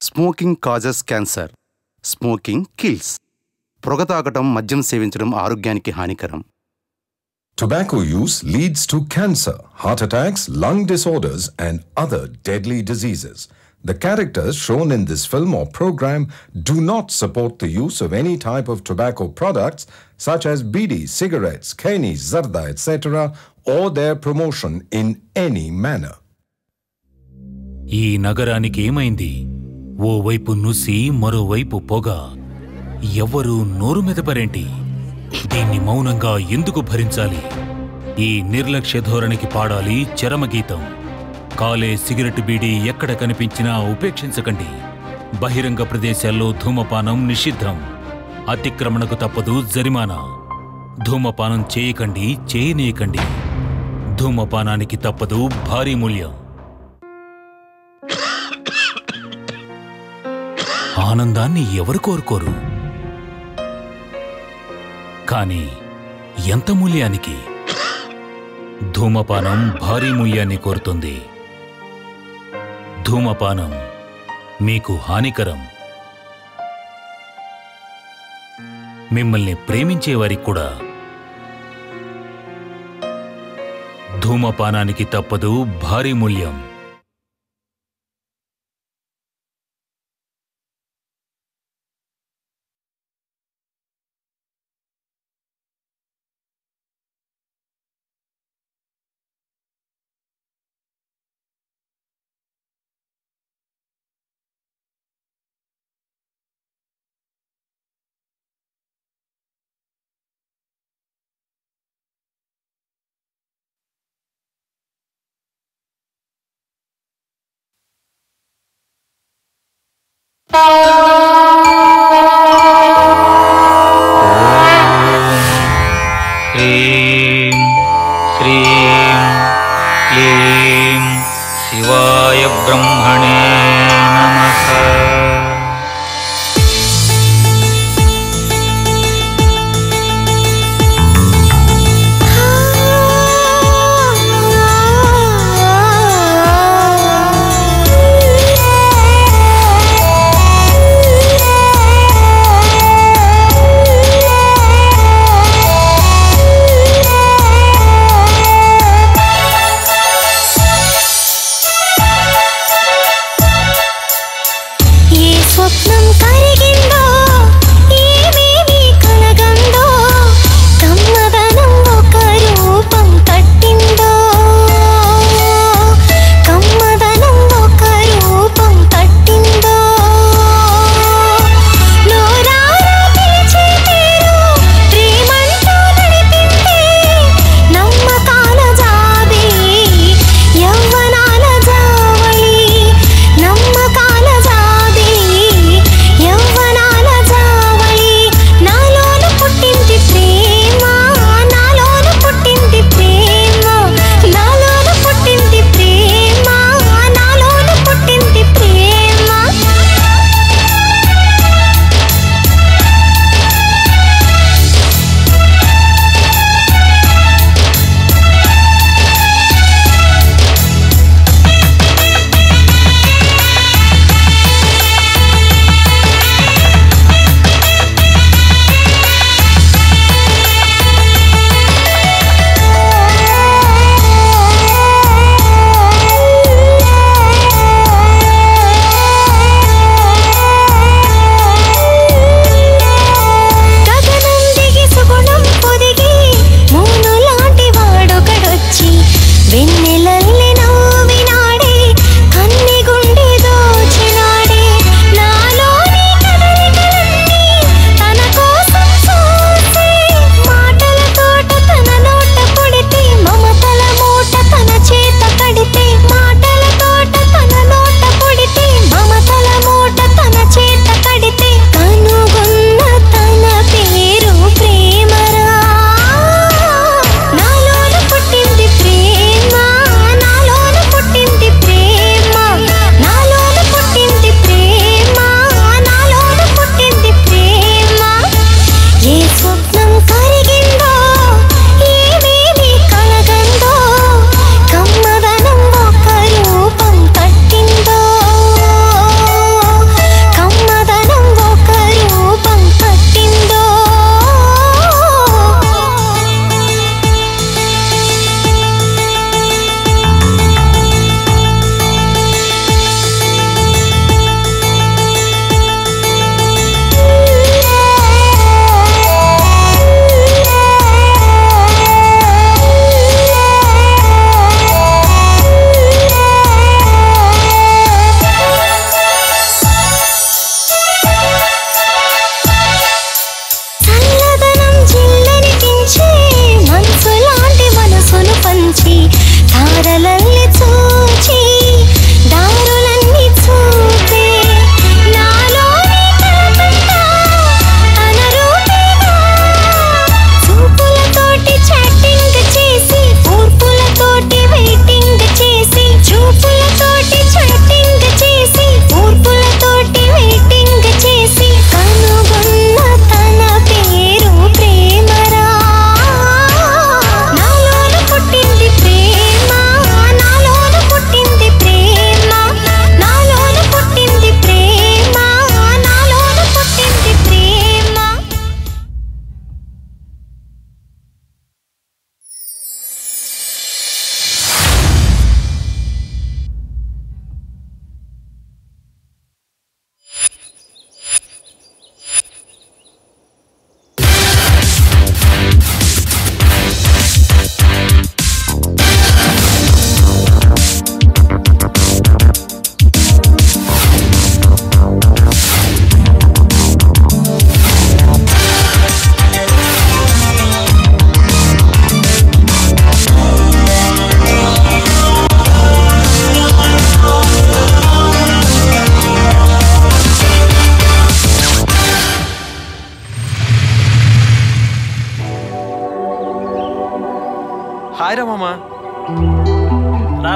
Smoking causes cancer smoking kills పొగ తాగటం మద్యం సేవించడం ఆరోగ్యానికి హానికరం Tobacco use leads to cancer, heart attacks, lung disorders, and other deadly diseases. The characters shown in this film or program do not support the use of any type of tobacco products such as bidi, cigarettes, keni, zarda, etc., or their promotion in any manner. ఈ నగరానికి ఏమైంది ఓవైపు నుసి మరోవైపు పొగ ఎవ్వరూ నోరు మెదపరేంటి దీన్ని మౌనంగా ఎందుకు భరించాలి ఈ నిర్లక్ష్య ధోరణికి పాడాలి చరమగీతం కాలే సిగరెట్ బీడీ ఎక్కడ కనిపించినా ఉపేక్షించకండి బహిరంగ ప్రదేశాల్లో ధూమపానం నిషిద్ధం అతిక్రమణకు తప్పదు జరిమానా ధూమపానం చేయకండి చేయనీయకండి ధూమపానానికి తప్పదు భారీ మూల్యం ఆనందాన్ని ఎవరు కోరుకోరు కానీ ఎంత మూల్యానికి ధూమపానం భారీ మూల్యాన్ని కోరుతుంది ధూమపానం మీకు హానికరం మిమ్మల్ని ప్రేమించే వారికి కూడా ధూమపానానికి తప్పదు భారీ మూల్యం ह्रीं श्रीं क्लीं शिवाय ब्रह्मणे नमः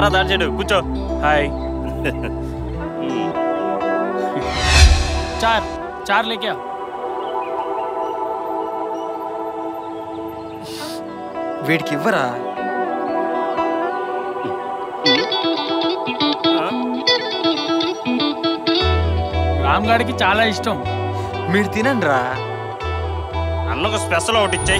రారా దాని చెడు కూర్చో హాయ్ चार चार लेके आओ వీడికి ఇవ్వరా రామ్ గాడికి చాలా ఇష్టం మీరు తినండి రా అన్నకు స్పెషల్ ఒకటి ఇచ్చాయి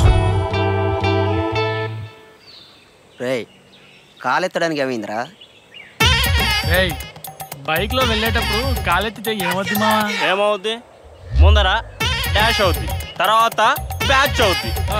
రే కాలెత్తడానికి ఏమైందిరా ఏయ్ బైక్ లో వెళ్ళేటప్పుడు కాలెత్తితే ఏమవుద్ది మావా ఏమవుద్ది ముందర డాష్ అవుద్ది తర్వాత బ్యాచ్ అవుద్ది ఆ.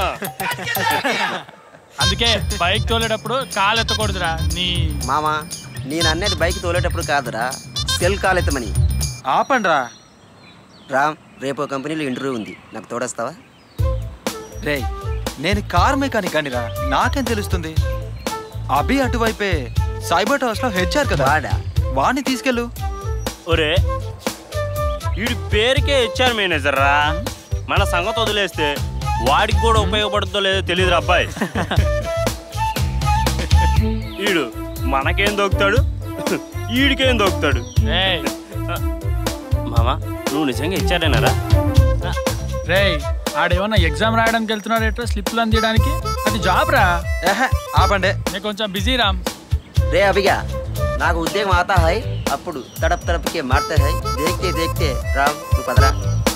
అందుకే బైక్ తోలేటప్పుడు కాలు ఎత్తకూడదురా నీ మామ నేను అనేది బైక్ తోలేటప్పుడు కాదురా సెల్ కాలెత్తమని ఆపండి రా రామ్ రేపు ఓ కంపెనీలో ఇంటర్వ్యూ ఉంది నాకు తోడొస్తావా రే నేను కార్ మెకానిక్ అని రా నాకేం తెలుస్తుంది అభి అటువైపే సైబర్ హౌస్ లో హెచ్ఆర్ కదా వాడా వాడిని తీసుకెళ్ళు ఒరే వీడి పేరుకే హెచ్ఆర్ మేనేజర్ రా మన సంగతి వదిలేస్తే వాడికి కూడా ఉపయోగపడుతుందో లేదో తెలియదు అబ్బాయి వీడు మనకేం దొక్కుతాడు వీడికేం దొక్కుతాడు రేయ్ మామా నువ్వు నిజంగా హెచ్ఆర్ఏనారా రేయ్ ఆడేమన్నా ఎగ్జామ్ రాయడానికి వెళ్తున్నాడు ఎట్లా స్లిప్లు అందియడానికి అది జాబ్ రా ఏహే ఆపండి నేను కొంచెం బిజీ రామ్ రే అభిగా నాకు ఉద్యోగం ఆతా హై అప్పుడు తడప్ తడప్కే మారతా హై దేఖ్తే దేఖ్తే రామ్ నువ్వు పదరా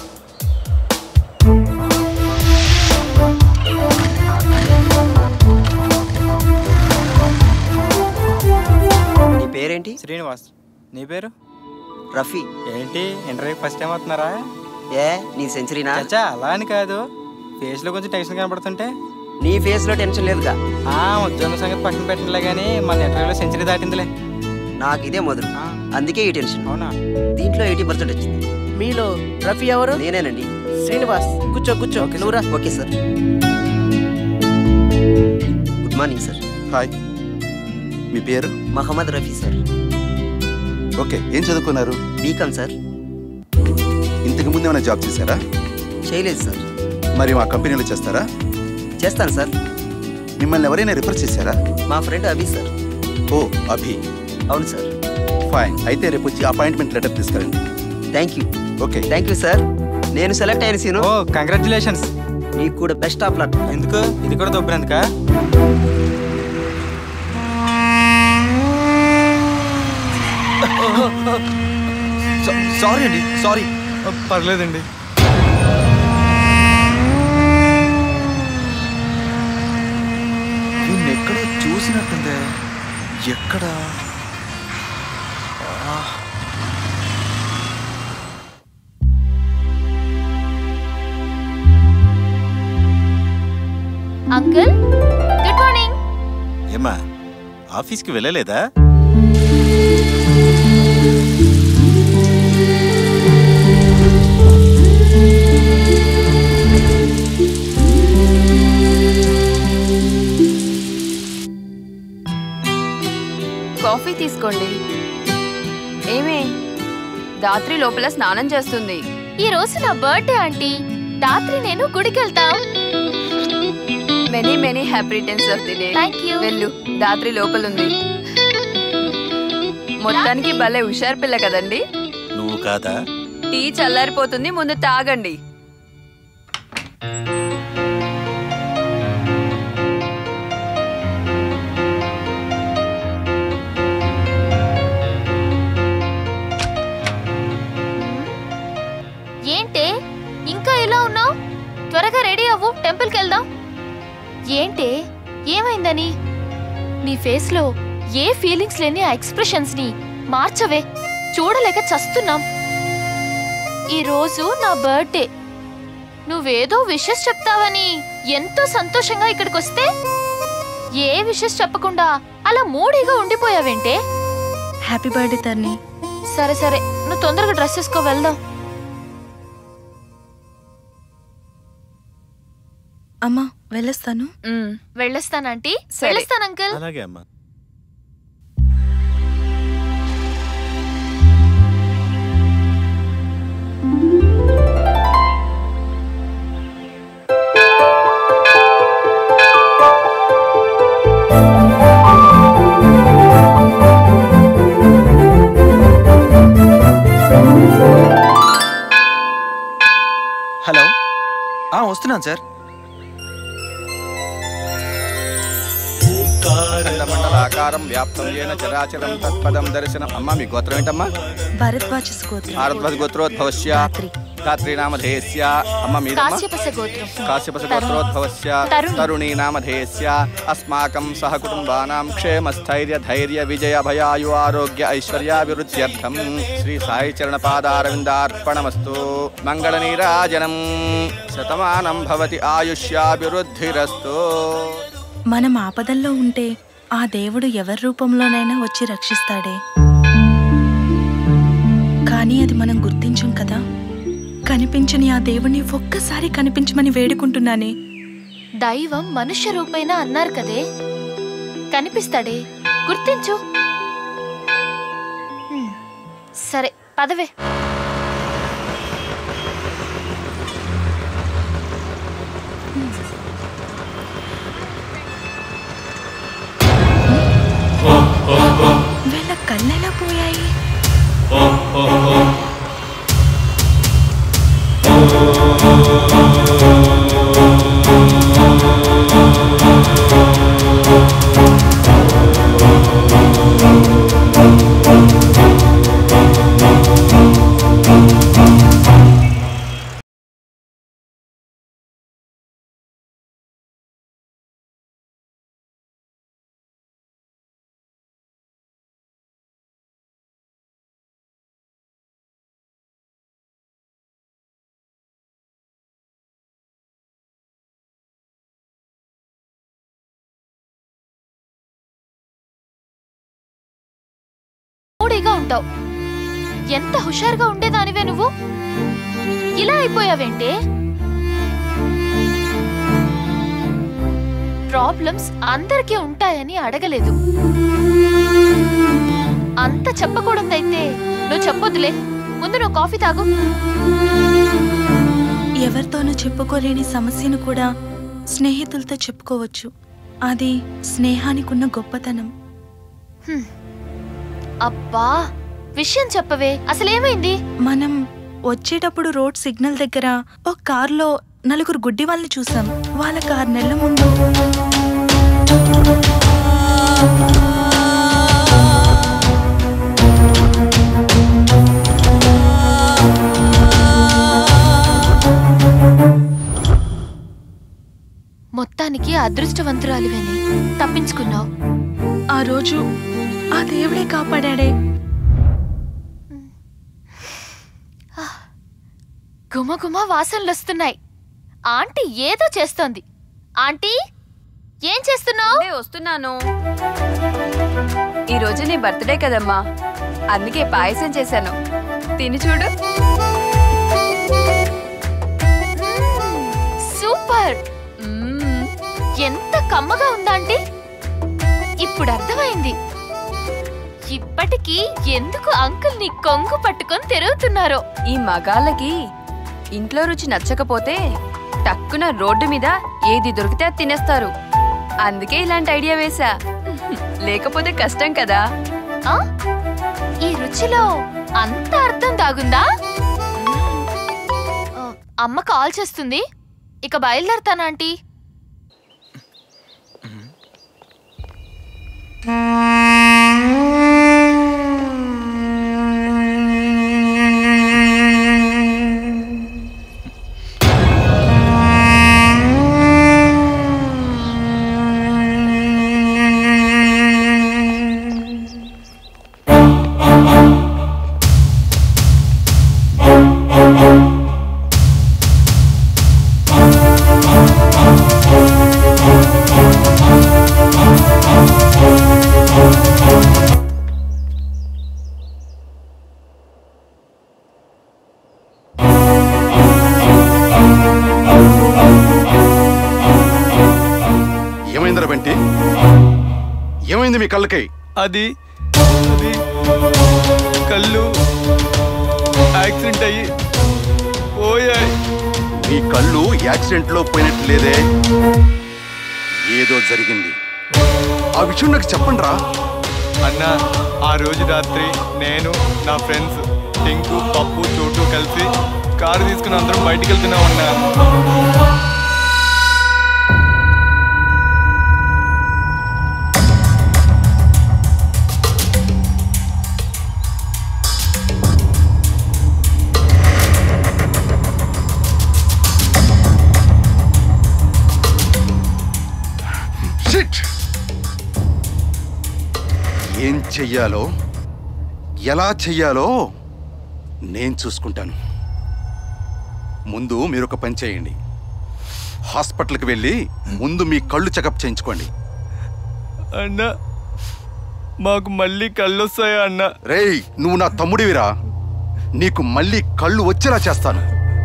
నీ పేరేంటి శ్రీనివాస్ నీ పేరు రఫీ ఏంటి ఇంటర్వ్యూ ఫస్ట్ టైం అవుతున్నారా ఏ నీ సెంచరీనా చచ్చా అలా అని కాదు ఫేస్ లో కొంచెం టెన్షన్ కనబడుతుంటే నీ ఫేస్ లో టెన్షన్ లేదుగా ఆ ఉద్యోగం సంగతి పక్కన పెట్టినలే కానీ మన ఇంటర్వ్యూలో సెంచరీ దాటిందిలే నాకు ఇదే మొదలు ఆ, అందుకే ఈ టెన్షన్ అవునా దీంట్లో ఎయిటీ పర్సెంట్ వచ్చింది మీలో రఫీ ఎవరు నేనేనండి శ్రీనివాస్ కూర్చో కూర్చో నువ్వురా okay sir good morning sir hi మీ పేరు మహమ్మద్ రఫీ సార్ ఓకే ఏం చదువుకున్నారు బీకామ్ సార్ ఇంతకు ముందు ఏమైనా జాబ్ చేశారా చేయలేదు సార్ మరి మా కంపెనీలో చేస్తారా చేస్తాను సార్ మిమ్మల్ని ఎవరైనా రిఫర్ చేశారా మా ఫ్రెండ్ అభి సార్ ఓ అభి అవును సార్ ఫైన్ అయితే రేపు వచ్చి అపాయింట్మెంట్ లెటర్ తీసుకురండి thank you okay thank you sir నేను సెలెక్ట్ అయిన సీను ఓ కంగ్రాచులేషన్స్ నీకు కూడా బెస్ట్ ఆఫ్ లక్ ఎందుకు ఇది కూడా దొబ్బినందుకా సారీ అండి సారీ పర్లేదండి నిన్ను ఎక్కడో చూసినట్టుందే ఎక్కడ అంకుల్ గుడ్ మార్నింగ్ ఏమ్మా ఆఫీస్కి వెళ్ళలేదా కాఫీ తీసుకోండి ఏమే రాత్రి లోపల స్నానం చేస్తుంది ఈ రోజు నా బర్త్డే ఆంటీ రాత్రి నేను గుడికి వెళ్తాం many many happy returns of the day thank you వెళ్ళు రాత్రి లోపల ఉంది మొత్తానికి భలే హుషారు పిల్ల కదండి నువ్వు కాదా టీ చల్లారిపోతుంది ముందు తాగండి ఏంటే ఇంకా ఇలా ఉన్నావు త్వరగా రెడీ అవ్వు టెంపుల్కి వెళ్దాం ఏంటే ఏమైందని నీ ఫేస్ లో ఏ ఫీలింగ్స్ లేని ఆ ఎక్స్ప్రెషన్స్ ని మార్చవే చూడలేక చస్తున్నాం ఈ రోజు నా బర్త్డే నువ్వేదో విషెస్ చెప్తావని ఎంతో సంతోషంగా ఇక్కడికి వస్తే ఏ విషెస్ చెప్పకుండా అలా మూడీగా ఉండిపోయావేంటే హ్యాపీ బర్త్డే తర్ని సరే సరే నువ్వు తొందరగా డ్రెస్ వేసుకో వెళ్దాం అమ్మా వెళ్ళొస్తాను వెళ్ళొస్తానంటీ వెళ్ళొస్తాను అంకుల్ అలాగే అమ్మా చెప్తున్నాను సార్ మండలాకారం వ్యాప్తం ఏన చరాచరం తత్పదం దర్శనం అమ్మ మీ గోత్రం ఏంటమ్మా భరద్వాజ గోత్రం భారద్వాజ్ గోత్రోద్భవస్య ధాత్రి నామధేయస్య అమ్మ మీదమ్మ కాశ్యపస గోత్రం కాశ్యపస గోత్రోద్భవస్య తరుణి. తరుణీ నామధేయస్య అస్మాకం సహ కుటుంబానాం క్షేమస్థైర్య ధైర్య విజయ భయాయు ఆరోగ్య ఐశ్వర్యాభివృద్ధ్యర్థం శ్రీ సాయి చరణ పాదారవిందార్పణమస్తు మంగళ నీరాజనం శతమానం భవతి ఆయుష్యాభివృద్ధిరస్తు మనం ఆపదల్లో ఉంటే ఆ దేవుడు ఎవరి రూపంలోనైనా వచ్చి రక్షిస్తాడే కానీ అది మనం గుర్తించం కదా కనిపించని ఆ దేవుణ్ణి ఒక్కసారి కనిపించమని వేడుకుంటున్నానే దైవం మనుష్య రూపైన అన్నారు కదే కనిపిస్తాడే గుర్తించు హ్మ్, సరే పదవే వీళ్ళ కళ్ళెలా పోయాయి మూడీగా ఉంటావు ఎంత హుషారుగా ఉండేదానివే నువ్వు ఇలా అయిపోయావేంటే ప్రాబ్లమ్స్ అందరికీ ఉంటాయని అడగలేదు అంత చెప్పకూడదైతే నువ్వు చెప్పొద్దులే ముందు నువ్వు కాఫీ తాగు ఎవరితోనూ చెప్పుకోలేని సమస్యను కూడా స్నేహితులతో చెప్పుకోవచ్చు అది స్నేహానికున్న గొప్పతనం హ్మ్. అబ్బా విషయం చెప్పవే అసలేమైంది మనం వచ్చేటప్పుడు రోడ్ సిగ్నల్ దగ్గర ఒక కారులో నలుగురు గుడ్డి వాళ్ళని చూసాం వాళ్ళకి ఆరు నెలల ముందు మొత్తానికి అదృష్టవంతురాలివేని తప్పించుకున్నావు ఆ రోజు ఆ దేవుడే కాపాడాడే గుమగుమ వాసనలు వస్తున్నాయి ఆంటీ ఏదో చేస్తోంది ఆంటీ ఏం చేస్తున్నావు వస్తున్నాను ఈ రోజు నీ బర్త్డే కదమ్మా అందుకే పాయసం చేశాను తిని చూడు సూపర్ ఎంత కమ్మగా ఉందా ఆంటీ ఇప్పుడు అర్థమైంది ఇప్పటికీ ఎందుకు అంకుల్ నీ కొంగు పట్టుకొని తిరుగుతున్నారో ఈ మగాళ్ళకి ఇంట్లో రుచి నచ్చకపోతే టక్కున రోడ్డు మీద ఏది దొరికితే అది తినేస్తారు అందుకే ఇలాంటి ఐడియా వేశా లేకపోతే కష్టం కదా ఆ? ఈ రుచిలో అంత అర్థం దాగుందా ఆ, అమ్మ కాల్ చేస్తుంది ఇక బయలుదేరతానా ఆంటీ ఏమైందిరా బంటి ఏమైంది మీ కళ్ళకి అది అది కళ్ళు యాక్సిడెంట్ అయ్యి పోయాయి మీ కళ్ళు యాక్సిడెంట్లో పోయినట్టు లేదే ఏదో జరిగింది ఆ విషయం నాకు చెప్పండి రా అన్న ఆ రోజు రాత్రి నేను నా ఫ్రెండ్స్ టింకు పప్పు చోటు కలిసి కారు తీసుకుని అందరం బయటికి వెళ్తున్నా ఉన్నా చెయ్యాలో ఎలా చెయ్యాలో నేను చూసుకుంటాను ముందు మీరు ఒక పని చేయండి హాస్పిటల్కి వెళ్ళి ముందు మీ కళ్ళు చెకప్ చేయించుకోండి అన్న మాకు మళ్ళీ కళ్ళు వస్తాయా అన్న రేయ్ నువ్వు నా తమ్ముడివిరా నీకు మళ్ళీ కళ్ళు వచ్చేలా చేస్తాను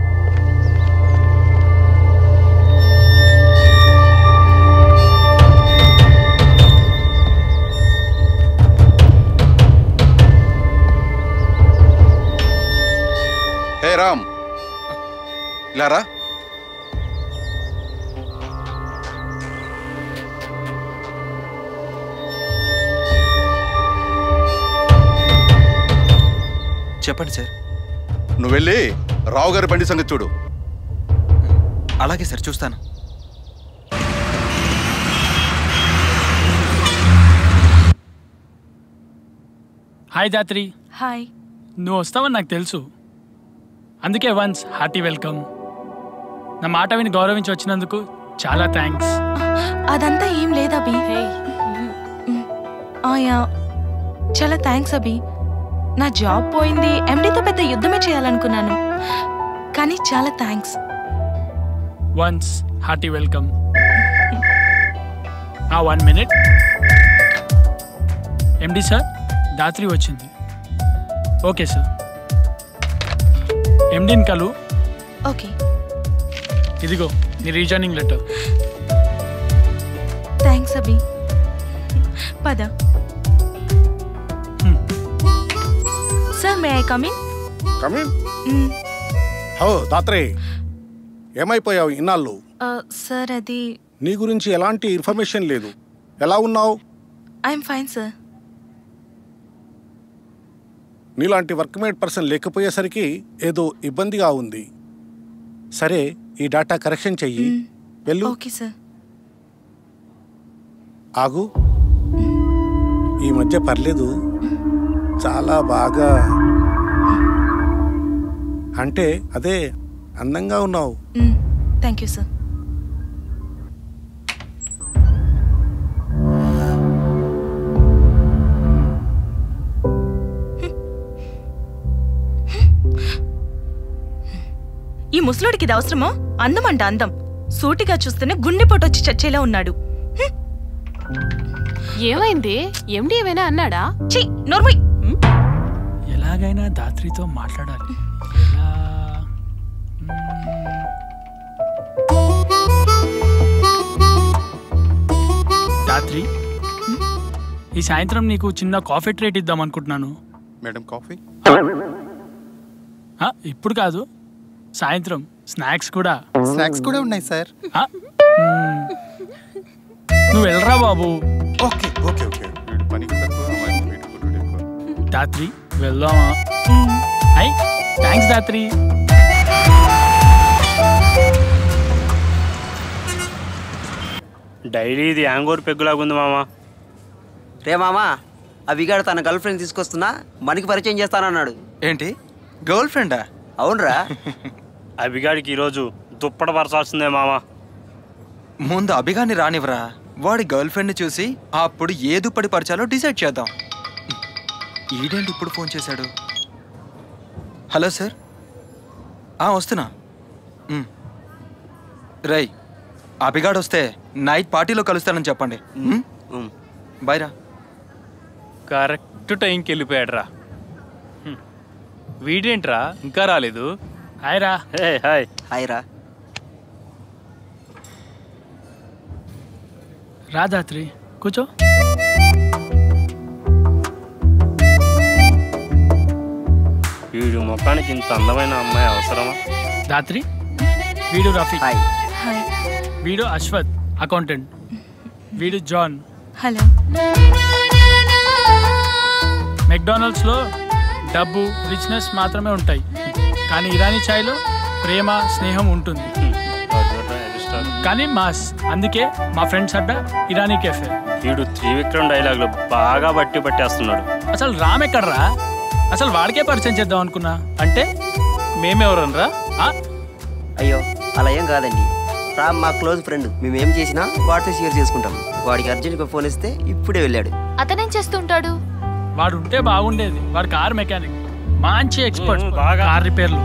హే రామ్ ఇలా రా చెప్పండి సార్ నువ్వు వెళ్ళి రావు గారి బండి సంగతి చూడు అలాగే సార్ చూస్తాను హాయ్ దాత్రి హాయ్ నువ్వు వస్తావని నాకు తెలుసు అందుకే వన్స్ హార్టీ వెల్కమ్ నా మాట విని గౌరవించి వచ్చినందుకు చాలా థ్యాంక్స్ అదంతా ఏం లేదు అభి ఆయా చాలా థ్యాంక్స్ అభి నా జాబ్ పోయింది ఎండీతో పెద్ద యుద్ధమే చేయాలనుకున్నాను కానీ చాలా థ్యాంక్స్ వన్స్ హార్టీ వెల్కమ్ ఆ one minute MD sir Dhatri వచ్చింది ఓకే సార్ ఎండిని కలు ఓకే ఇదిగో నీ రీజాయినింగ్ లెటర్ థ్యాంక్స్ అభి పద sir may I come in come in హో దాత్రే ఏమైపోయావు ఇన్నాళ్ళు సార్ అది నీ గురించి ఎలాంటి ఇన్ఫర్మేషన్ లేదు ఎలా ఉన్నావు ఐఎమ్ ఫైన్ సార్ నీలాంటి వర్క్మేట్ పర్సన్ లేకపోయేసరికి ఏదో ఇబ్బందిగా ఉంది సరే ఈ డేటా కరెక్షన్ చెయ్యి వెళ్ళు ఓకే సార్ ఆగు ఈ మధ్య పర్లేదు చాలా బాగా అంటే అదే అందంగా ఉన్నావు థ్యాంక్ యూ సార్ ఈ ముసలోడికి ఇది అవసరమా అందం అంట అందం సూటిగా చూస్తేనే గుండెపోటు వచ్చి చచ్చేలా ఉన్నాడు ఏమైంది ఎండి ఏమైనా అన్నాడా ఛీ నోర్మయ్ ఎలాగైనా దాత్రితో మాట్లాడాలి ఎలా దాత్రి ఈ సాయంత్రం నీకు చిన్న కాఫీ ట్రేట్ ఇద్దాం అనుకుంటున్నాను మేడం కాఫీ ఆ, ఇప్పుడు కాదు సాయంత్రం స్నాక్స్ కూడా స్నాక్స్ కూడా ఉన్నాయి సార్ ఆ, మ్మ్. నువ్వు వెళ్ళరా బాబు ఓకే ఓకే ఓకే వీడు పనికి తక్కువ వాడికి వీడి కుర్రాడు ఎక్కువ దాత్రి వెళ్దామా అయ్ థ్యాంక్స్ దాత్రి డైలీ ఇది యాంగోర్ పెగ్గులాగుంది మామ రే మామా అవిగాడు తన గర్ల్ ఫ్రెండ్ తీసుకొస్తున్నా మనకి పరిచయం చేస్తానన్నాడు ఏంటి గర్ల్ ఫ్రెండా అవునరా అభిగాడికి ఈరోజు దుప్పట పరచాల్సిందే మామ ముందు అభిగాన్ని రానివ్వరా వాడి గర్ల్ ఫ్రెండ్ని చూసి అప్పుడు ఏ దుప్పటి పరచాలో డిసైడ్ చేద్దాం ఈడేంటి ఇప్పుడు ఫోన్ చేశాడు హలో సార్ ఆ, వస్తున్నా మ్. రై అభిగాడు వస్తే నైట్ పార్టీలో కలుస్తానని చెప్పండి మ్? బాయ్ రా కరెక్ట్ టైంకి వెళ్ళిపోయాడురా హ్మ్. వీడేంట్రా ఇంకా రాలేదు హాయ్ రా హాయ్ హాయ్ రా రా దాత్రి కూర్చో వీడి ముఖానికి ఇంత అందమైన అమ్మాయి అవసరమా దాత్రి వీడు రఫీ హాయ్ వీడు అశ్వత్ అకౌంటెంట్ వీడు జాన్ హలో మెక్డానల్డ్స్ లో డబ్బు రిచ్నెస్ మాత్రమే ఉంటాయి కానీ ఇరానీ ఛాయ్లో ప్రేమ స్నేహం ఉంటుంది కానీ మాస్ అందుకే మా ఫ్రెండ్స్ అడ్డ ఇరానీ కెఫే వీడు త్రివిక్రమ్ డైలాగులు బాగా బట్టి పట్టేస్తున్నాడు అసలు రామ్ ఎక్కడ్రా అసలు వాడికే పరిచయం చేద్దాం అనుకున్నా అంటే మేమెవరనరా అయ్యో అలా ఏం కాదండి రామ్ మా క్లోజ్ ఫ్రెండ్ మేము ఏం చేసినా వాడితో షేర్ చేసుకుంటాం వాడికి అర్జెంట్గా ఫోన్ ఇస్తే ఇప్పుడే వెళ్ళాడు అతనేం చేస్తుంటాడు వాడు ఉంటే బాగుండేది వాడు కార్ మెకానిక్ మంచి ఎక్స్పర్ట్ కార్ రిపేర్లు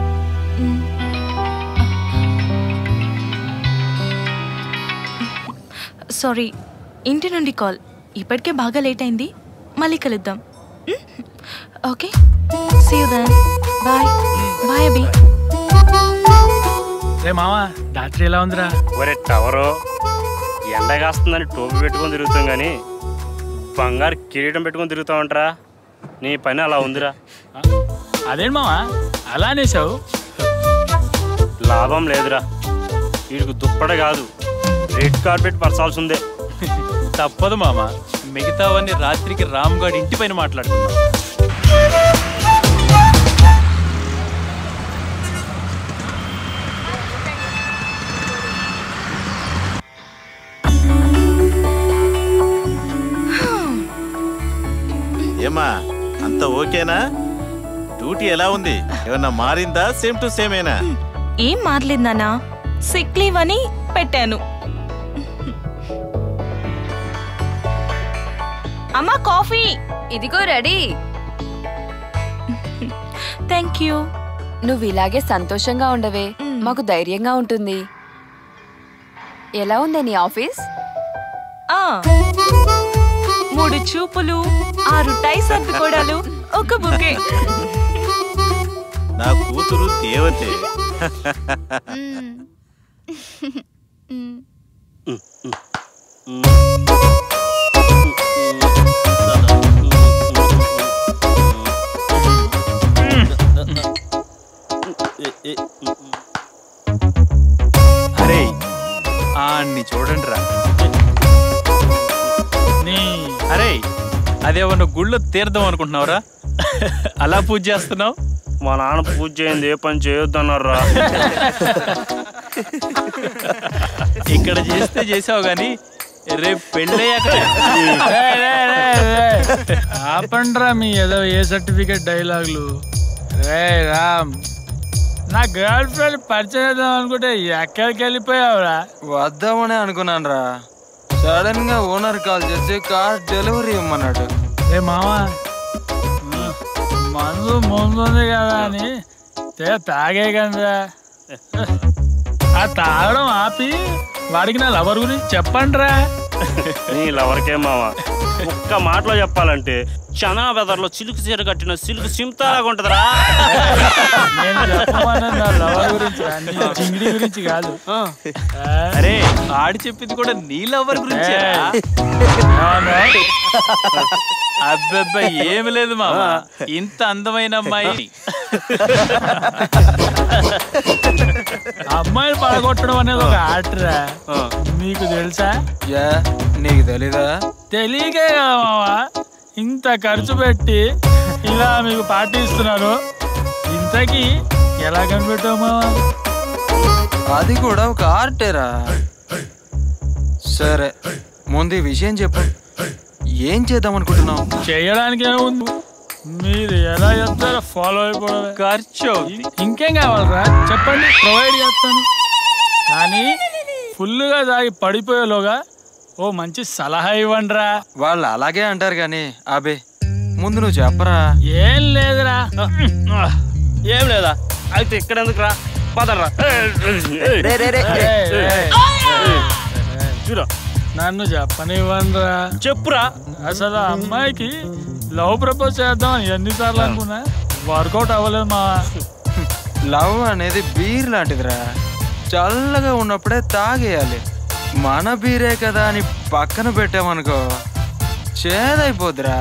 సారీ ఇంటి నుండి కాల్ ఇప్పటికే బాగా లేట్ అయింది మళ్ళీ కలుద్దాం okay see you then bye bye Abhi రే మావా రాత్రి ఎలా ఉందిరా ఒరే టవరు ఎండ కాస్తుందని టోపీ పెట్టుకొని తిరుగుతాం కానీ బంగారు కిరీటం పెట్టుకొని తిరుగుతా ఉంటారా నీ పని అలా ఉందిరా అదేంటి మావా అలా అనేసావు లాభం లేదురా వీడికి దుప్పట కాదు రెడ్ కార్పెట్ పరచాల్సి ఉందే తప్పదు మామ మిగతావన్నీ రాత్రికి రామ్ గారి ఇంటి పైన మాట్లాడుకుందాం ఏమా అంత ఓకేనా డ్యూటీ ఎలా ఉంది ఏమన్నా మారిందా సేమ్ టు సేమేనా ఏం మారలేదు నాన్న సిక్ లీవ్ అని పెట్టాను అమ్మా కాఫీ ఇదిగో రెడీ థ్యాంక్ యూ నువ్వు ఇలాగే సంతోషంగా ఉండవే మాకు ధైర్యంగా ఉంటుంది ఎలా ఉంది నీ ఆఫీస్ ఆ మూడు చూపులు ఆరు టై సర్దుకోడాలు ఒక బుకే నా కూతురు దేవతే అరే ఆన్ని చూడండి రా అరే అదేమన్నా గుళ్ళో తీర్థం అనుకుంటున్నావురా అలా పూజ చేస్తున్నావు మా నాన్న పూజ చేయండి ఏ పని చేయొద్దు అన్నారా ఇక్కడ చేస్తే చేసావు గాని రేపు పెళ్ళయ్యాక ఆపండ్రా మీ ఏదో ఏ సర్టిఫికేట్ డైలాగులు రే రామ్ నా గర్ల్ ఫ్రెండ్ పరిచయం చేద్దాం అనుకుంటే ఎక్కడికి వెళ్ళిపోయావురా వద్దామని అనుకున్నాను రా సడన్ గా ఓనర్ కాల్ చేసి కార్ డెలివరీ ఇమ్మన్నాడు రే మావా మందు ముందు ఉంది కదా అని తే తాగే కదా ఆ తాగడం ఆపి వాడికి నా లవర్ గురించి చెప్పండిరా నీ లవర్కే మావా ఒక్క మాటలో చెప్పాలంటే చనా బెదర్లో చిలుకు చీర కట్టిన సిల్క్ సింతాలాగా ఉంటదిరా నేను చెప్పమన్నది నా లవర్ గురించి రా, నీ చింగిడి గురించి కాదు అరే ఆడి చెప్పింది కూడా నీ లవర్ గురించి అబ్బబ్బా ఏమి లేదు మామ ఇంత అందమైన అమ్మాయి అమ్మాయిని పడగొట్టడం అనేది ఒక ఆటరా మీకు తెలుసా యా నీకు తెలీదా తెలియకే కదా మావా ఇంత ఖర్చు పెట్టి ఇలా మీకు పార్టీ ఇస్తున్నాను ఇంతకీ ఎలా కనిపెట్టావు మావా అది కూడా ఒక ఆర్టేరా సరే ముందు ఈ విషయం చెప్పు ఏం చేద్దాం అనుకుంటున్నావు చేయడానికి ఏముంది మీరు ఎలా చెప్తారో ఫాలో అయిపోవడమే ఖర్చు ఇంకేం కావాలరా చెప్పండి ప్రొవైడ్ చేస్తాను కానీ ఫుల్గా తాగి పడిపోయేలోగా ఓ మంచి సలహా ఇవ్వండి రా వాళ్ళు అలాగే అంటారు కానీ అబే ముందు నువ్వు చెప్పరా ఏం లేదురా ఏం లేదా అయితే ఇక్కడ ఎందుకు రా పదరా రే, రే, రే, రే. చూడ నన్ను చెప్పనివ్వండిరా చెప్పురా అసలు ఆ అమ్మాయికి లవ్ ప్రపోజ్ చేద్దాం ఎన్నిసార్లు అనుకున్నా వర్కౌట్ అవ్వలేదు మా లవ్ అనేది బీర్ లాంటిదిరా చల్లగా ఉన్నప్పుడే తాగేయాలి మన బీరే కదా అని పక్కన పెట్టామనుకో చేదైపోద్దిరా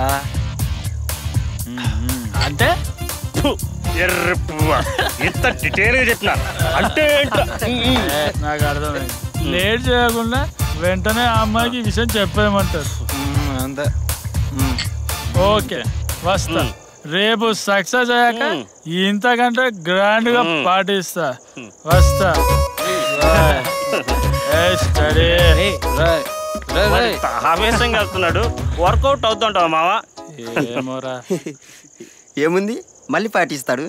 అంటే ఎర్ర పువ్వ ఇంత డీటెయిల్ గా చెప్పిన అంటే ఏంటో? ఏ, నాకు అర్థమైంది లేట్ చేయకుండా వెంటనే ఆ అమ్మాయికి ఈ విషయం చెప్పేయమంటారు అంతే ఓకే వస్తా రేపు సక్సెస్ అయ్యాక ఇంతకంటే గ్రాండ్ గా పాటిస్తా వస్తా బాయ్. ఏ స్టడీ మరి ఆవేశంగా వెళ్తున్నాడు వర్కౌట్ అవుతుంటావా మావా ఏమోరా ఏముంది మళ్ళీ పాటిస్తాడు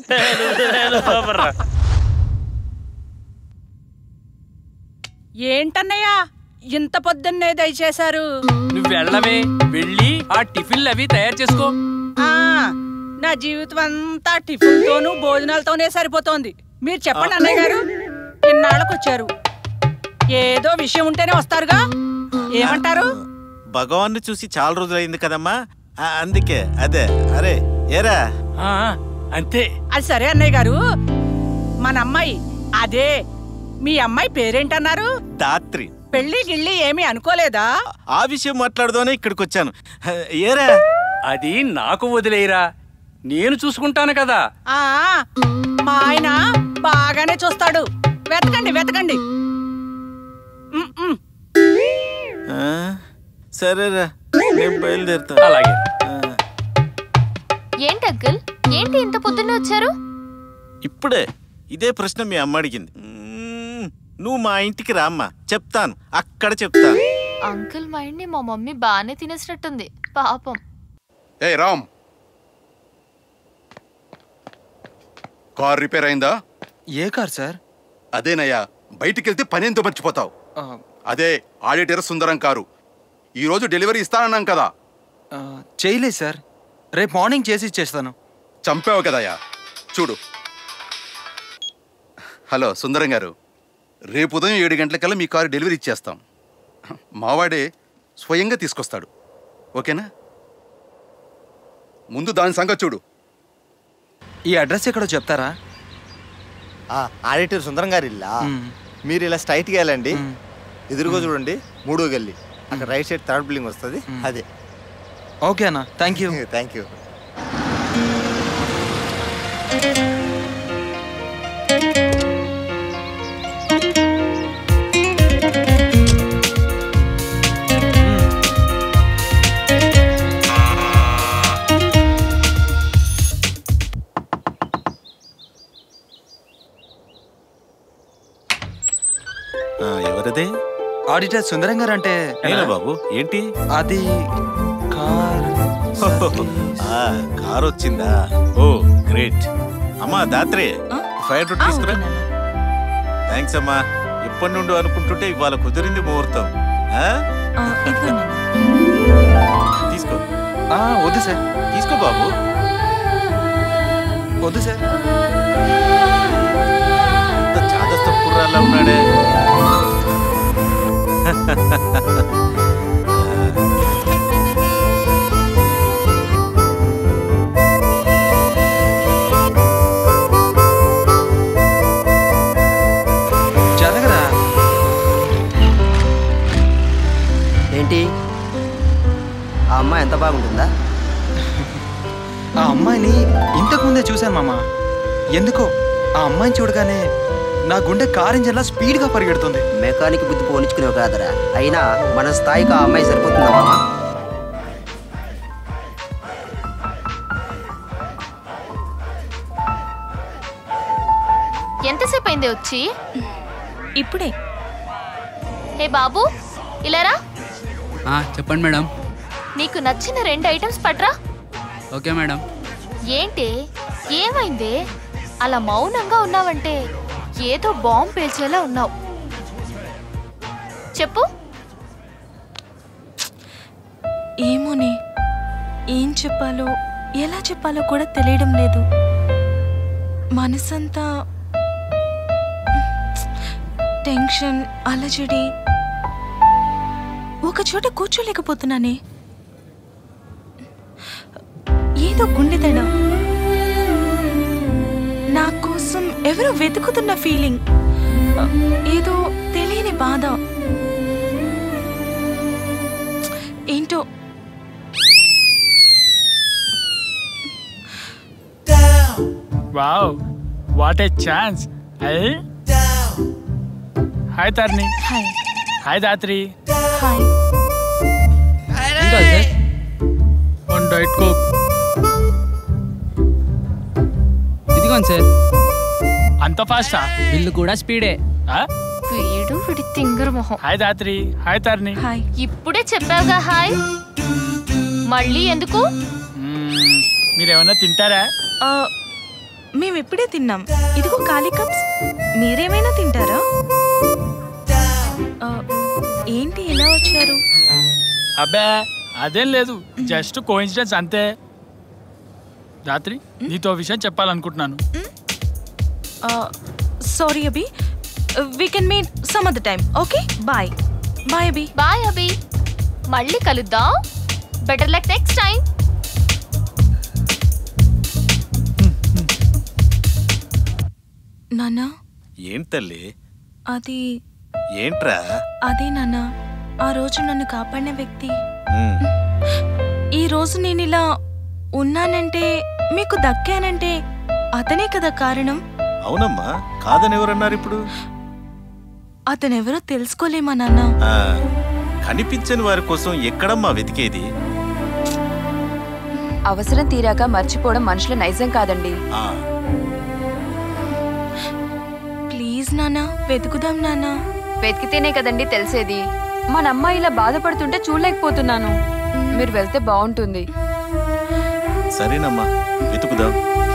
ఏంటన్నయ్యా ఇంత పొద్దున్నే దయచేశారు నువ్వు వెళ్ళవే వెళ్ళి ఆ టిఫిన్లు అవి తయారు చేసుకో ఆ, నా జీవితం అంతా టిఫిన్తోనూ భోజనాలతోనే సరిపోతోంది మీరు చెప్పండి అన్నయ్య గారు ఇన్నాళ్ళకు వచ్చారు ఏదో విషయం ఉంటేనే వస్తారుగా ఏమంటారు భగవాన్ని చూసి చాలా రోజులైంది కదమ్మా ఆ, అందుకే అదే అరే ఏరా అంతే అది సరే అన్నయ్య గారు మన అమ్మాయి అదే మీ అమ్మాయి పేరేంటన్నారు దాత్రి పెళ్లి గిళ్ళి ఏమీ అనుకోలేదా ఆ విషయం మాట్లాడదానే ఇక్కడికి వచ్చాను ఏరా అది నాకు వదిలేయరా నేను చూసుకుంటాను కదా ఆ మా ఆయన బాగానే చూస్తాడు వెతకండి వెతకండి ఉమ్, ఉమ్. ఆ, సరేరా నేను బయలుదేరుతా అలాగే ఏంటి అంకుల్ ఏంటి ఇంత పొద్దున్నే వచ్చారు ఇప్పుడే ఇదే ప్రశ్న మీ అమ్మ అడిగింది మ్మ్, నువ్వు మా ఇంటికి రామ్మా చెప్తాను అక్కడ చెప్తాను అంకుల్ మైండ్ ని మా మమ్మీ బాగానే తినేసినట్టుంది పాపం ఏ రామ్ కార్ రిపేర్ అయిందా ఏ కార్ సార్ అదేనయ్యా బయటికి వెళ్తే పని ఎంతో మర్చిపోతావు అదే ఆడిటర్ సుందరం కారు ఈ రోజు డెలివరీ ఇస్తానన్నాం కదా చేయలేదు సార్ రేపు మార్నింగ్ చేసి ఇచ్చేస్తాను చంపావు కదయ్యా చూడు హలో సుందరం గారు రేపు ఉదయం ఏడు గంటలకల్లా మీ కారు డెలివరీ ఇచ్చేస్తాం మావాడే స్వయంగా తీసుకొస్తాడు ఓకేనా ముందు దాని సంగతి చూడు ఈ అడ్రస్ ఎక్కడో చెప్తారా ఆడిటర్ సుందరం గారి ఇల్లా మీరు ఇలా స్ట్రైట్గా వెళ్ళండి ఎదురుగా చూడండి మూడో గల్లి అక్కడ రైట్ సైడ్ థర్డ్ బిల్డింగ్ వస్తుంది అదే ఓకే అన్న థ్యాంక్ యూ థ్యాంక్ యూ ఆ, ఎవరదే ఆడిటర్ సుందరం గారు అంటే నేనా బాబు ఏంటి అది కార్ ఆ, కార్ వచ్చిందా ఓ గ్రేట్ అమ్మా దాత్రే ఫైవ్ హండ్రెడ్ తీసుకురా థ్యాంక్స్ అమ్మా ఎప్పటి నుండి అనుకుంటుంటే ఇవాళ కుదిరింది ముహూర్తం ఆ? తీసుకో వద్దు సార్ తీసుకో బాబు వద్దు సార్ చాదస్త కుర్రాల్లో ఉన్నాడే జరగరా ఏంటి ఆ అమ్మాయి ఎంత బాగుంటుందా ఆ అమ్మాయిని ఇంతకు ముందే చూశాను మామ ఎందుకో ఆ అమ్మాయిని చూడగానే నా గుండె కార్ ఇంజన్లా స్పీడ్గా పరిగెడుతుంది మెకానిక్ బుద్ధి పోనిచ్చుకునేవు కాదరా అయినా మన స్థాయికి ఆ అమ్మాయి సరిపోతుందా మామ ఎంతసేపు అయింది వచ్చి ఇప్పుడే హే బాబు ఇలారా ఆ, చెప్పండి మేడం నీకు నచ్చిన రెండు ఐటమ్స్ పట్రా ఓకే మేడం ఏంటి ఏమైంది అలా మౌనంగా ఉన్నావంటే ఏదో బాంబు పేల్చేలా ఉన్నావు చెప్పు ఏమోనే ఏం చెప్పాలో ఎలా చెప్పాలో కూడా తెలియడం లేదు మనసంతా టెన్షన్ అలజడి ఒక చోట కూర్చోలేకపోతున్నానే ఏదో గుండె దడ నా కోసం ఎవరో వెతుకుతున్న ఫీలింగ్ ఏదో తెలియని బాధ ఏంటో వావ్ వాట్ ఏ ఛాన్స్ అయ్యి hi Tarni hi hi Dhatri hi one diet coke ఇదిగోండి సార్ అంత ఫాస్టా బిల్లు కూడా స్పీడే వీడు వీడి తింగర మొహం hi Dhatri hi Tarni hi ఇప్పుడే చెప్పావుగా హాయ్ మళ్ళీ ఎందుకు మీరేమన్నా తింటారా ఆ, మేము ఇప్పుడే తిన్నాం ఇదిగో ఖాళీ కప్స్ మీరేమైనా తింటారా ఆ, ఏంటి ఇలా వచ్చారు అబ్బే అదేం లేదు జస్ట్ కోఇన్సిడెన్స్ అంతే రాత్రి నీతో విషయం చెప్పాలనుకుంటున్నాను sorry Abhi we can meet some other time okay bye bye Abhi bye Abhi మళ్ళీ కలుద్దాం బెటర్ లక్ నెక్స్ట్ టైం నాన్న ఏం తల్లి అది ఏంట్రా అదే నాన్న ఆ రోజు నన్ను కాపాడిన వ్యక్తి ఉమ్, ఈ రోజు నేను ఇలా ఉన్నానంటే మీకు దక్కానంటే అతనే కదా కారణం అవునమ్మా కాదని ఎవరన్నారు ఇప్పుడు అతనెవరో తెలుసుకోలేమా నాన్న ఆ, కనిపించని వారి కోసం ఎక్కడమ్మా వెతికేది అవసరం తీరాక మర్చిపోవడం మనుషుల నైజం కాదండి ఆ, ప్లీజ్ నాన్న వెతుకుదాం నాన్న వెతికితేనే కదండి తెలిసేది మన అమ్మాయి ఇలా బాధపడుతుంటే చూడలేకపోతున్నాను మీరు వెళ్తే బాగుంటుంది సరేనమ్మా వెతుకుదాం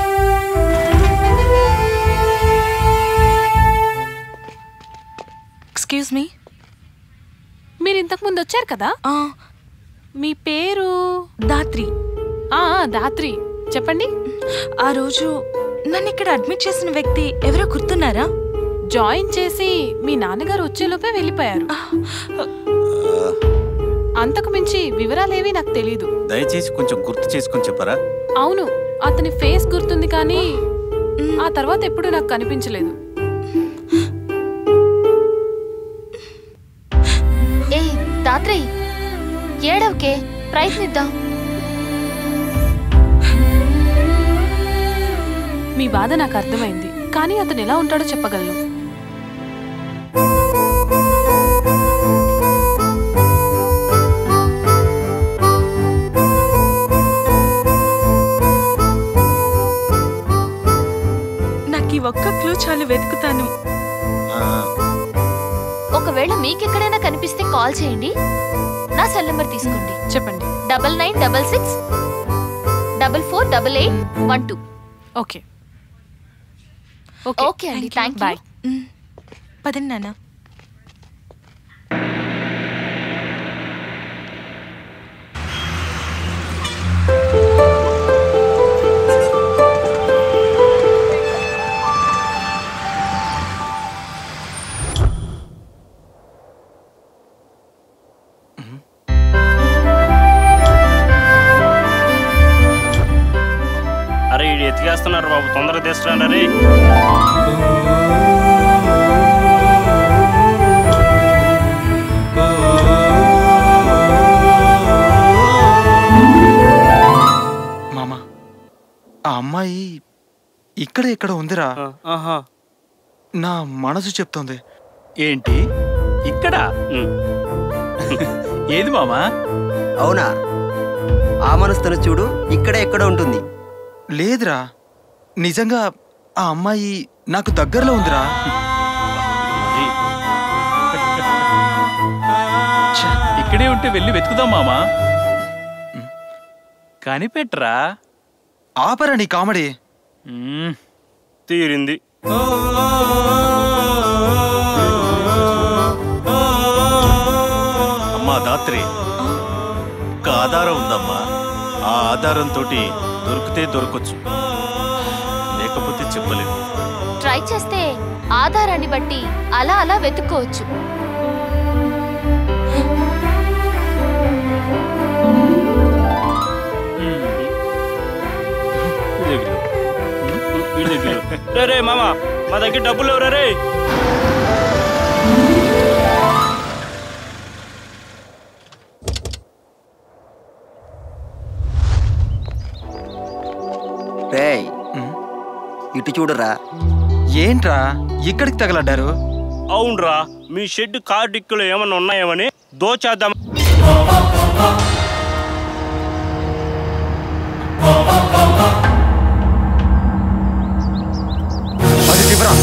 ఎక్స్క్యూజ్ మీ మీరు ఇంతకు ముందు వచ్చారు కదా మీ పేరు దాత్రి ఆ ఆ, దాత్రి చెప్పండి ఆ రోజు నన్ను ఇక్కడ అడ్మిట్ చేసిన వ్యక్తి ఎవరో గుర్తున్నారా జాయిన్ చేసి మీ నాన్నగారు వచ్చేలోపే వెళ్ళిపోయారు అంతకు మించి వివరాలేవి నాకు తెలీదు దయచేసి కొంచెం గుర్తు చేసుకొని చెప్పరా అవును అతని ఫేస్ గుర్తుంది కానీ ఆ తర్వాత ఎప్పుడు నాకు కనిపించలేదు ఏ దాత్రి ఏడవకే ప్రయత్నిద్దాం మీ బాధ నాకు అర్థమైంది కానీ అతను ఎలా ఉంటాడో చెప్పగలను నాకు ఈ ఒక్క క్లూ చాలు వెతుకుతాను ఒకవేళ మీకెక్కడైనా కనిపిస్తే కాల్ చేయండి నా సెల్ నెంబర్ తీసుకోండి చెప్పండి double nine double six double four double eight one two okay okay అండి థ్యాంక్ యూ పదండి నాన్న అరే ఇది ఎతికేస్తున్నారు బాబు తొందరగా తీసుకురండి అరే మామ ఆ అమ్మాయి ఇక్కడ ఇక్కడ ఉందిరా నా మనసు చెప్తోంది ఏంటి ఇక్కడ ఏది మామా అవునా ఆ మనసుతను చూడు ఇక్కడే ఎక్కడ ఉంటుంది లేదురా నిజంగా ఆ అమ్మాయి నాకు దగ్గరలో ఉందిరా ఇక్కడే ఉంటే వెళ్ళి వెతుకుదాం మామా కనిపెట్టరా ఆపరా నీ కామెడీ తీరింది అమ్మా దాత్రి ఒక ఆధారం ఉందమ్మా ఆ ఆధారంతో దొరికితే దొరకొచ్చు లేకపోతే చెప్పలేము ట్రై చేస్తే ఆధారాన్ని బట్టి అలా అలా వెతుక్కోవచ్చు రే రే మామ మా దగ్గర డబ్బులు ఎవరు రే రేయ్ ఇటు చూడరా ఏంట్రా ఇక్కడికి తగలడ్డారు అవునరా మీ షెడ్ కార్ డిక్కులు ఏమన్నా ఉన్నాయేమని దోచేద్దాం అది ఇవ్వరా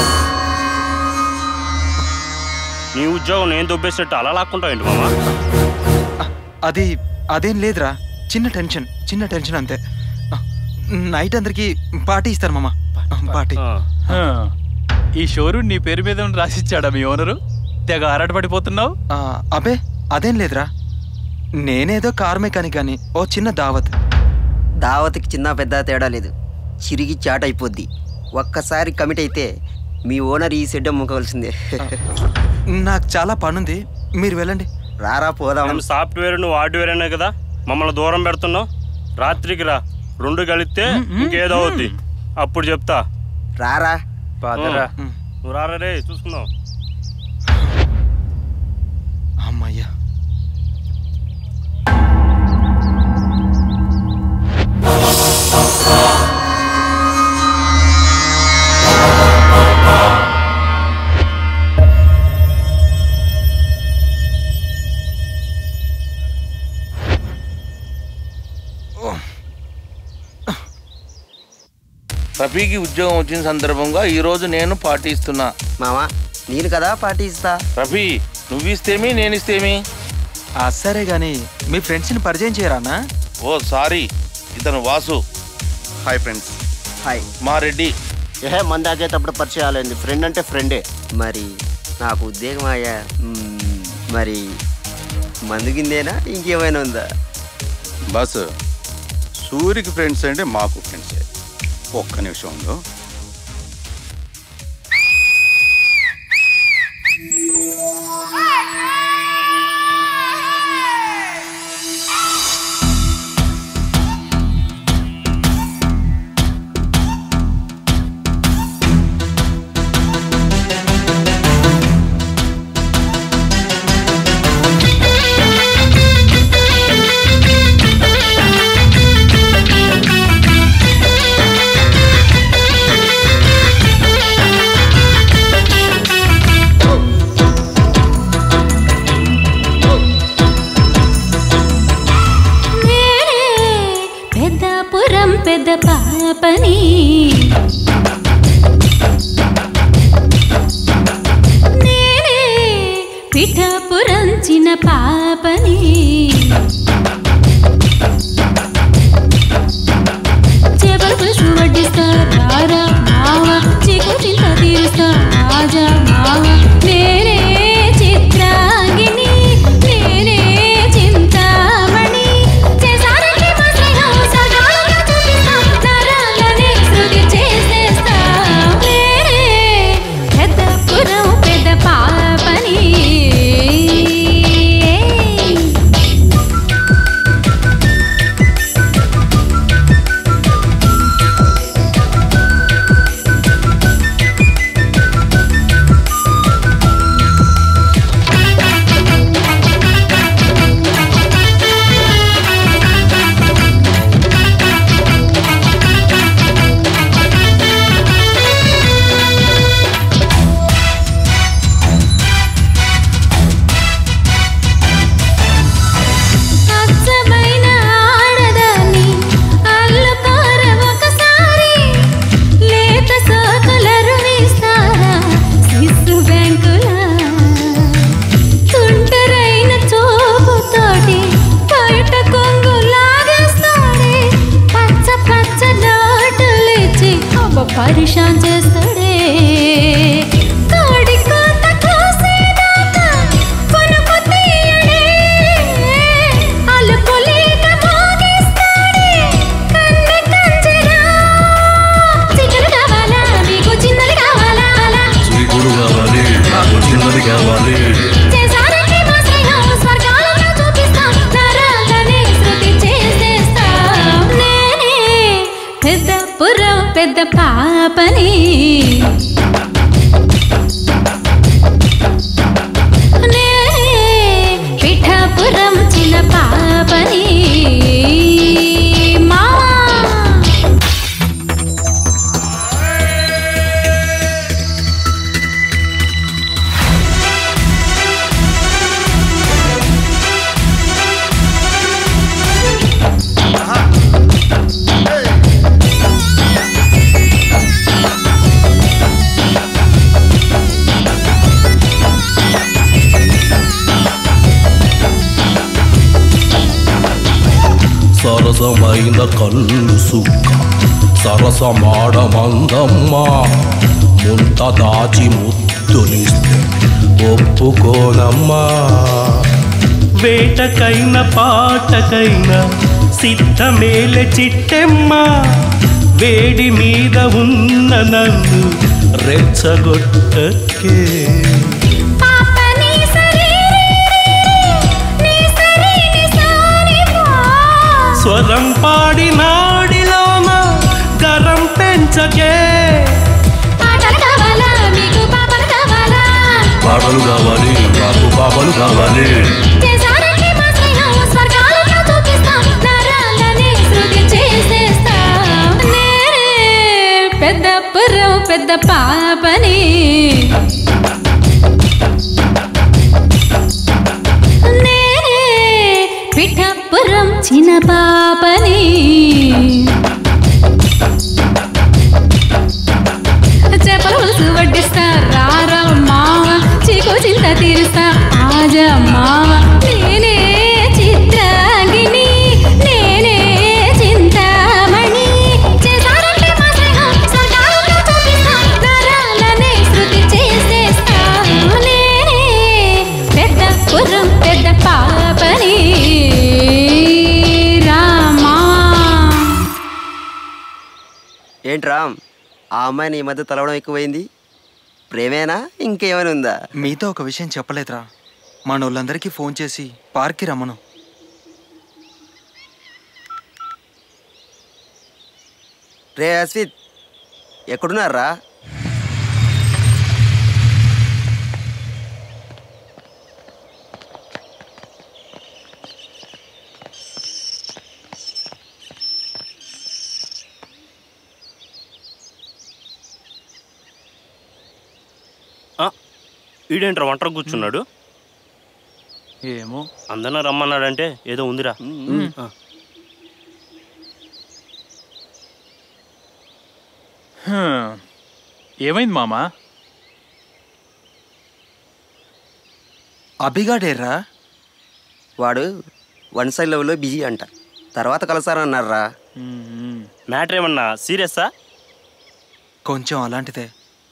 నీ ఉద్యోగం నేను దొబ్బేసినట్టు అలా లాక్కుంటావు ఏంటి మామ అది అదేం లేదురా చిన్న టెన్షన్ చిన్న టెన్షన్ అంతే ఆ, నైట్ అందరికి పార్టీ ఇస్తారు మామ పార్టీ ఆ, ఈ షోరూమ్ నీ పేరు మీద ఉన్న రాసిచ్చాడా మీ ఓనరు తెగ ఆరాటపడిపోతున్నావు ఆ, అబే అదేం లేదురా నేనేదో కార్ మెకానిక్ అని ఓ చిన్న దావత్ దావత్కి చిన్న పెద్ద తేడా లేదు చిరిగి చాట్ అయిపోద్ది ఒక్కసారి కమిట్ అయితే మీ ఓనర్ ఈ సెడ్ అమ్ముకోవాల్సిందే నాకు చాలా పనుంది మీరు వెళ్ళండి రారా పోదాం మేము సాఫ్ట్వేర్ నువ్వు హార్డ్వేర్ అనే కదా మమ్మల్ని దూరం పెడుతున్నావు రాత్రికి రా రెండు కలిస్తే ఇంకేదో అవుద్ది అప్పుడు చెప్తా రారా పాదరా నువ్వు రారా రే చూసుకుందాం అమ్మయ్యా రఫీకి ఉద్యోగం వచ్చిన సందర్భంగా ఈ రోజు నేను పార్టీ ఇస్తున్నా మామా నేను కదా పార్టీ ఇస్తా రఫీ నువ్విస్తేమి నేనిస్తేమి ఆ, సరే గాని మీ ఫ్రెండ్స్ని పరిచయం చేయరానా ఓ సారీ ఇతను వాసు హాయ్ ఫ్రెండ్స్ హాయ్ మా రెడ్డి ఏహే మంది ఆగేటప్పుడు పరిచయాలండి ఫ్రెండ్ అంటే ఫ్రెండే మరి నాకు ఉద్యోగం అయ్యా మ్మ్, మరి మందుగిందేనా ఇంకేమైనా ఉందా బస్ సూర్యకి ఫ్రెండ్స్ అంటే మాకు ఫ్రెండ్సే ఒక్క నిమిషం ఉండు నేనే పెద్దాపురం పెద్ద పాపని నేనే పిఠాపురం చిన్న పాపని చేపల పులుసు వడ్డిస్తా రారా మావ చీకు చింత తీరుస్తా రాజా మావ నేనే చిత్రాంగిని నేనే చింతామణి చేసారంటే మా స్నేహం సగాలుగా చూపిస్తా నరాలనే శృతి చేసేస్తా నేనే పెద్ద పురం పెద్ద పాపని అచ్చమైన ఆడదాన్ని అల్లుకోర ఒకసారి లేత సోకుల రుణిస్తారా శిశు బ్యాంకులా తుంటరైన చూపుతోటి బయట కొంగు లాగేస్తాడే పచ్చ పచ్చ నోటులిచ్చి అబ్బ పరిశాన్ చేస్తాడే కోడి కోత కోసేదాకా కొనుకు తీయడే అలుపులేక మోగిస్తాడే కన్నె కంచెరా చికెన్ కావాలా మీకు చిన్నది కావాలా చీకుడు కావాలి నాకు చిన్నది కావాలి చేసారంటే మా స్నేహం స్వర్గాలలో చూపిస్తాం నరాలనే శృతి చేసేస్తాం నేనే పెద్ద పురం పెద్ద పాపని నేనే పిఠాపురం చిన్న పాపని మా సరసమైన కళ్ళు సుక్క సరసమాడమందమ్మా ముంత దాచి ముద్దునిస్తే ఒప్పుకోనమ్మా వేటకైన పాటకైన సిద్ధమేల చిట్టెమ్మ వేడి మీద ఉన్న నన్ను రెచ్చగొట్టకే పాపని సరి నీ సరి నీ సాని పా స్వరం పాడి నాడిలోన గరం పెంచకే పాటలు కావాలా మీకు పాపలు కావాలా పాటలు కావాలి నాకు పాపలు కావాలి చేసారంటే మా స్నేహం స్వర్గాలలో చూపిస్తాం నరాలని శృతి చేసేస్తాం నేనే పెద్ద పుర్రం పెద్ద పాపని నేనే పిఠాపురం చిన్న పాపని చేపల పులుసు వడ్డిస్తా రారా మావ చీకు చింత తీరుస్తా ఆజా మావ నేనే చిత్రాంగిని నేనే చింతామణి చేసారంటే మా స్నేహం స్వర్గాలలో చూపిస్తా నరాలనే శృతి చేసేస్తా నేనే పెద్ద పుర్రం పెద్ద పాపని రామా ఏంట్రా ఆ అమ్మాయిని ఈ మధ్య తలవడం ఎక్కువైంది ప్రేమేనా ఇంకేమైనా ఉందా మీతో ఒక విషయం చెప్పలేదురా మన వాళ్ళందరికీ ఫోన్ చేసి పార్క్కి రమ్మను రే అస్విత్ ఎక్కడున్నారా ఈడేంట్రా వంటకు కూర్చున్నాడు ఏమో అందరిని రమ్మన్నాడంటే ఏదో ఉందిరా ఆ. హ్మ్. ఏమైంది మామా అభిగాడేర్రా వాడు వన్ సైడ్ లెవెల్లో బిజీ అంట తర్వాత కలుస్తారన్నారా మ్యాటర్ ఏమన్నా సీరియస్సా కొంచెం అలాంటిదే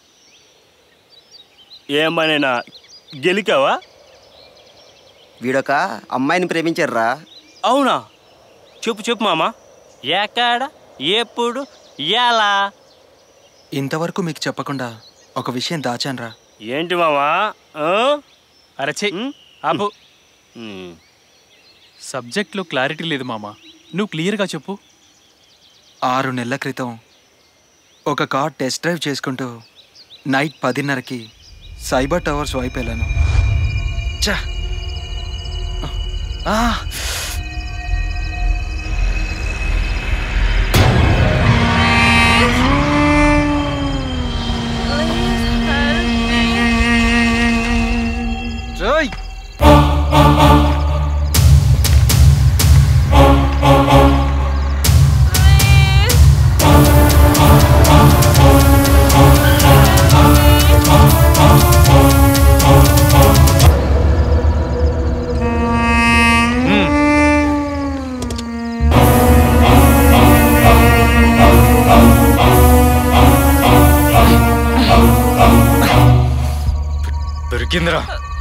ఏమనైనా గెలికావా వీడొక అమ్మాయిని ప్రేమించారా అవునా చెప్పు చెప్పు మామ ఎక్కడ ఎప్పుడు ఎలా ఇంతవరకు మీకు చెప్పకుండా ఒక విషయం దాచాన్రా ఏంటి మామా అరచే ఆపు సబ్జెక్ట్లో క్లారిటీ లేదు మామా నువ్వు క్లియర్గా చెప్పు ఆరు నెలల క్రితం ఒక కార్ టెస్ట్ డ్రైవ్ చేసుకుంటూ నైట్ పదిన్నరకి సైబర్ టవర్స్ వైపు వెళ్ళాను ఛా! ఆ! రేయ్! దొరికిందిరా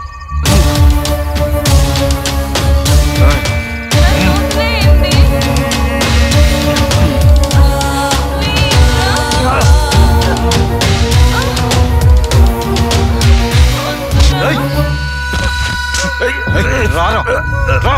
రారా రా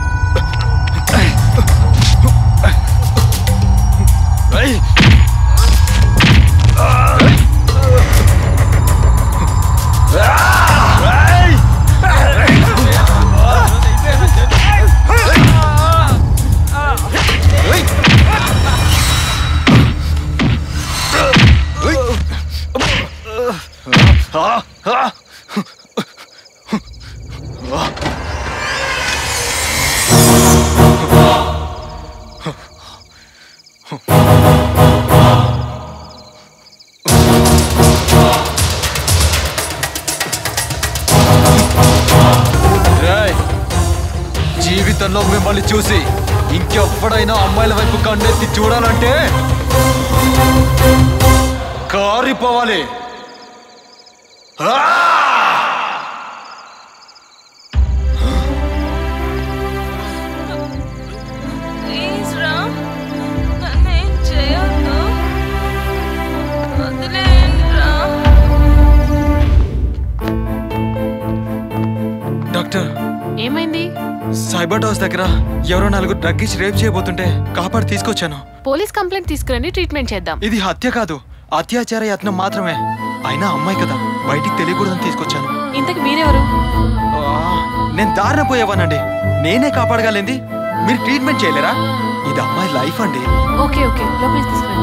రేయ్! జీవితంలో మిమ్మల్ని చూసి ఇంకెప్పుడైనా అమ్మాయిల వైపు కన్నెత్తి చూడాలంటే కారిపోవాలి ఆ! ఏ సైబర్ టవర్స్ దగ్గర ఎవరో నలుగురు డ్రగ్ ఇచ్చి రేప్ చేయబోతుంటే కాపాడి తీసుకొచ్చాను పోలీస్ కంప్లైంట్ తీసుకురండి ట్రీట్మెంట్ చేద్దాం ఇది హత్య కాదు అత్యాచార యత్నం మాత్రమే అయినా అమ్మాయి కదా బయటికి తెలియకూడదని తీసుకొచ్చాను ఇంతకు మీరెవరు ఆ, నేను దారిన పోయేవానండి నేనే కాపాడగలింది మీరు ట్రీట్మెంట్ చేయలేరా ఇది అమ్మాయి లైఫ్ అండి ఓకే ఓకే లోపలికి తీసుకురండి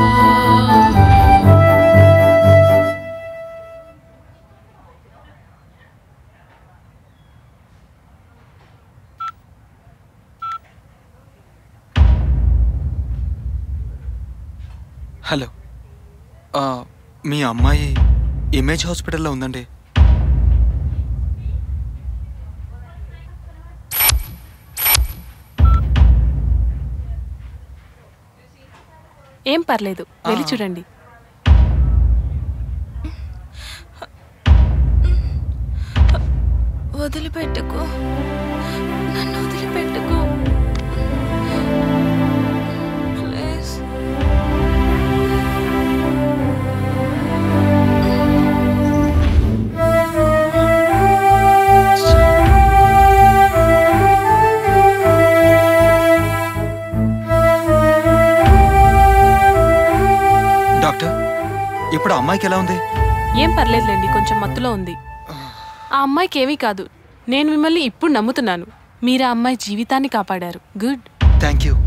హలో ఆ, మీ అమ్మాయి ఇమేజ్ హాస్పిటల్లో ఉందండి ఏం పర్లేదు వెళ్ళి చూడండి వదిలిపెట్టుకో నన్ను వదిలిపెట్టుకో ప్లీజ్ డాక్టర్ ఇప్పుడు అమ్మాయికి ఎలా ఉంది ఏం పర్లేదులేండి కొంచెం మత్తులో ఉంది ఆ అమ్మాయికి ఏమీ కాదు నేను మిమ్మల్ని ఇప్పుడు నమ్ముతున్నాను మీరు ఆ అమ్మాయి జీవితాన్ని కాపాడారు గుడ్ థ్యాంక్ యూ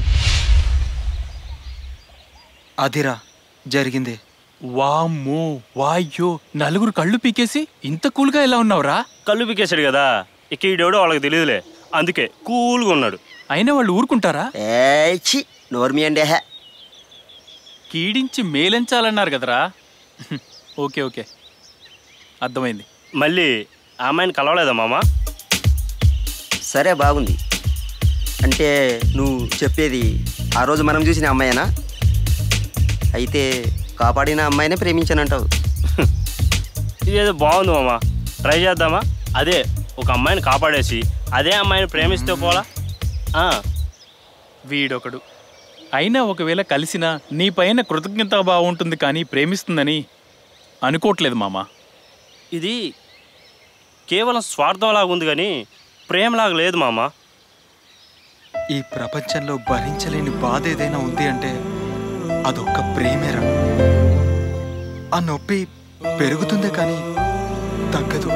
అదిరా జరిగింది వామ్మో వాయ్యో నలుగురు కళ్ళు పీకేసి ఇంత కూల్గా ఎలా ఉన్నావురా కళ్ళు పీకేశాడు కదా ఇక ఈడెవడో వాళ్ళకి తెలియదులే అందుకే కూల్గా ఉన్నాడు అయినా వాళ్ళు ఊరుకుంటారా ఏచి నోర్మి అండి హే కీడించి మేలెంచాలన్నారు కదరా ఓకే ఓకే అర్థమైంది మళ్ళీ ఆ అమ్మాయిని కలవలేదా మామ సరే బాగుంది అంటే నువ్వు చెప్పేది ఆ రోజు మనం చూసిన అమ్మాయేనా అయితే కాపాడిన అమ్మాయినే ప్రేమించానంటావు ఇదేదో బాగుంది మామ ట్రై చేద్దామా అదే ఒక అమ్మాయిని కాపాడేసి అదే అమ్మాయిని ప్రేమిస్తే పోలా ఆ, వీడొకడు అయినా ఒకవేళ కలిసినా నీ పైన కృతజ్ఞత బాగుంటుంది కానీ ప్రేమిస్తుందని అనుకోవట్లేదు మామ ఇది కేవలం స్వార్థంలాగా ఉంది కానీ ప్రేమలాగా లేదు మామ ఈ ప్రపంచంలో భరించలేని బాధ ఏదైనా ఉంది అంటే అదొక్క ప్రేమేరా ఆ నొప్పి పెరుగుతుందే కానీ తగ్గదు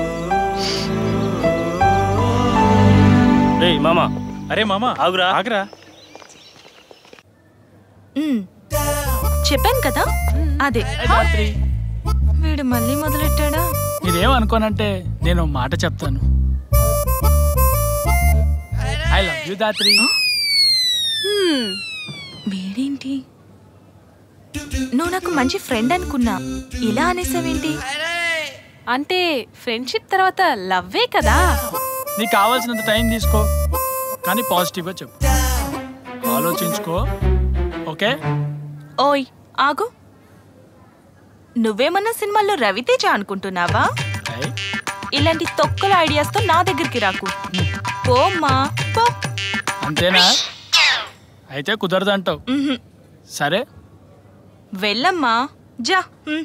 రే మామ అరే మామ ఆగురా ఆగరా మ్, చెప్పాను కదా అదే వీడు మళ్ళీ మొదలెట్టాడా మీరేమనుకోనంటే నేను ఒక మాట చెప్తాను ఐ లవ్ యూ దాత్రి వీడేంటి నువ్వు నాకు మంచి ఫ్రెండ్ అనుకున్నా ఇలా అనేసావేంటి అంటే ఫ్రెండ్షిప్ తర్వాత లవ్వే కదా నీకు కావాల్సినంత టైం తీసుకో కానీ పాజిటివ్గా చెప్పు ఆలోచించుకో ఓకే ఓయ్ ఆగు నువ్వేమన్నా సినిమాల్లో రవితేజ అనుకుంటున్నావా ఇలాంటి తొక్కల ఐడియాస్తో నా దగ్గరికి రాకు పోమ్మా పో అంతేనా అయితే కుదరదంటావు మ్హూ. సరే వెళ్ళమ్మా జా మ్.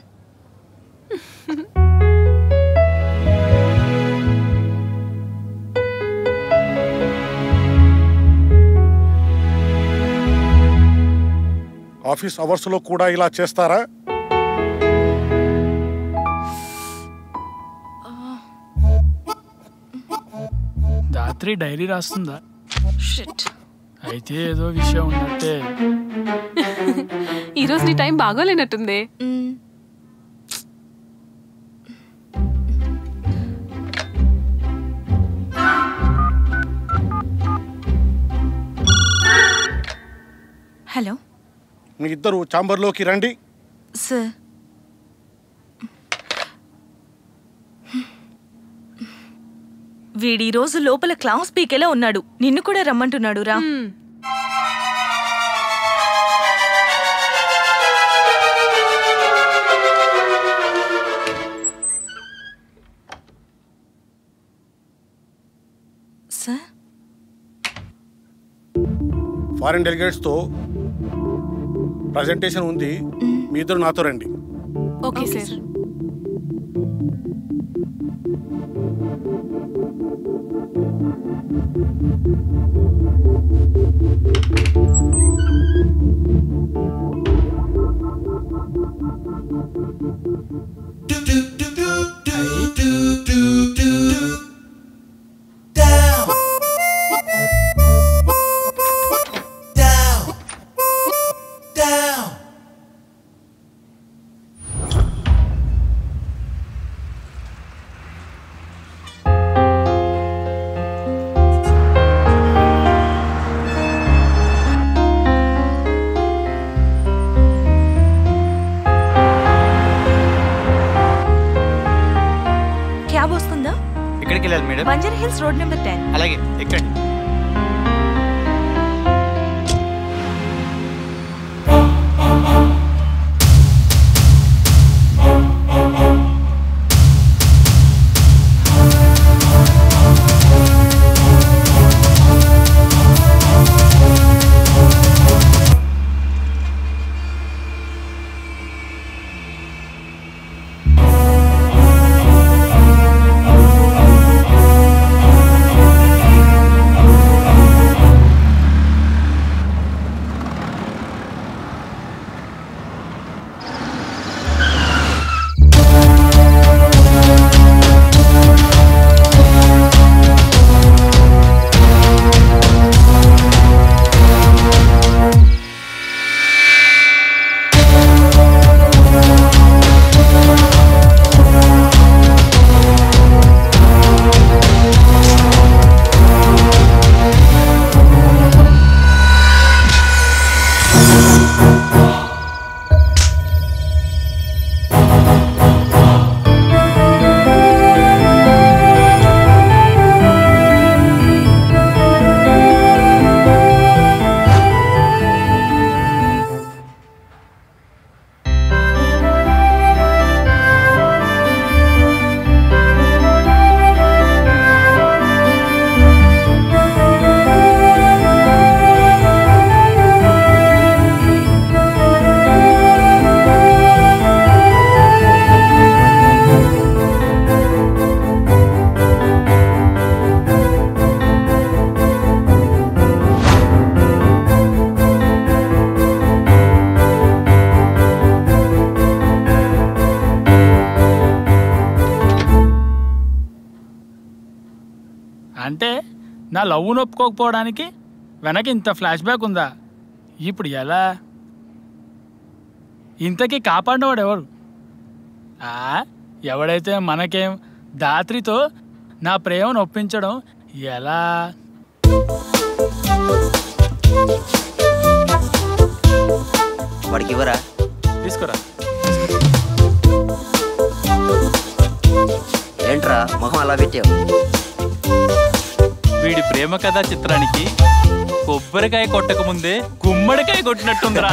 ఆఫీస్ అవర్స్లో కూడా ఇలా చేస్తారా రాత్రి డైరీ రాస్తుందా షిట్ అయితే ఏదో విషయం ఉన్నట్టే ఈరోజు నీ టైం బాగోలేనట్టుంది హలో మీ ఇద్దరు ఛాంబర్లోకి రండి సార్ వీడి రోజు లోపల క్లాస్ పీకేలా ఉన్నాడు నిన్ను కూడా రమ్మంటున్నాడు రా సార్ ఫారిన్ డెలిగేట్స్తో ప్రజెంటేషన్ ఉంది మీ ఇద్దరు నాతో రండి ఓకే సార్ వెళ్ళాలి madam Banjara hills road number ten అలాగే ఎక్కండి అంటే నా లవ్ ఒప్పుకోకపోవడానికి వెనక ఇంత ఫ్లాష్ బ్యాక్ ఉందా ఇప్పుడు ఎలా ఇంతకీ కాపాడినవాడు ఎవరు ఆ, ఎవడైతే మనకేం దాత్రితో నా ప్రేమను ఒప్పించడం ఎలా వాడికి ఇవ్వరా తీసుకురా ఏంట్రా మొహం అలా పెట్టావు వీడి ప్రేమ కథా చిత్రానికి కొబ్బరికాయ కొట్టక ముందే గుమ్మడికాయ కొట్టినట్టుందిరా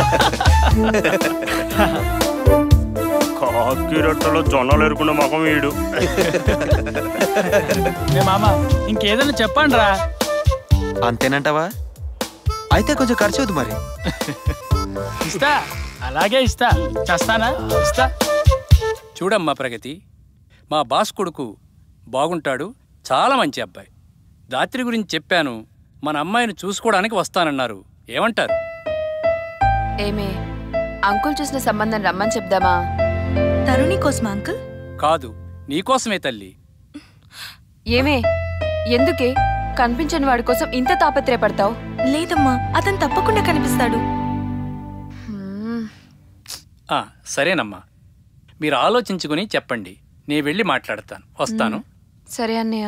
కాకి రొట్టెలో జొన్నలు ఎరుకున్న ముఖం వీడు ఏ మామ ఇంకేదైనా చెప్పండి రా అంతేనంటావా అయితే కొంచెం ఖర్చు అవుతుంది మరి ఇస్తా అలాగే ఇస్తా చేస్తానా ఇస్తా చూడమ్మా ప్రగతి మా బాస్ కొడుకు బాగుంటాడు చాలా మంచి అబ్బాయి దాత్రి గురించి చెప్పాను మన అమ్మాయిని చూసుకోవడానికి వస్తానన్నారు ఏమంటారు ఏమే అంకుల్ చూసిన సంబంధం రమ్మని చెప్దామా తరుణి కోసమా అంకుల్ కాదు నీకోసమే తల్లి ఏమే ఎందుకే కనిపించని వాడి కోసం ఇంత తాపత్రయపడతావు లేదమ్మా అతను తప్పకుండా కనిపిస్తాడు ఆ, సరేనమ్మా మీరు ఆలోచించుకుని చెప్పండి నేను వెళ్ళి మాట్లాడతాను వస్తాను సరే అన్నయ్య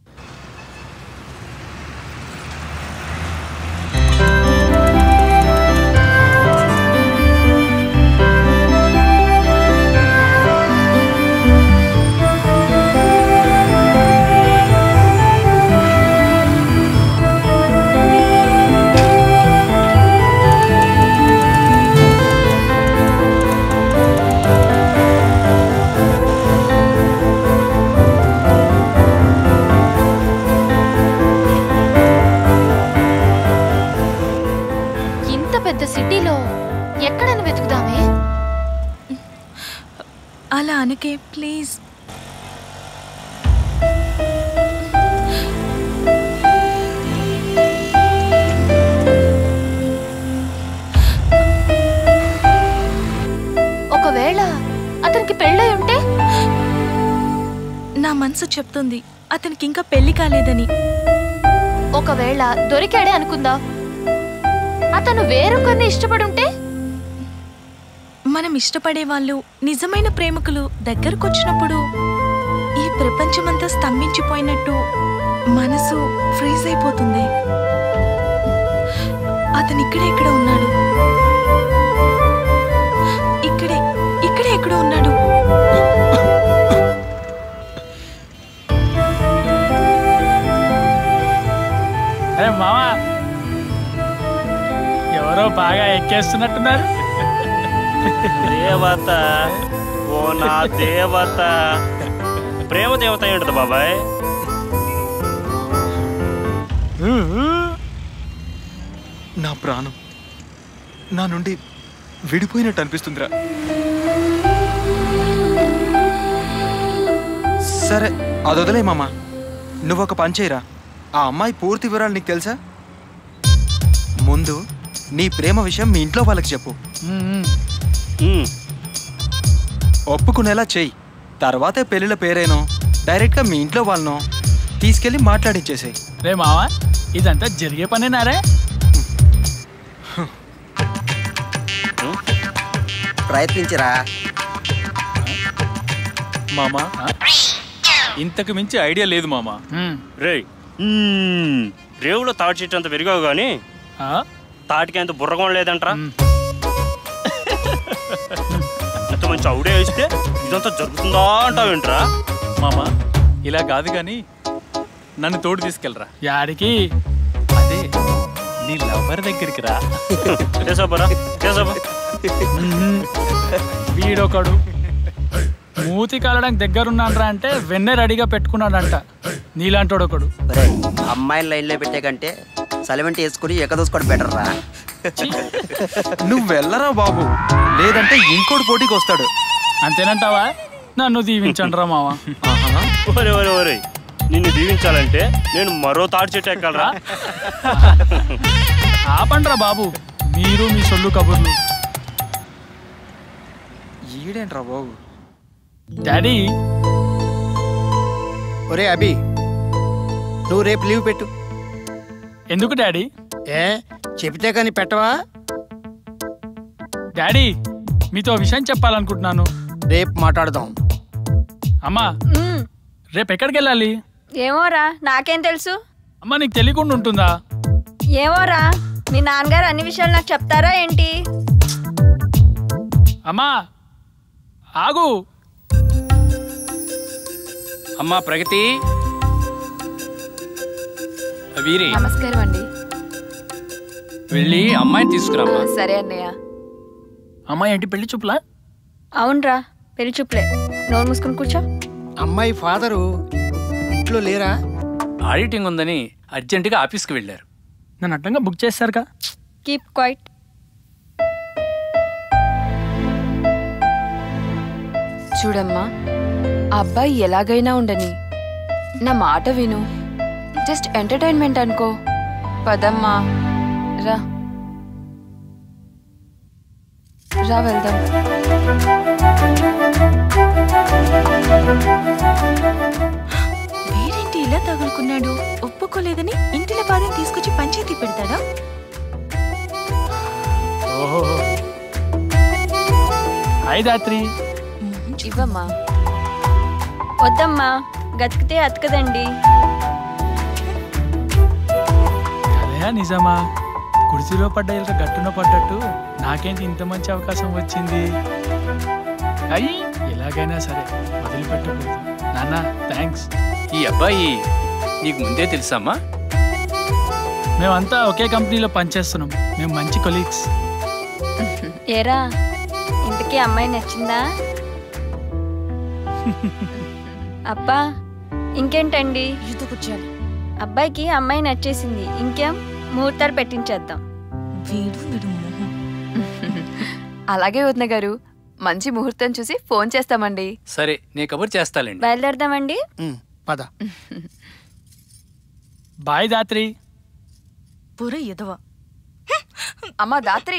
ఇంత పెద్ద సిటీలో ఎక్కడని వెతుకుదామే అలా అనకే ప్లీజ్ ఒకవేళ అతనికి పెళ్ళై ఉంటే నా మనసు చెప్తుంది అతనికి ఇంకా పెళ్లి కాలేదని ఒకవేళ దొరికాడే అనుకుందాం అతను వేరొకరిని ఇష్టపడుంటే మనం ఇష్టపడే వాళ్ళు నిజమైన ప్రేమికులు దగ్గరకొచ్చినప్పుడు ఈ ప్రపంచమంతా స్తంభించిపోయినట్టు మనసు ఫ్రీజ్ అయిపోతుంది అతను ఇక్కడే ఎక్కడ ఉన్నాడు ఇక్కడే ఇక్కడే ఎక్కడ ఉన్నాడు బాగా ఎక్కేస్తున్నట్టున్నారు దేవత ఓ నా దేవత ప్రేమ దేవత ఏంటది బాబాయ్ నా ప్రాణం నా నుండి విడిపోయినట్టు అనిపిస్తుందిరా సరే అది వదిలే మామ నువ్వు ఒక పని చేయరా ఆ అమ్మాయి పూర్తి వివరాలు నీకు తెలుసా ముందు నీ ప్రేమ విషయం మీ ఇంట్లో వాళ్ళకి చెప్పు ఒప్పుకునేలా చెయ్యి తర్వాతే పెళ్ళిళ్ళ పేరేనో డైరెక్ట్గా మీ ఇంట్లో వాళ్ళనో తీసుకెళ్ళి మాట్లాడించేసేయి రే మావా ఇదంతా జరిగే పనేనారే ప్రయత్నించరా మామా ఇంతకు మించి ఐడియా లేదు మామా రే రేవులో తాటి చెట్టు అంత పెరిగావు కానీ తాటికి అంత బుర్రగం లేదంట్రా ఇంత మంచి అవుడే వేస్తే ఇదంతా జరుగుతుందా అంటావేంట్రా మామా ఇలా కాదు కానీ నన్ను తోడు తీసుకెళ్ళరా యాడికి అదే నీ లవర్ దగ్గరికి రా కేశవరా కేశవ వీడొకడు మూతి కాలడానికి దగ్గరున్నాడ్రా అంటే వెన్నె రెడీగా పెట్టుకున్నాడంట నీలాంటోడు ఒకడు ఒరేయ్, అమ్మాయిని లైన్లో పెట్టే కంటే సలిమెంట్ వేసుకుని ఎక్కదోసుకోవడం బెటర్ రా నువ్వు వెళ్ళరా బాబు లేదంటే ఇంకోటి పోటీకి వస్తాడు అంతేనంటావా నన్ను దీవించండి రా మావా ఒరే ఒరే ఒరే నిన్ను దీవించాలంటే నేను మరో తాటి చెట్టు ఎక్కాలరా ఆపండ్రా బాబు మీరు మీ సొల్లు కబుర్లు ఈడేంట్రా బాబు డాడీ ఒరే అభి నువ్వు రేపు లీవ్ పెట్టు ఎందుకు డాడీ ఏ చెబితే కానీ పెట్టవా డాడీ మీతో ఓ విషయం చెప్పాలనుకుంటున్నాను రేపు మాట్లాడదాం అమ్మా రేపు ఎక్కడికి వెళ్ళాలి ఏమోరా నాకేం తెలుసు అమ్మా నీకు తెలియకుండా ఉంటుందా ఏమోరా మీ నాన్నగారు అన్ని విషయాలు నాకు చెప్తారా ఏంటి అమ్మా ఆగు అమ్మా ప్రగతి వీరి నమస్కారం అండి వెళ్ళి అమ్మాయిని తీసుకురామ్మా సరే అన్నయ్య అమ్మాయి ఏంటి పెళ్లి చూపులా అవునరా పెళ్లి చూపులే నోరు మూసుకుని కూర్చో అమ్మాయి ఫాదరు ఇంట్లో లేరా ఆడిటింగ్ ఉందని అర్జెంటుగా ఆఫీస్కి వెళ్ళారు నన్ను అడ్డంగా బుక్ చేస్తారుగా కీప్ క్వైట్ చూడమ్మా ఆ అబ్బాయి ఎలాగైనా ఉండని నా మాట విను జస్ట్ ఎంటర్టైన్మెంట్ అనుకో పదమ్మా రా రా వెళ్దాం వీడేంటి ఇలా తగులుకున్నాడు ఒప్పుకోలేదని ఇంటిల బాధని తీసుకొచ్చి పంచాయతీ పెడతాడా ఓహో హాయ్ దాత్రి ఇవ్వమ్మా వద్దమ్మా గతికితే అతకదండి అదే నిజమా కుర్చీలో పడ్డ ఇళ్ళ గట్టున పడ్డట్టు నాకేంటి ఇంత మంచి అవకాశం వచ్చింది అయ్యి ఎలాగైనా సరే వదిలిపెట్టకూడదు నాన్న థ్యాంక్స్ ఈ అబ్బాయి నీకు ముందే తెలుసమ్మా మేమంతా ఒకే కంపెనీలో పనిచేస్తున్నాం మేము మంచి కొలీగ్స్ ఏరా ఇంతకీ అమ్మాయి నచ్చిందా అబ్బా ఇంకేంటండి కూర్చోండి అబ్బాయికి అమ్మాయి నచ్చేసింది ఇంకేం ముహూర్తాలు పెట్టించేద్దాం వీడు వీడు మొహం అలాగే వదిన గారు మంచి ముహూర్తం చూసి ఫోన్ చేస్తామండి సరే నీ కబుర్ చేస్తాలేండి బయలుదేరదామండి పద బాయ్ దాత్రి పుర ఎదవ అమ్మా దాత్రి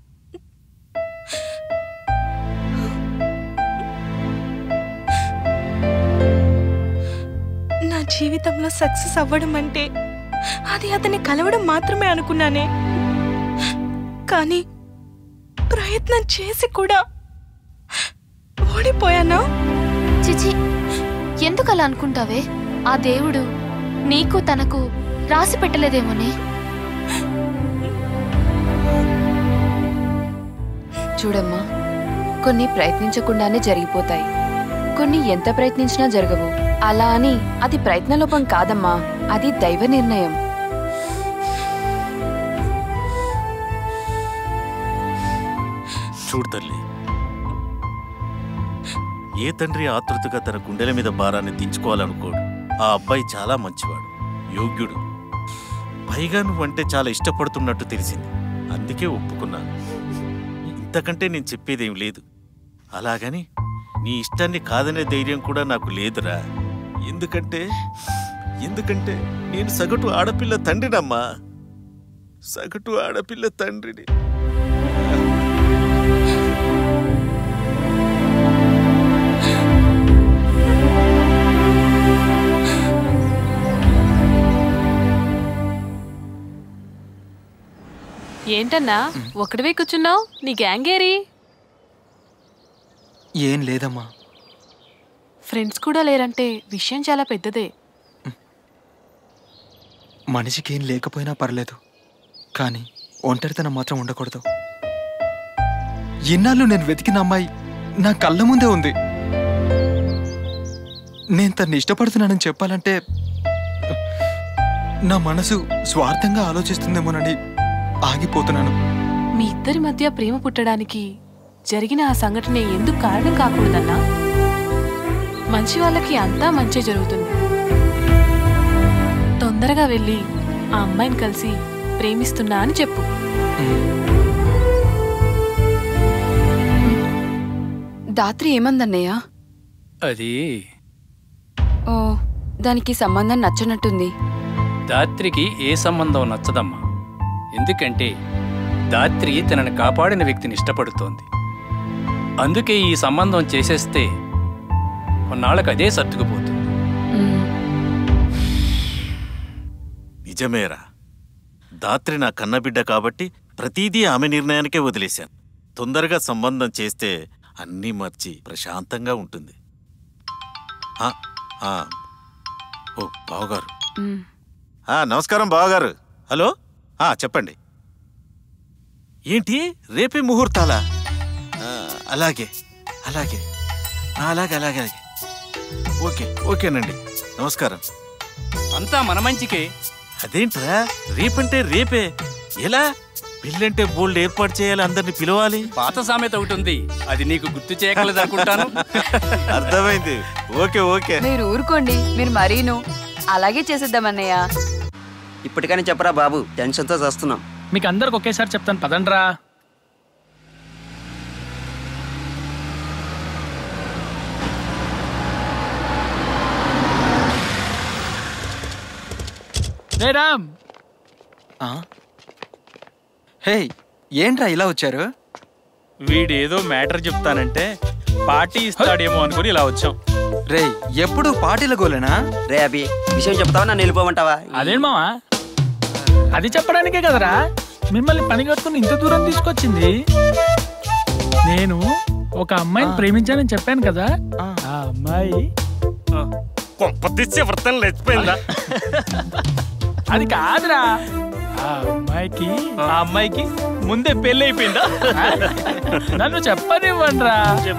నా జీవితంలో సక్సెస్ అవ్వడం అంటే అది అతన్ని కలవడం మాత్రమే అనుకున్నానే కానీ ప్రయత్నం చేసి కూడా ఓడిపోయానా చిచి ఎందుకు అలా అనుకుంటావే ఆ దేవుడు నీకు తనకు రాసి పెట్టలేదేమోనే చూడమ్మా కొన్ని ప్రయత్నించకుండానే జరిగిపోతాయి కొన్ని ఎంత ప్రయత్నించినా జరగవు అలా అని అది ప్రయత్నలోపం కాదమ్మా అది దైవ నిర్ణయం చూడు తల్లి ఏ తండ్రి ఆతృతగా తన గుండెల మీద భారాన్ని దించుకోవాలనుకోడు ఆ అబ్బాయి చాలా మంచివాడు యోగ్యుడు పైగా నువ్వంటే చాలా ఇష్టపడుతున్నట్టు తెలిసింది అందుకే ఒప్పుకున్నాను ఇంతకంటే నేను చెప్పేదేం లేదు అలాగని నీ ఇష్టాన్ని కాదనే ధైర్యం కూడా నాకు లేదురా ఎందుకంటే ఎందుకంటే నేను సగటు ఆడపిల్ల తండ్రినమ్మా సగటు ఆడపిల్ల తండ్రిని ఏంటన్నా ఒకటివే కూర్చున్నావు నీ గ్యాంగ్ ఏరి ఏం లేదమ్మా ఫ్రెండ్స్ కూడా లేరంటే విషయం చాలా పెద్దదే మనిషికి ఏం లేకపోయినా పర్లేదు కానీ ఒంటరితనం మాత్రం ఉండకూడదు ఇన్నాళ్ళు నేను వెతికిన అమ్మాయి నా కళ్ళ ముందే ఉంది నేను తన్ని ఇష్టపడుతున్నానని చెప్పాలంటే నా మనసు స్వార్థంగా ఆలోచిస్తుందేమోనని ఆగిపోతున్నాను మీ ఇద్దరి మధ్య ప్రేమ పుట్టడానికి జరిగిన ఆ సంఘటన ఎందుకు కారణం కాకూడదన్నా మంచి వాళ్ళకి అంతా మంచి జరుగుతుంది తొందరగా వెళ్ళి ఆ అమ్మాయిని కలిసి ప్రేమిస్తున్నా అని చెప్పు దాత్రి ఏమందన్నయ్య అది ఓ దానికి సంబంధం నచ్చనట్టుంది దాత్రికి ఏ సంబంధం నచ్చదమ్మా ఎందుకంటే దాత్రి తనని కాపాడిన వ్యక్తిని ఇష్టపడుతోంది అందుకే ఈ సంబంధం చేసేస్తే కొన్నాళ్ళకి అదే సర్దుకుపోతుంది నిజమేరా దాత్రి నా కన్నబిడ్డ కాబట్టి ప్రతిదీ ఆమె నిర్ణయానికే వదిలేశాను తొందరగా సంబంధం చేస్తే అన్నీ మర్చి ప్రశాంతంగా ఉంటుంది ఆ, ఆ. ఓ బావగారు ఆ, నమస్కారం బావగారు హలో ఆ, చెప్పండి ఏంటి రేపే ముహూర్తాలా ఆ, అలాగే అలాగే ఆ, అలాగే అలాగే అలాగే ఓకే ఓకేనండి నమస్కారం అంతా మన మంచికే అదేంట్రా రేపంటే రేపే ఎలా పెళ్ళంటే బోల్డ్ ఏర్పాటు చేయాలి అందరిని పిలవాలి పాత సామెత ఒకటి ఉంది అది నీకు గుర్తు చేయగలదు అనుకుంటాను అర్థమైంది ఓకే ఓకే మీరు ఊరుకోండి మీరు మరీను అలాగే చేసేద్దామన్నయ్య ఇప్పటికైనా చెప్పరా బాబు టెన్షన్తో చేస్తున్నాం మీకు అందరికి ఒకేసారి చెప్తాను పదండ్రా రే రామ్ ఆ? హే ఏంట్రా ఇలా వచ్చారు వీడేదో మ్యాటర్ చెప్తానంటే పార్టీ ఇస్తాడేమో అనుకుని ఇలా వచ్చాం రే ఎప్పుడు పార్టీల గోలేనా రే అభి విషయం చెప్తావా నన్ను వెళ్ళిపోమంటావా అదేం మావా అది చెప్పడానికే కదరా మిమ్మల్ని పని కట్టుకుని ఇంత దూరం తీసుకొచ్చింది నేను ఒక అమ్మాయిని ప్రేమించానని చెప్పాను కదా ఆ అమ్మాయి కొంపతీసే వృత్తం లేచిపోయిందా అది కాదురా ఆ అమ్మాయికి ఆ అమ్మాయికి ముందే పెళ్ళి అయిపోయిందా నన్ను చెప్పనివ్వండి రా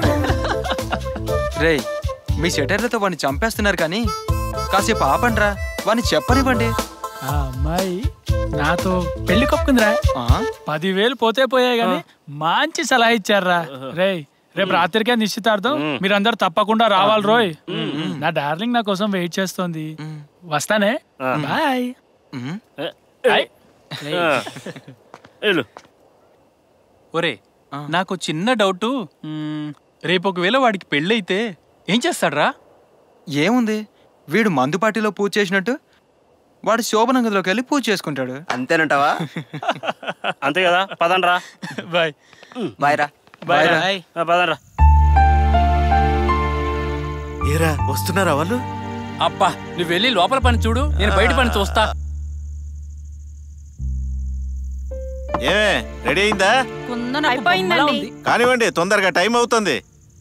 రే మీ షెటర్లతో వాడిని చంపేస్తున్నారు కానీ కాసేపు ఆపండ్రా వాడిని చెప్పనివ్వండి ఆ అమ్మాయి నాతో పెళ్లి కొప్పుకుందిరా పదివేలు పోతే పోయాయి కానీ మంచి సలహా ఇచ్చారా రే రేపు రాత్రికే నిశ్చితార్థం మీరందరూ తప్పకుండా రావాలి రోయ్ నా డార్లింగ్ నా కోసం వెయిట్ చేస్తోంది వస్తానే బాయ్ బాయ్. ఒరే నాకు చిన్న డౌట్ రేపు ఒకవేళ వాడికి పెళ్ళైతే ఏం చేస్తాడ్రా ఏముంది వీడు మందు పార్టీలో పూజ చేసినట్టు వాడు శోభన గదిలోకి వెళ్ళి పూజ చేసుకుంటాడు అంతేనంటావా అంతే కదా పదండ్రా బాయ్ బాయ్ రా బాయ్ రా బాయ్. ఆ, పదండ్రా ఏరా వస్తున్నారా వాళ్ళు అబ్బా నువ్వు వెళ్ళి లోపల పని చూడు నేను బయట పని చూస్తా ఏమే రెడీ అయిందా అయిపోయిందండి కానివ్వండి తొందరగా టైం అవుతుంది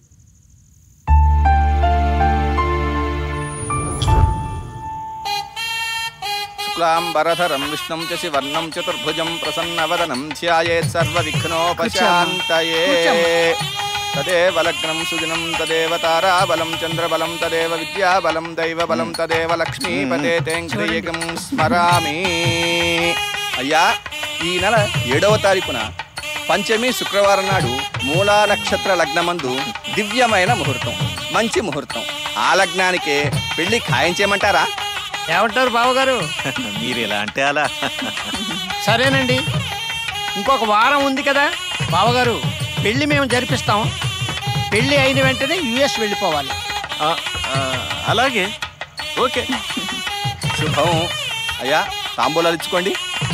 శుక్లాంబరధరం విష్ణుం చ శివర్ణం చతుర్భుజం ప్రసన్నవదనం ధ్యాయేత్ సర్వవిఘ్నోపశాంతయే తదేవ లగ్నం సుదినం తదేవ తారాబలం చంద్రబలం తదేవ విద్యాబలం దైవబలం తదేవ లక్ష్మీపదే తేంక్రియకం స్మరామి అయ్యా ఈ నెల ఏడవ తారీఖున పంచమి శుక్రవారం నాడు మూలా నక్షత్ర లగ్నమందు దివ్యమైన ముహూర్తం మంచి ముహూర్తం ఆ లగ్నానికే పెళ్లి ఖాయం చేయమంటారా ఏమంటారు బావగారు మీరు ఎలా అంటే అలా సరేనండి ఇంకొక వారం ఉంది కదా బావగారు పెళ్లి మేము జరిపిస్తాం పెళ్లి అయిన వెంటనే యుఎస్ వెళ్ళిపోవాలి అలాగే ఓకే శుభం అయ్యా తాంబూలాలు ఇచ్చుకోండి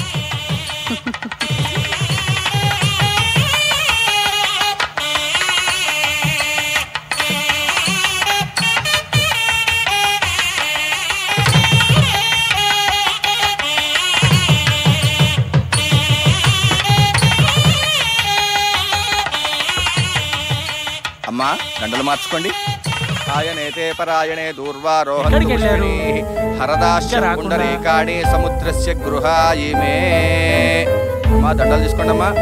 అమ్మా దండలు మార్చుకోండి ఆయనేతే పరాయణే ఎక్కడికి వెళ్ళారు? దూర్వారోహణి హరదాశ ఇంకా రాకుండా. పుండరీకాణి సముద్రస్య గృహాయిమే అమ్మా దండలు తీసుకోండి అమ్మా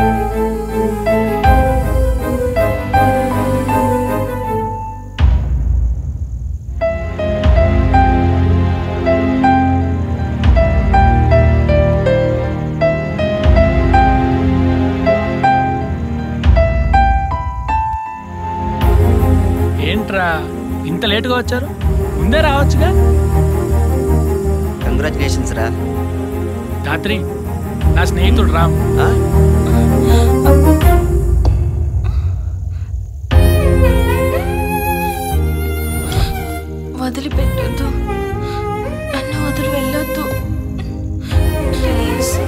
ఏంట్రా ఇంత లేటుగా వచ్చారు ముందే రావచ్చుగా కంగ్రాచులేషన్స్ రా రాత్రి నా స్నేహితుడు రామ్ వదిలిపెట్టొద్దు నన్ను వదిలి వెళ్ళొద్దు ప్లీజ్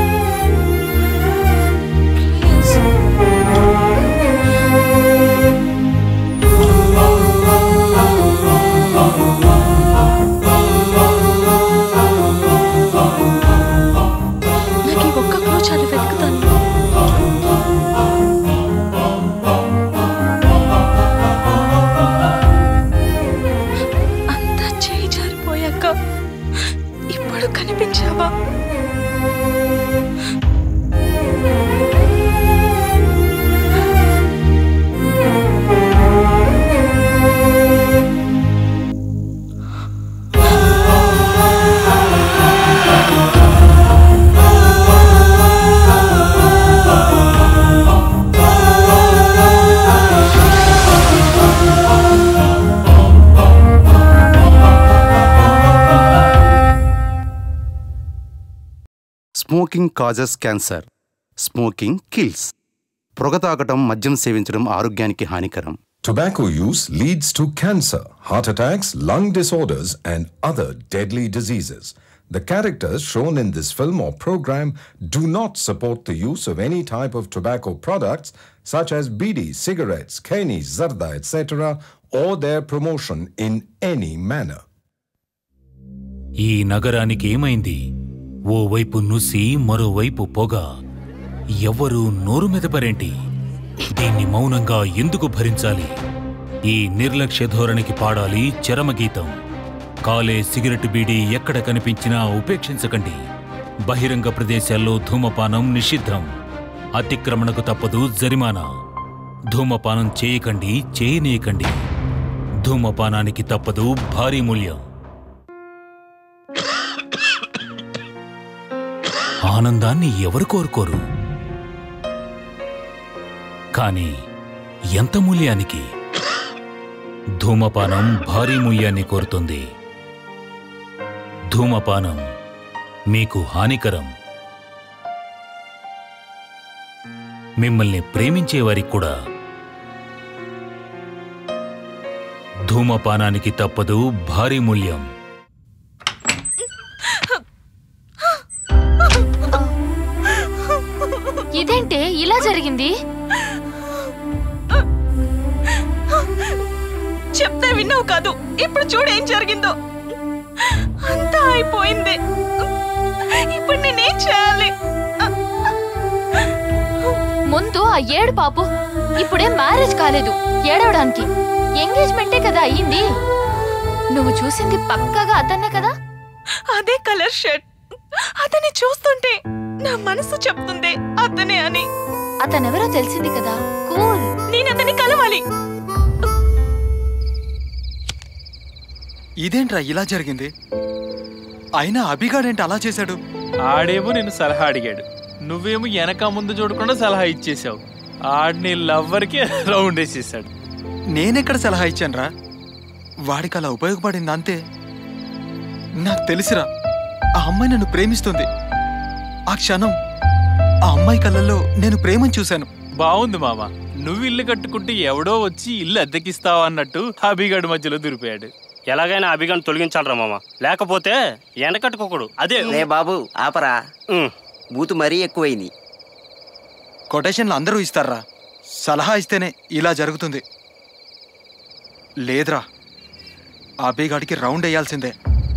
ప్లీజ్ నాకు ఈ ఒక్క క్లూ చాలు వెతుకుతాను అంతా చేయి జారిపోయాక ఇప్పుడు కనిపించావా smoking causes cancer smoking kills పొగ తాగటం మద్యం సేవించడం ఆరోగ్యానికి హానికరం Tobacco use leads to cancer, heart attacks, lung disorders, and other deadly diseases. The characters shown in this film or program do not support the use of any type of tobacco products such as bidi, cigarettes, keni, zarda, etc., or their promotion in any manner. ఈ నగరానికి ఏమైంది ఓవైపు నుసి మరోవైపు పొగ ఎవ్వరూ నోరు మెదపరేంటి దీన్ని మౌనంగా ఎందుకు భరించాలి ఈ నిర్లక్ష్య ధోరణికి పాడాలి చరమగీతం కాలే సిగరెట్ బీడీ ఎక్కడ కనిపించినా ఉపేక్షించకండి బహిరంగ ప్రదేశాల్లో ధూమపానం నిషిద్ధం అతిక్రమణకు తప్పదు జరిమానా ధూమపానం చేయకండి చేయనీయకండి ధూమపానానికి తప్పదు భారీ మూల్యం ఆనందాన్ని ఎవరు కోరుకోరు కానీ ఎంత మూల్యానికి ధూమపానం భారీ మూల్యాన్ని కోరుతుంది ధూమపానం మీకు హానికరం మిమ్మల్ని ప్రేమించే వారికి కూడా ధూమపానానికి తప్పదు భారీ మూల్యం ఇదేంటే ఇలా జరిగింది చెప్తే విన్నావు కాదు ఇప్పుడు చూడు ఏం జరిగిందో అంతా అయిపోయింది ఇప్పుడు నేనేం చేయాలి ముందు ఆ ఏడు పాపు ఇప్పుడే మ్యారేజ్ కాలేదు ఏడవడానికి ఎంగేజ్మెంటే కదా అయ్యింది నువ్వు చూసింది పక్కగా అతన్నే కదా అదే కలర్ షర్ట్ అతన్ని చూస్తుంటే నా మనసు చెప్తుంది అతనే అని అతనెవరో తెలిసింది కదా కూల్ నేను అతన్ని కలవాలి ఇదేంట్రా ఇలా జరిగింది అయినా అభిగాడేంటి అలా చేశాడు ఆడేమో నిన్ను సలహా అడిగాడు నువ్వేమో వెనక ముందు చూడకుండా సలహా ఇచ్చేసావు ఆడిని లవ్వర్కి రౌండ్ వేసేసాడు నేనెక్కడ సలహా ఇచ్చానురా వాడికి అలా ఉపయోగపడింది అంతే నాకు తెలిసిరా ఆ అమ్మాయి నన్ను ప్రేమిస్తుంది ఆ క్షణం ఆ అమ్మాయి కళ్ళల్లో నేను ప్రేమను చూశాను బాగుంది మామ నువ్వు ఇల్లు కట్టుకుంటే ఎవడో వచ్చి ఇల్లు అద్దెకిస్తావా అన్నట్టు అభిగాడి మధ్యలో దూరిపోయాడు ఎలాగైనా అభిగాన్ని తొలగించాలరా మామ లేకపోతే ఎండకట్టుకోకూడదు అదే లే బాబు ఆపరా బూతు మరీ ఎక్కువైంది కొటేషన్లు అందరూ ఇస్తారా సలహా ఇస్తేనే ఇలా జరుగుతుంది లేదురా ఆ అబ్బిగాడికి రౌండ్ వేయాల్సిందే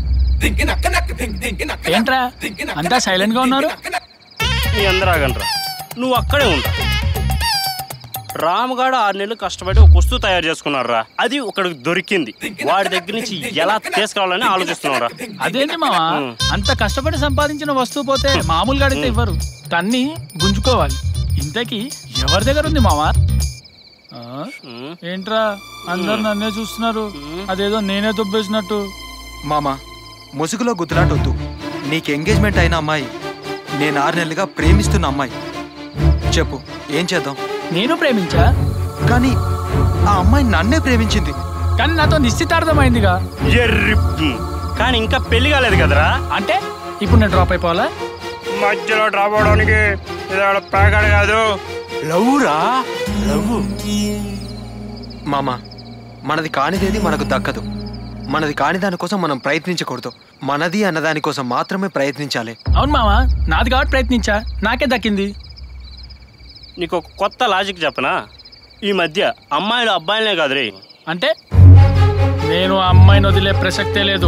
ఏంట్రా అంతా సైలెంట్ గా ఉన్నారు నీ అందరూ ఆగండ్రా నువ్వు అక్కడే ఉంటా రాముగాడు ఆరు నెలలు కష్టపడి ఒక వస్తువు తయారు చేసుకున్నారా అది ఒకడికి దొరికింది వాడి దగ్గర నుంచి ఎలా తీసుకురావాలని ఆలోచిస్తున్నారా అదేంటి మావా అంత కష్టపడి సంపాదించిన వస్తువు పోతే మామూలుగా అడిగితే ఇవ్వరు తన్ని గుంజుకోవాలి ఇంతకీ ఎవరి దగ్గర ఉంది మావా ఆ? ఏంట్రా అందరు నన్నే చూస్తున్నారు అదేదో నేనే దుబ్బేసినట్టు మామ ముసుగులో గుద్దులాటొద్దు నీకు ఎంగేజ్మెంట్ అయిన అమ్మాయి నేను ఆరు నెలలుగా ప్రేమిస్తున్న అమ్మాయి చెప్పు ఏం చేద్దాం నేను ప్రేమించా కానీ ఆ అమ్మాయి నన్నే ప్రేమించింది కానీ నాతో నిశ్చితార్థమైందిగా ఎర్రి కానీ ఇంకా పెళ్లి కాలేదు కదరా అంటే ఇప్పుడు నేను డ్రాప్ అయిపోవాలా మధ్యలో డ్రాప్ అవడానికి ఇదేవాడ ప్యాకాడు కాదు లవ్వురా లవ్ మామ మనది కానిదేది మనకు దక్కదు మనది కాని దానికోసం మనం ప్రయత్నించకూడదు మనది అన్న దానికోసం మాత్రమే ప్రయత్నించాలి అవును మావా నాది కాబట్టి ప్రయత్నించా నాకే దక్కింది నీకు ఒక కొత్త లాజిక్ చెప్పనా ఈ మధ్య అమ్మాయిలు అబ్బాయిలనే కాదు రే అంటే నేను ఆ అమ్మాయిని వదిలే ప్రసక్తే లేదు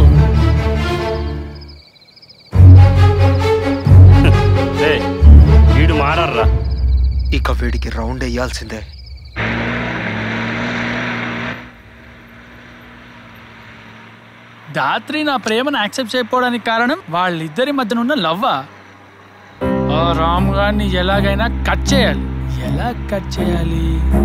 రే వీడు మారర్రా ఇక వీడికి రౌండ్ వేయాల్సిందే దాత్రి నా ప్రేమను యాక్సెప్ట్ చేయకపోవడానికి కారణం వాళ్ళిద్దరి మధ్యన ఉన్న లవ్వా ఆ రామ్ గారిని ఎలాగైనా కట్ చేయాలి ఎలా కట్ చేయాలి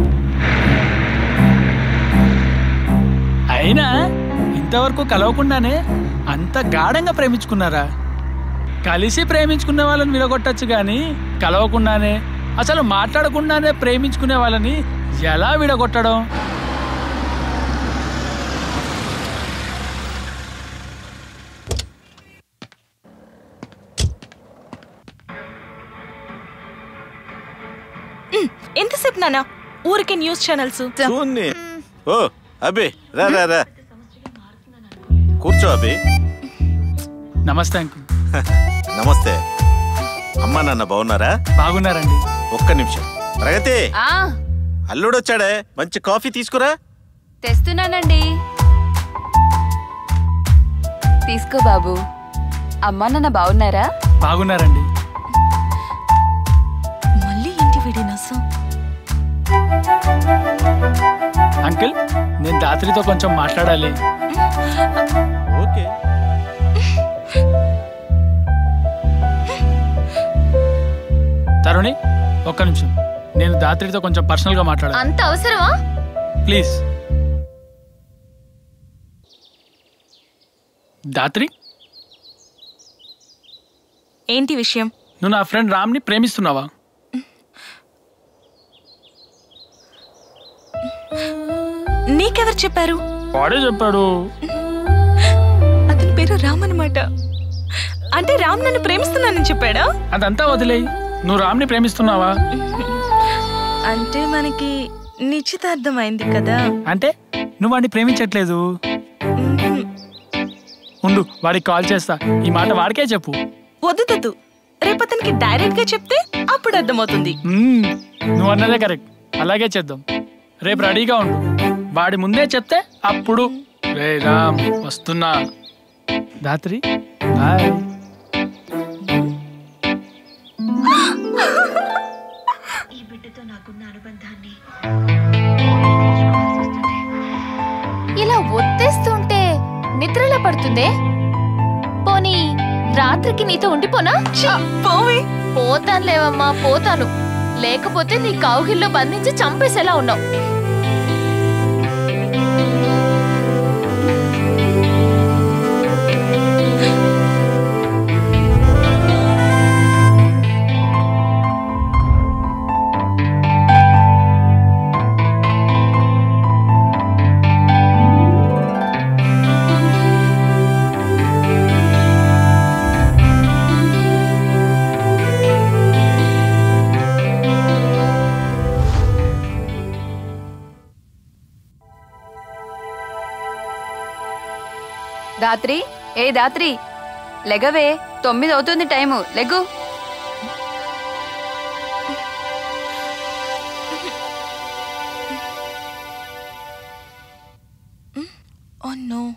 అయినా ఇంతవరకు కలవకుండానే అంత గాఢంగా ప్రేమించుకున్నారా కలిసి ప్రేమించుకునే వాళ్ళని విడగొట్టచ్చు కానీ కలవకుండానే అసలు మాట్లాడకుండానే ప్రేమించుకునే వాళ్ళని ఎలా విడగొట్టడం ఉమ్, ఎంతసేపు నాన్న ఊరికే న్యూస్ ఛానల్స్ చూన్ని ఓ అబ్బే రా రా రా కూర్చో అబ్బే నమస్తే అంకుల్ నమస్తే అమ్మా నాన్న బాగున్నారా బాగున్నారండి ఒక్క నిమిషం ప్రగతి ఆ అల్లుడొచ్చాడే మంచి కాఫీ తీసుకురా తెస్తున్నానండి తీసుకో బాబు అమ్మా నాన్న బాగున్నారా బాగున్నారండి మళ్ళీ ఏంటి వీడి నసం అంకుల్ నేను దాత్రితో కొంచెం మాట్లాడాలి ఓకే తరుణి ఒక్క నిమిషం నేను దాత్రితో కొంచెం పర్సనల్ గా మాట్లాడాలి అంత అవసరమా ప్లీజ్ దాత్రి ఏంటి విషయం నువ్వు నా ఫ్రెండ్ రామ్ని ప్రేమిస్తున్నావా నీకెవరు చెప్పారు వాడే చెప్పాడు అతని పేరు రామ్ అనమాట అంటే రామ్ నన్ను ప్రేమిస్తున్నానని చెప్పాడా అదంతా వదిలేయి నువ్వు రామ్ని ప్రేమిస్తున్నావా అంటే మనకి నిశ్చితార్థం అయింది కదా అంటే నువ్వు వాడిని ప్రేమించట్లేదు ఉండు వాడికి కాల్ చేస్తా ఈ మాట వాడికే చెప్పు వద్దు తద్దు రేపు అతనికి డైరెక్ట్ గా చెప్తే అప్పుడు అర్థమవుతుంది మ్మ్. నువ్వు అన్నదే కరెక్ట్ అలాగే చేద్దాం రేపు రెడీగా ఉండు వాడి ముందే చెప్తే అప్పుడు రే రామ్ వస్తున్నా దాత్రి బాయ్ ఇలా ఒత్తేస్తుంటే నిద్రలా పడుతుందే పోనీ రాత్రికి నీతో ఉండిపోనా పోవే పోతాను లేవమ్మా పోతాను లేకపోతే నీ కౌగిల్లో బంధించి చంపేసేలా ఉన్నావు దాత్రి ఏ దాత్రి లెగవే తొమ్మిది అవుతుంది టైము లెగు Oh no.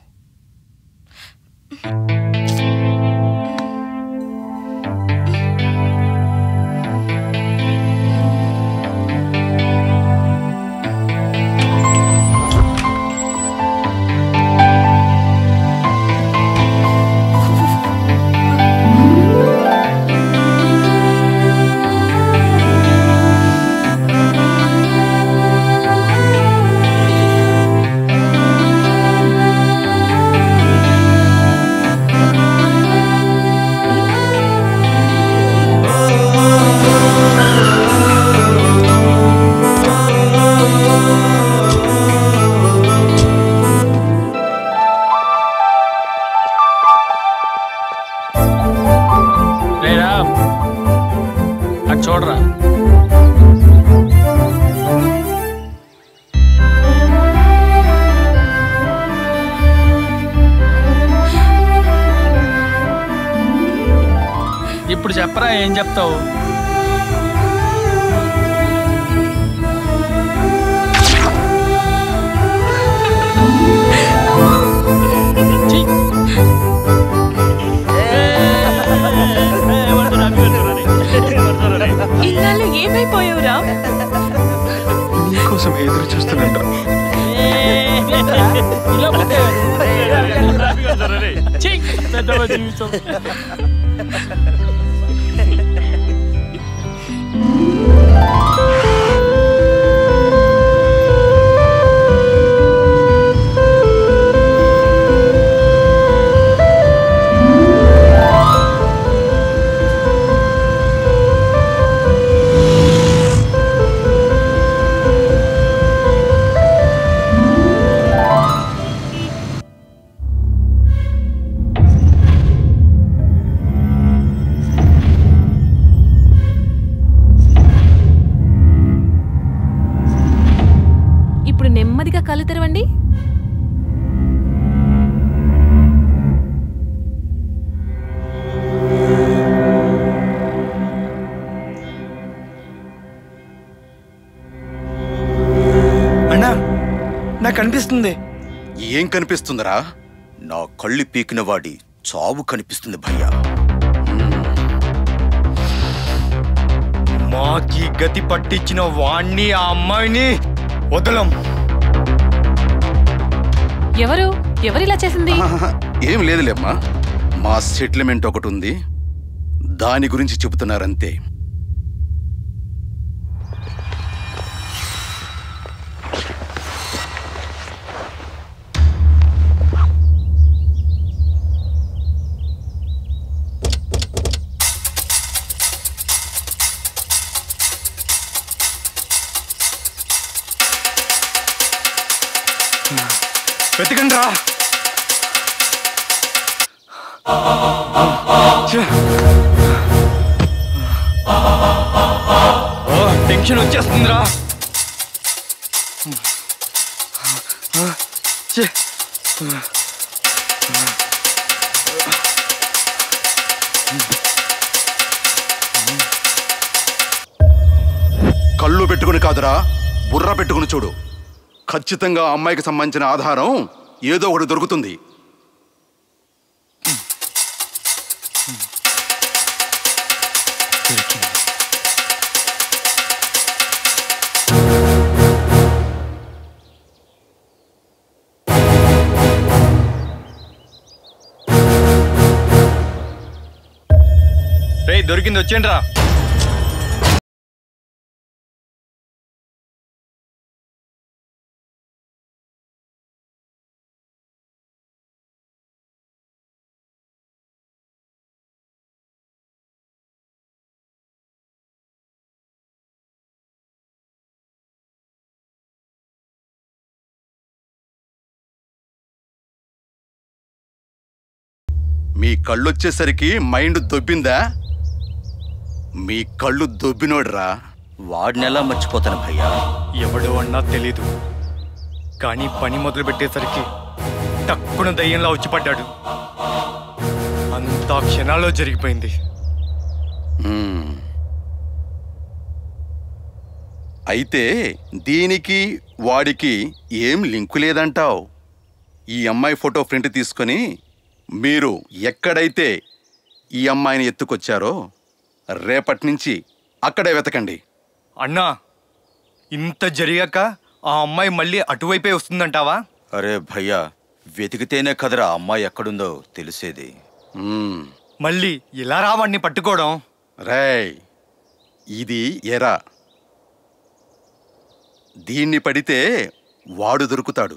రేరా అటు చూడరా ఇప్పుడు చెప్పరా ఏం చెప్తావు ఇన్నాళ్ళు ఏమైపోయావురా నీకోసం ఎదురు చూస్తున్నట్టు పెద్దవ జీవితం ఇప్పుడు నెమ్మదిగా కళ్ళు తెరవండి అన్నా నాకు అనిపిస్తుంది ఏం కనిపిస్తుందిరా నా కళ్ళు పీకిన వాడి చావు కనిపిస్తుంది భయ్యా మాకి గతి పట్టించిన వాణ్ణి ఆ అమ్మాయిని వదలం ఎవరు ఎవరిలా చేసింది ఏం లేదులేమ్మా మా సెటిల్మెంట్ ఒకటి ఉంది దాని గురించి చెబుతున్నారంతే వెతకండి రా ఛే. ఓ టెన్షన్ వచ్చేస్తుందిరా ఛే. కళ్ళు పెట్టుకుని కాదురా బుర్ర పెట్టుకుని చూడు ఖచ్చితంగా ఆ అమ్మాయికి సంబంధించిన ఆధారం ఏదో ఒకటి దొరుకుతుంది రేయ్ దొరికింది వచ్చేయండి రా మీ కళ్ళొచ్చేసరికి మైండ్ దొబ్బిందా మీ కళ్ళు దొబ్బినోడ్రా వాడినెలా మర్చిపోతాను భయ్యా ఎవడు అన్నా తెలీదు కానీ పని మొదలు పెట్టేసరికి టక్కున దయ్యంలా వచ్చి పడ్డాడు అంతా క్షణాల్లో జరిగిపోయింది మ్మ్. అయితే దీనికి వాడికి ఏం లింకు లేదంటావు ఈ అమ్మాయి ఫోటో ప్రింట్ తీసుకొని మీరు ఎక్కడైతే ఈ అమ్మాయిని ఎత్తుకొచ్చారో రేపటి నుంచి అక్కడే వెతకండి అన్నా ఇంత జరిగాక ఆ అమ్మాయి మళ్ళీ అటువైపే వస్తుందంటావా అరే భయ్యా వెతికితేనే కదరా అమ్మాయి ఎక్కడుందో తెలిసేది మళ్ళీ ఇలా రావాడిని పట్టుకోవడం రేయ్ ఇది ఎరా దీన్ని పడితే వాడు దొరుకుతాడు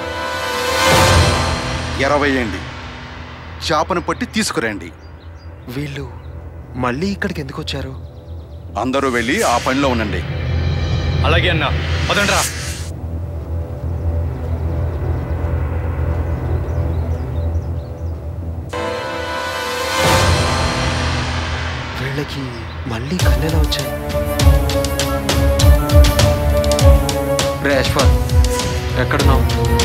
ఎరవేయండి చేపను పట్టి తీసుకురండి వీళ్ళు మళ్ళీ ఇక్కడికి ఎందుకు వచ్చారు అందరూ వెళ్ళి ఆ పనిలో ఉండండి అలాగే అన్నా పదండ్రా వీళ్ళకి మళ్ళీ కన్నెలా వచ్చాయి రే అశ్వత్ ఎక్కడున్నావు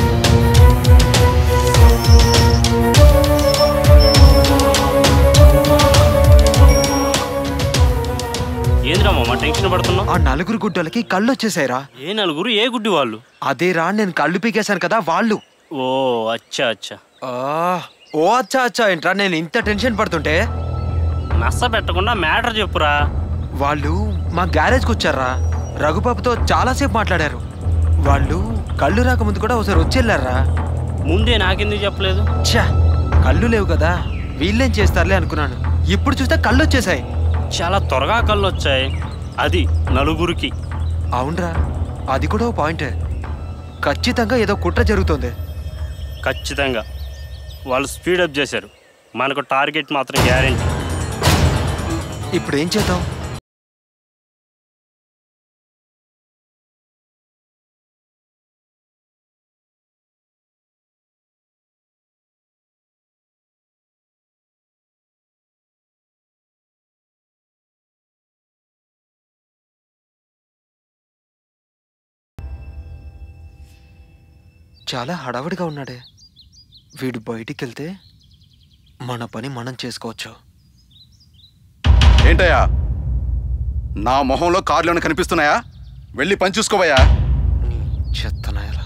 ఏంద్రా మామ టెన్షన్ పడుతున్నావు ఆ నలుగురు గుడ్డలకి కళ్ళు వచ్చేసాయిరా ఏ నలుగురు ఏ గుడ్డి వాళ్ళు అదే రా నేను కళ్ళు పీకేశాను కదా వాళ్ళు ఓ అచ్చా అచ్చా ఆ, ఓ అచ్చా అచ్చా ఏంట్రా నేను ఇంత టెన్షన్ పడుతుంటే నచ్చ పెట్టకుండా మ్యాటర్ చెప్పురా వాళ్ళు మా గ్యారేజ్కి వచ్చారా రఘుబాబుతో చాలాసేపు మాట్లాడారు వాళ్ళు కళ్ళు రాకముందు కూడా ఒకసారి వచ్చి ముందే నాకెందుకు చెప్పలేదు ఛా కళ్ళు లేవు కదా వీళ్ళేం చేస్తారులే అనుకున్నాను ఇప్పుడు చూస్తే కళ్ళు వచ్చేసాయి చాలా త్వరగా కళ్ళు వచ్చాయి అది నలుగురికి అవునరా అది కూడా ఓ పాయింటే ఖచ్చితంగా ఏదో కుట్ర జరుగుతోంది ఖచ్చితంగా వాళ్ళు స్పీడప్ చేశారు మనకు టార్గెట్ మాత్రం గ్యారెంటీ ఇప్పుడు ఏం చేద్దాం చాలా హడావుడిగా ఉన్నాడే వీడు బయటికి వెళ్తే మన పని మనం చేసుకోవచ్చు ఏంటయ్యా నా మొహంలో కార్లోనే కనిపిస్తున్నాయా వెళ్ళి పని చూసుకోవయ్యా చెత్తనాయలా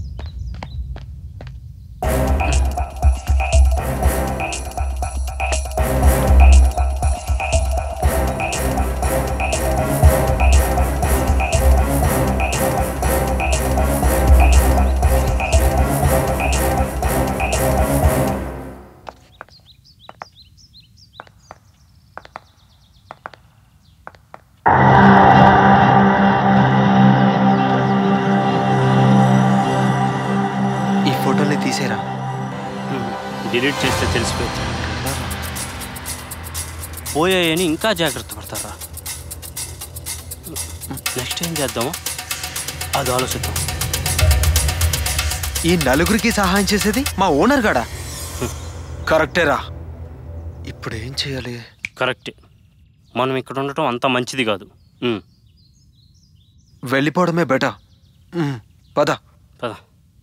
ఈ ఫోటోని తీసేరా డిలీట్ చేస్తే తెలిసిపోయింది పోయాయని ఇంకా జాగ్రత్త పడతారా నెక్స్ట్ ఏం చేద్దామా అది ఆలోచిద్దాం ఈ నలుగురికి సహాయం చేసేది మా ఓనర్ గాడా కరెక్టేరా ఇప్పుడు ఏం చేయాలి కరెక్టే మనం ఇక్కడ ఉండటం అంత మంచిది కాదు ఉమ్, వెళ్ళిపోవడమే బెటర్ పద పద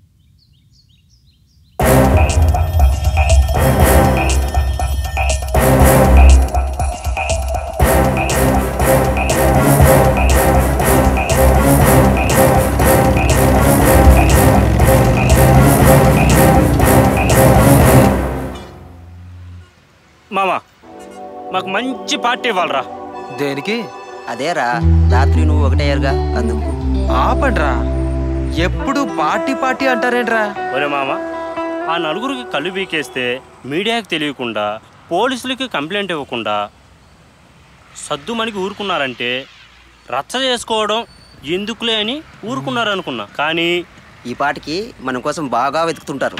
మామా మాకు మంచి పార్టీ ఇవ్వాలరా దేనికి అదేరా రాత్రి నువ్వు ఒకటయ్యారుగా అందుకు ఆపండ్రా ఎప్పుడు పార్టీ పార్టీ అంటారేంట్రా ఒరే మామ ఆ నలుగురికి కళ్ళు బీకేస్తే మీడియాకి తెలియకుండా పోలీసులకి కంప్లైంట్ ఇవ్వకుండా సద్దు మనకి ఊరుకున్నారంటే రచ్చ చేసుకోవడం ఎందుకులే అని ఊరుకున్నారనుకున్నా కానీ ఈ పాటికి మన కోసం బాగా వెతుకుతుంటారు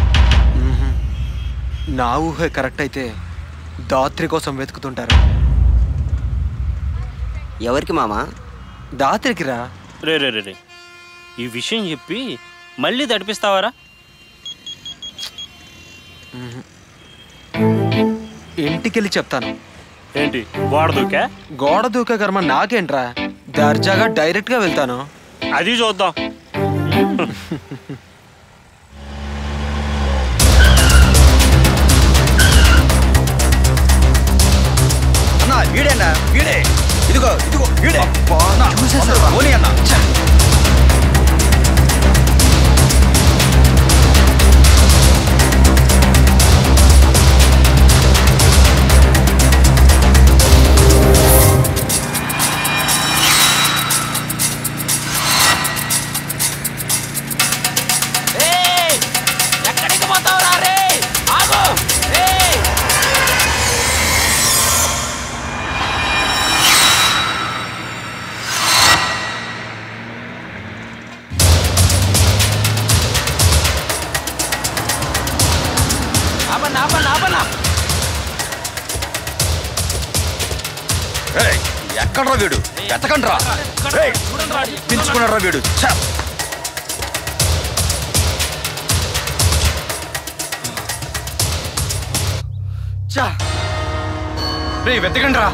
నా ఊహే కరెక్ట్ అయితే దాత్రి కోసం వెతుకుతుంటారు ఎవరికి మామా దాత్రికి రా రే రే రే రే ఈ విషయం చెప్పి మళ్ళీ తడిపిస్తావారా ఇంటికెళ్ళి చెప్తాను ఏంటి గోడ దూకా గోడ దూకే కర్మ నాకేంట్రా దర్జాగా డైరెక్ట్ గా వెళ్తాను అది చూద్దాం వీడే ఇదిగో ఇదిగో వీడే పోనీ అన్న ఎక్కడికి పోతావురా రే ఆగు ఏయ్! ఆపన్నా ఆపన్నా ఆపన్నా ఏయ్, ఎక్కడ్రా వీడు ఎత్తకండి రా పిలుచుకున్నారా వీడు ఛ! చా రే వెతకండి రా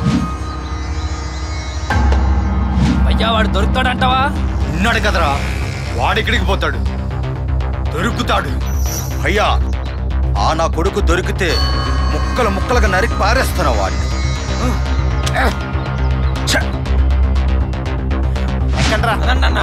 అయ్యా వాడు దొరుకుతాడంటావా ఉన్నాడు కదరా వాడెక్కడికి పోతాడు దొరుకుతాడు అయ్యా ఆ నా కొడుకు దొరికితే ముక్కలు ముక్కలుగా నరికి పారేస్తాను వాడిని అదన్నా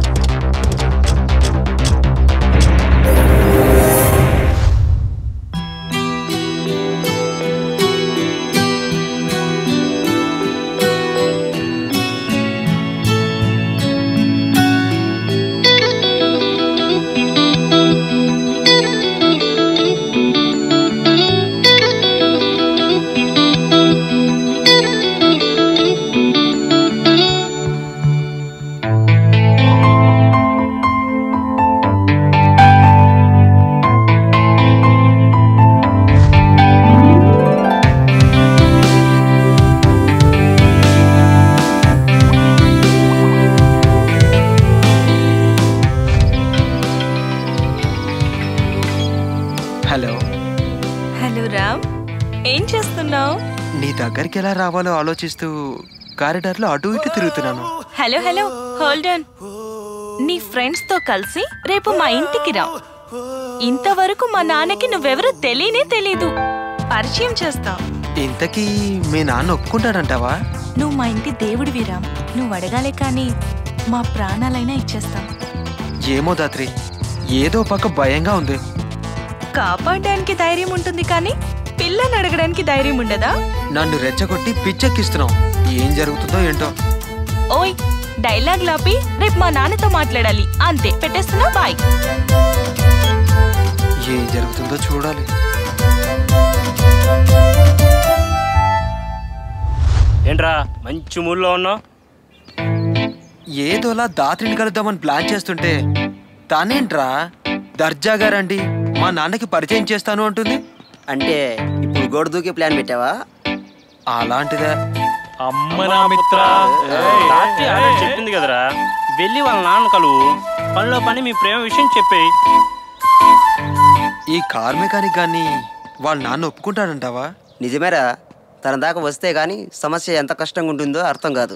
హలో హలో రామ్ ఏం చేస్తున్నావు నీ దగ్గరికి ఎలా రావాలో ఆలోచిస్తూ కారిడార్లో అటు ఇటు తిరుగుతున్నాను హలో హలో హోల్డ్ ఆన్ నీ ఫ్రెండ్స్ తో కలిసి రేపు మా ఇంటికి రా ఇంతవరకు మా నాన్నకి నువ్వెవరో తెలియనే తెలీదు పరిచయం చేస్తా ఇంతకీ మీ నాన్న ఒప్పుకుంటాడంటావా నువ్వు మా ఇంటి దేవుడివి రామ్ నువ్వు అడగాలే కానీ మా ప్రాణాలైనా ఇచ్చేస్తాం ఏమో దాత్రి ఏదో పక్క భయంగా ఉంది కాపాడడానికి ధైర్యం ఉంటుంది కానీ పిల్లని అడగడానికి ధైర్యం ఉండదా నన్ను రెచ్చగొట్టి పిచ్చెక్కిస్తున్నావు ఏం జరుగుతుందో ఏంటో ఓయ్ డైలాగ్ లాపి రేపు మా నాన్నతో మాట్లాడాలి అంతే పెట్టేస్తున్నా బాయ్ ఏం జరుగుతుందో చూడాలి ఏంట్రా మంచి మూడ్లో ఉన్నావు ఏదోలా దాత్రిని కలుద్దామని ప్లాన్ చేస్తుంటే తానేంట్రా దర్జాగా రండి మా నాన్నకి పరిచయం చేస్తాను అంటుంది అంటే ఇప్పుడు గోడ దూకే ప్లాన్ పెట్టావా అలాంటిదే అమ్మ నా మిత్ర రాత్రి ఆడే చెప్పింది కదరా వెళ్ళి వాళ్ళ నాన్న కలువు పనిలో పని మీ ప్రేమ విషయం చెప్పేయి ఈ కార్ మెకానిక్ గాని వాళ్ళ నాన్న ఒప్పుకుంటాడంటావా నిజమేరా తన దాకా వస్తే గానీ సమస్య ఎంత కష్టంగా ఉంటుందో అర్థం కాదు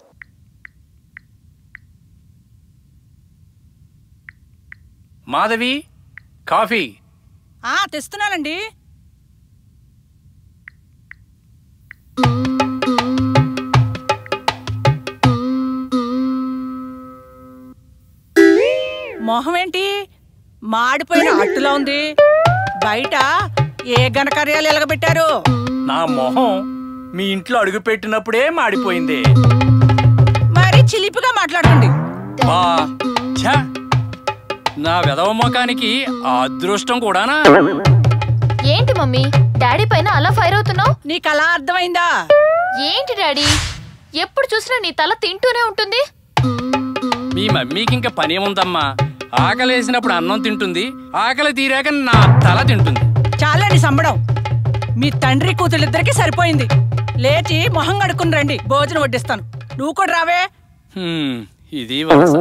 మాధవి కాఫీ ఆ తెస్తున్నానండి మొహం ఏంటి మాడిపోయిన అట్టులా ఉంది బయట ఏ ఘనకార్యాలు ఎలగబెట్టారు నా మొహం మీ ఇంట్లో అడుగు పెట్టినప్పుడే మాడిపోయింది మరి చిలిపిగా మాట్లాడండి బా ఛ! నా వెదవ ముఖానికి ఆ అదృష్టం కూడానా ఏంటి మమ్మీ డాడీ పైన అలా ఫైర్ అవుతున్నావు నీకు అలా అర్థమైందా ఏంటి డాడీ ఎప్పుడు చూసినా నీ తల తింటూనే ఉంటుంది మీ మమ్మీకి ఇంకా పనేముందమ్మా ఆకలేసినప్పుడు అన్నం తింటుంది ఆకలి తీరాక నా తల తింటుంది చాలండి సంబడం మీ తండ్రి కూతురిద్దరికి సరిపోయింది లేచి మొహం కడుక్కుని రండి భోజనం వడ్డిస్తాను నువ్వు కూడా రావే హ్మ్, ఇది వరస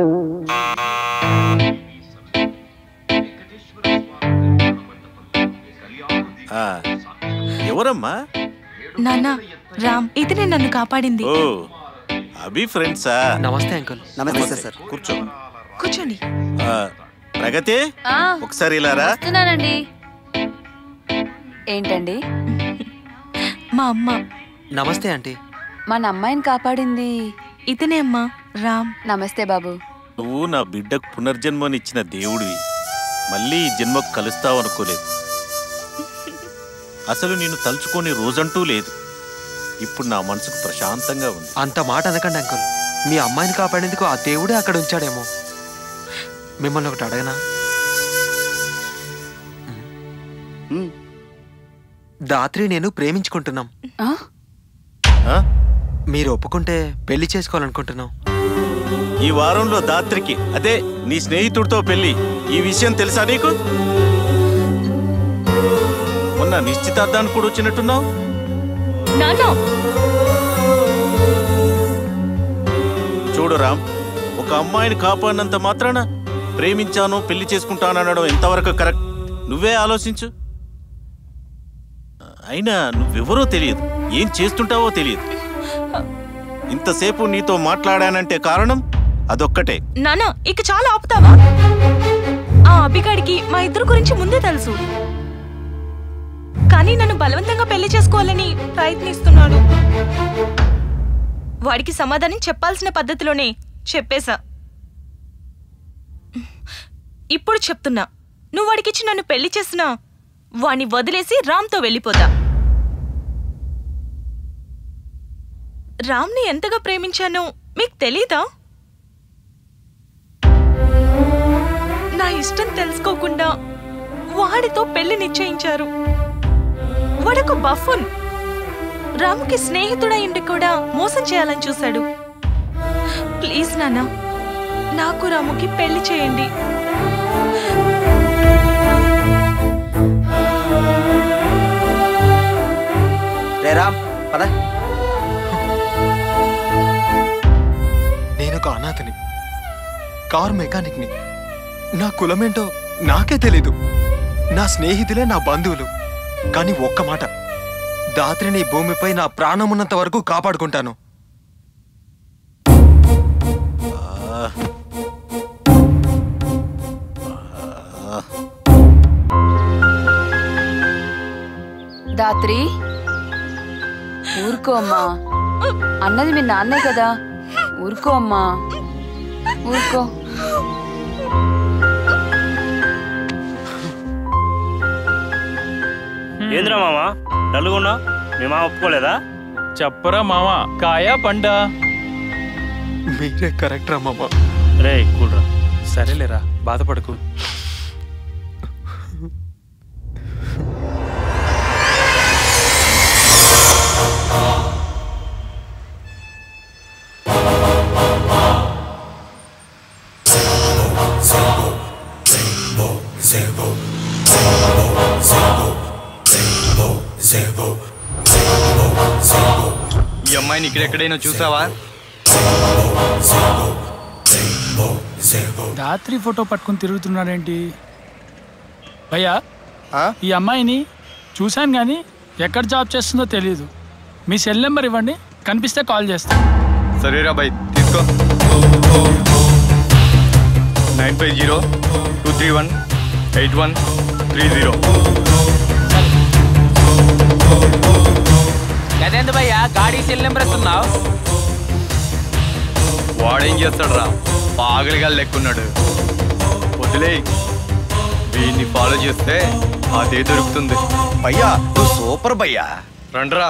ఆ, ఎవరమ్మా నాన్న రామ్ ఇతనే నన్ను కాపాడింది ఓ అభి ఫ్రెండ్సా నమస్తే అంకుల్ నమస్తే సార్ కూర్చో కూర్చోండి ఆ, ప్రగతి ఆ, ఒకసారి ఇలా రా వస్తున్నానండి ఏంటండి మా అమ్మ నమస్తే ఆంటీ మన అమ్మాయిని కాపాడింది ఇతనే అమ్మా రామ్ నమస్తే బాబు నువ్వు నా బిడ్డకు పునర్జన్మనిచ్చిన దేవుడివి మళ్ళీ ఈ జన్మకు కలుస్తావు అనుకోలేదు అసలు నేను తలుచుకొని రోజంటూ లేదు ఇప్పుడు నా మనసుకు ప్రశాంతంగా ఉంది అంత మాట అనకండి అంకుల్ మీ అమ్మాయిని కాపాడేందుకు ఆ దేవుడే అక్కడ ఉంచాడేమో మిమ్మల్ని ఒకటి అడగనా దాత్రి నేను ప్రేమించుకుంటున్నాం ఆ? మీరు ఒప్పుకుంటే పెళ్లి చేసుకోవాలనుకుంటున్నాం ఈ వారంలో దాత్రికి అదే నీ స్నేహితుడితో పెళ్లి ఈ విషయం తెలుసా నీకు మొన్న నిశ్చితార్థానికి కూడా వచ్చినట్టున్నావు నాన్న చూడు రామ్ ఒక అమ్మాయిని కాపాడినంత మాత్రాన ప్రేమించాను పెళ్లి చేసుకుంటాను అనడం ఎంతవరకు కరెక్ట్ నువ్వే ఆలోచించు అయినా నువ్వెవరో తెలియదు ఏం చేస్తుంటావో తెలియదు ఇంతసేపు నీతో మాట్లాడానంటే కారణం అదొక్కటే నాన్న ఇక చాలా ఆపుతావా ఆ అబ్బిగాడికి మా ఇద్దరు గురించి ముందే తెలుసు కానీ నన్ను బలవంతంగా పెళ్లి చేసుకోవాలని ప్రయత్నిస్తున్నాడు వాడికి సమాధానం చెప్పాల్సిన పద్ధతిలోనే చెప్పేశా ఇప్పుడు చెప్తున్నా నువ్వు వాడికిచ్చి నన్ను పెళ్లి చేసినా వాణ్ణి వదిలేసి రామ్తో వెళ్ళిపోతా రామ్ని ఎంతగా ప్రేమించానో మీకు తెలీదా నా ఇష్టం తెలుసుకోకుండా వాడితో పెళ్లి నిశ్చయించారు వాడొక బఫున్ రాముకి స్నేహితుడయిండి కూడా మోసం చేయాలని చూశాడు ప్లీజ్ నాన్న నాకు రాముకి పెళ్లి చేయండి రే రామ్ పద నేను ఒక అనాథని కార్ మెకానిక్ని నా కులమేంటో నాకే తెలీదు నా స్నేహితులే నా బంధువులు కానీ ఒక్క మాట దాత్రిని ఈ భూమిపై నా ప్రాణం ఉన్నంత వరకు కాపాడుకుంటాను దాత్రి ఊరుకో అమ్మా అన్నది మీ నాన్నే కదా ఊరుకో అమ్మా ఊరుకో ఏంద్రా మామ డల్లుగున్నా మీ మామ ఒప్పుకోలేదా చెప్పరా మావా కాయా పండా మీరే కరెక్ట్ రా మామ రే కూల్రా సరేలేరా బాధపడకు ఈ అమ్మాయిని ఇక్కడెక్కడైనా చూసావా రాత్రి ఫోటో పట్టుకుని తిరుగుతున్నాడేంటి భయ్యా ఈ అమ్మాయిని చూశాను కానీ ఎక్కడ జాబ్ చేస్తుందో తెలియదు మీ సెల్ నెంబర్ ఇవ్వండి కనిపిస్తే కాల్ చేస్తాను సరేరా బాయ్ తీసుకో nine five zero two three one eight one three zero గదేంది భయ్యా గాడి సెల్ నెంబర్ ఇస్తున్నావు వాడేం చేస్తాడు రా పాగలిగా లెక్కున్నాడు వదిలే వీడిని ఫాలో చేస్తే అదే దొరుకుతుంది భయ్యా నువ్వు సూపర్ భయ్యా రండ్రా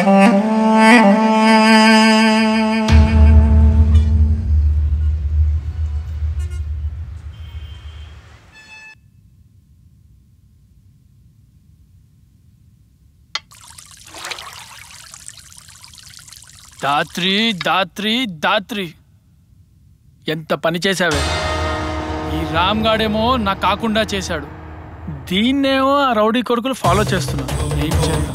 దాత్రి దాత్రి దాత్రి ఎంత పని చేశావే ఈ రామ్ గాడేమో నా కాకుండా చేశాడు దీన్నేమో ఆ రౌడీ కొడుకులు ఫాలో చేస్తున్నారు ఏం చేద్దాం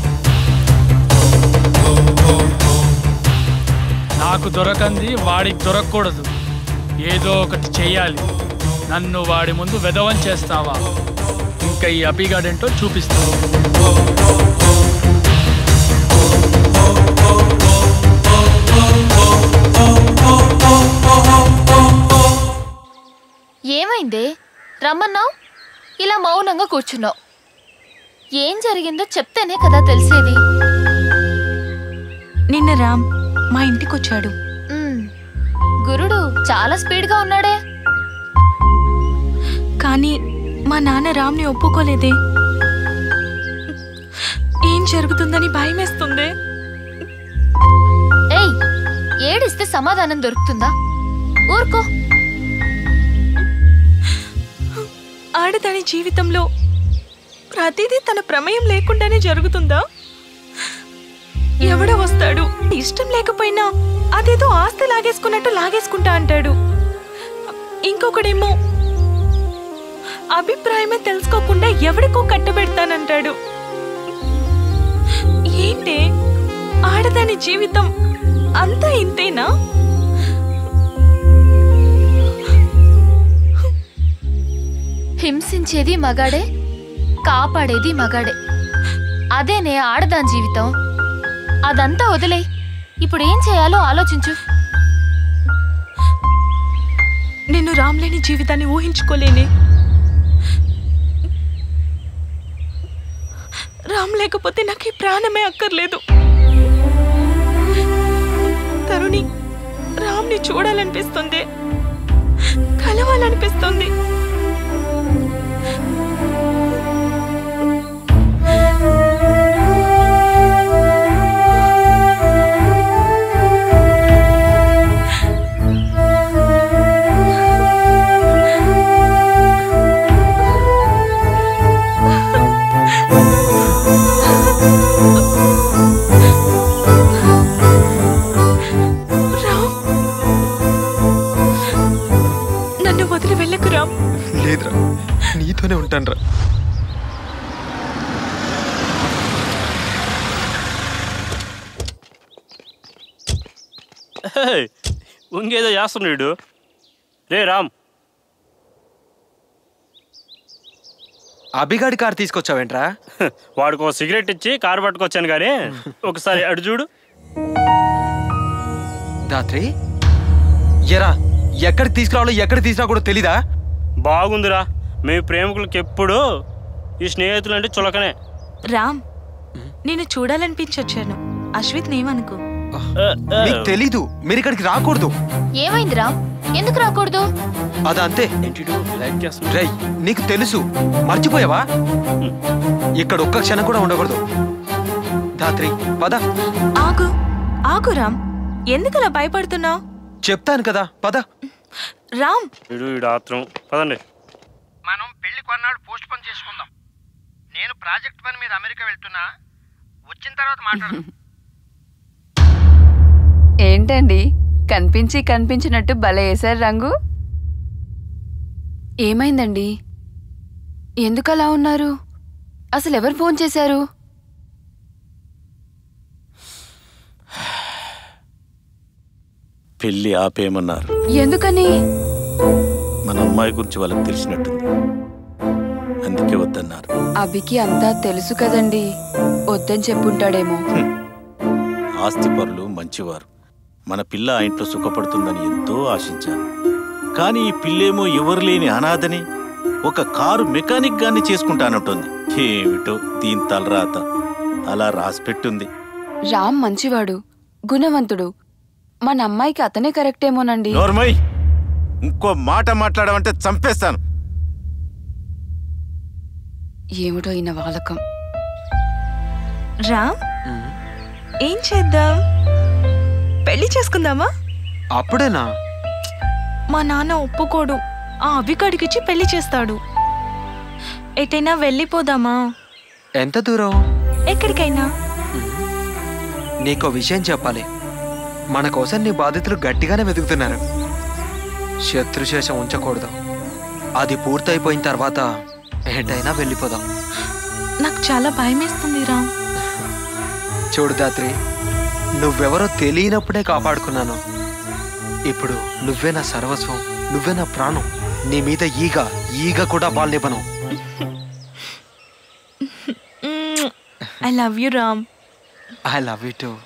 నాకు దొరకంది వాడికి దొరకకూడదు ఏదో ఒకటి చెయ్యాలి నన్ను వాడి ముందు వెధవం చేస్తావా ఇంకా ఈ అభిగాడేంటో చూపిస్తాను ఏమైందే రమ్మన్నావు ఇలా మౌనంగా కూర్చున్నావు ఏం జరిగిందో చెప్తేనే కదా తెలిసేది నిన్న రామ్ మా ఇంటికి వచ్చాడు మ్మ్. గురుడు చాలా స్పీడ్గా ఉన్నాడే కానీ మా నాన్న రామ్ని ఒప్పుకోలేదే ఏం జరుగుతుందని భయమేస్తుంది ఏయ్ ఏడిస్తే సమాధానం దొరుకుతుందా ఊరుకో ఆడదాని జీవితంలో ప్రతిదీ తన ప్రమేయం లేకుండానే జరుగుతుందా ఎవడో వస్తాడు ఇష్టం లేకపోయినా అదేదో ఆస్తి లాగేసుకున్నట్టు లాగేసుకుంటా అంటాడు ఇంకొకడేమో అభిప్రాయమే తెలుసుకోకుండా ఎవడికో కట్టబెడతానంటాడు ఏంటి ఆడదాని జీవితం అంతా ఇంతేనా హింసించేది మగాడే కాపాడేది మగాడే అదేనే ఆడదాని జీవితం అదంతా వదిలే ఇప్పుడు ఏం చేయాలో ఆలోచించు నేను రామ్లేని జీవితాన్ని ఊహించుకోలేనే రామ్ లేకపోతే నాకు ఈ ప్రాణమే అక్కర్లేదు తరుణి రామ్ని చూడాలనిపిస్తుంది కలవాలనిపిస్తుంది రామ్ నన్ను వదిలి వెళ్ళకు రామ్ లేదురా నీతోనే ఉంటానురా హే, ఇంకేదో చేస్తున్నాడు రే రామ్ అభిగాడి కార్ తీసుకొచ్చావేంట్రా వాడికి ఒక సిగరెట్ ఇచ్చి కారు పట్టుకొచ్చాను కానీ ఒకసారి అడు చూడు దాత్రి ఎరా ఎక్కడికి తీసుకురావాలో ఎక్కడికి తీసుకురాకూడదో తెలీదా బాగుందిరా మీ ప్రేమికులకి ఎప్పుడు ఈ స్నేహితులు అంటే చులకనే రామ్ నేను చూడాలనిపించొచ్చాను అశ్విత్ నేమనుకో మీకు తెలీదు మీరు ఇక్కడికి రాకూడదు ఏమైందిరా ఎందుకు రాకూడదు అదంతే రై నీకు తెలుసు మర్చిపోయావా ఇక్కడ ఒక్క క్షణం కూడా ఉండకూడదు ధాత్రి పద ఆగు ఆగు రామ్ ఎందుకలా భయపడుతున్నావు చెప్తాను కదా పద రామ్ ఇడు ఇడు ఆత్రం పదండి మనం పెళ్లి కొన్నాడు పోస్ట్ పోన్ చేసుకుందాం నేను ప్రాజెక్ట్ పని మీద అమెరికా వెళ్తున్నా వచ్చిన తర్వాత మాట్లాడు ఏంటండి కనిపించి కనిపించినట్టు భలే వేశారు రంగు ఏమైందండి ఎందుకు అలా ఉన్నారు అసలు ఎవరు ఫోన్ చేశారు పెళ్లి ఆపేయమన్నారు ఎందుకని మన అమ్మాయి గురించి వాళ్ళకి తెలిసినట్టుంది అందుకే వద్దన్నారు అభికి అంతా తెలుసు కదండి వద్దని చెప్పుంటాడేమో ఆస్తి పరులు మంచివారు మన పిల్ల ఆ ఇంట్లో సుఖపడుతుందని ఎంతో ఆశించాను కానీ ఈ పిల్లేమో ఎవరు లేని అనాథని ఒక కారు మెకానిక్ గాన్ని చేసుకుంటానంటుంది ఏమిటో దీని తలరాత అలా రాసి పెట్టుంది రామ్ మంచివాడు గుణవంతుడు మన అమ్మాయికి అతనే కరెక్టేమోనండి నోర్మై ఇంకో మాట మాట్లాడమంటే చంపేస్తాను ఏమిటో ఈయన వాలకం రామ్ ఏం చేద్దాం పెళ్లి చేసుకుందామా అప్పుడేనా మా నాన్న ఒప్పుకోడు ఆ అభికాడికిచ్చి పెళ్లి చేస్తాడు ఎటైనా వెళ్ళిపోదామా ఎంత దూరం ఎక్కడికైనా నీకో విషయం చెప్పాలి మన కోసం నీ బాధితులు గట్టిగానే వెతుకుతున్నారు శత్రుశేషం ఉంచకూడదు అది పూర్తయిపోయిన తర్వాత ఎటైనా వెళ్ళిపోదాం నాకు చాలా భయమేస్తుంది రామ్ చూడు దాత్రి నువ్వెవరో తెలియనప్పుడే కాపాడుకున్నాను ఇప్పుడు నువ్వే నా సర్వస్వం నువ్వే నా ప్రాణం నీ మీద ఈగ ఈగ కూడా బాల్నివ్వను I love you Ram I love you too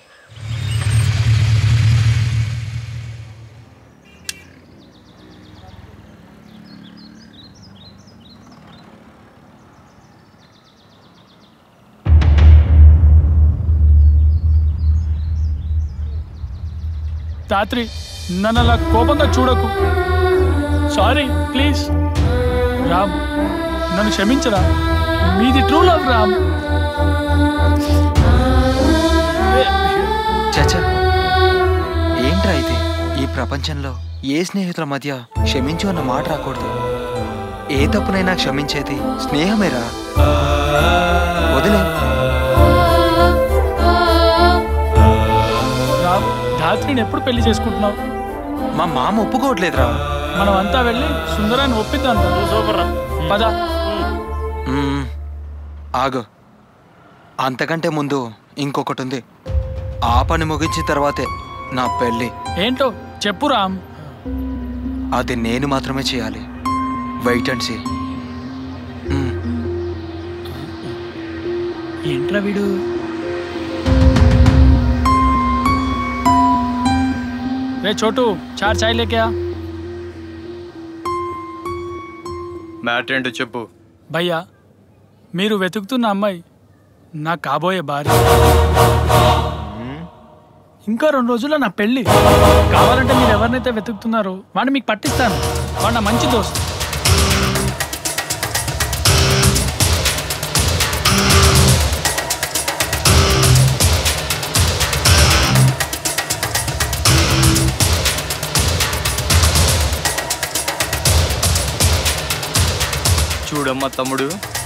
రాత్రి నన్ను అలా కోపంగా చూడకు సారీ ప్లీజ్ రామ్ నన్ను క్షమించరా మీది ట్రూ లవ్ రామ్ చచ్చా ఏంట్రా ఇది ఈ ప్రపంచంలో ఏ స్నేహితుల మధ్య క్షమించు అన్న మాట రాకూడదు ఏ తప్పునైనా క్షమించేది స్నేహమేరా వదిలే రామ్ ధాత్రిని ఎప్పుడు పెళ్లి చేసుకుంటున్నావు మా మామ ఒప్పుకోవట్లేదురా మనం అంతా వెళ్ళి సుందరాన్ని ఒప్పిద్దాం సూపర్ పద మ్మ్. ఆగు అంతకంటే ముందు ఇంకొకటి ఉంది ఆ పని ముగించిన తర్వాతే నా పెళ్ళి ఏంటో చెప్పు రామ్ అది నేను మాత్రమే చేయాలి వెయిట్ అండ్ సీ ఏంట్రా వీడు రే చోటు చార్ చాయ్ లేకే ఆ. మ్యాటర్ ఏంటో చెప్పు భయ్యా మీరు వెతుకుతున్న అమ్మాయి నా కాబోయే భార్య ఇంకా రెండు రోజుల్లో నా పెళ్లి కావాలంటే మీరు ఎవరినైతే వెతుకుతున్నారో వాడిని మీకు పట్టిస్తాను వాడు నా మంచి దోస్తు చూడమ్మా తమ్ముడు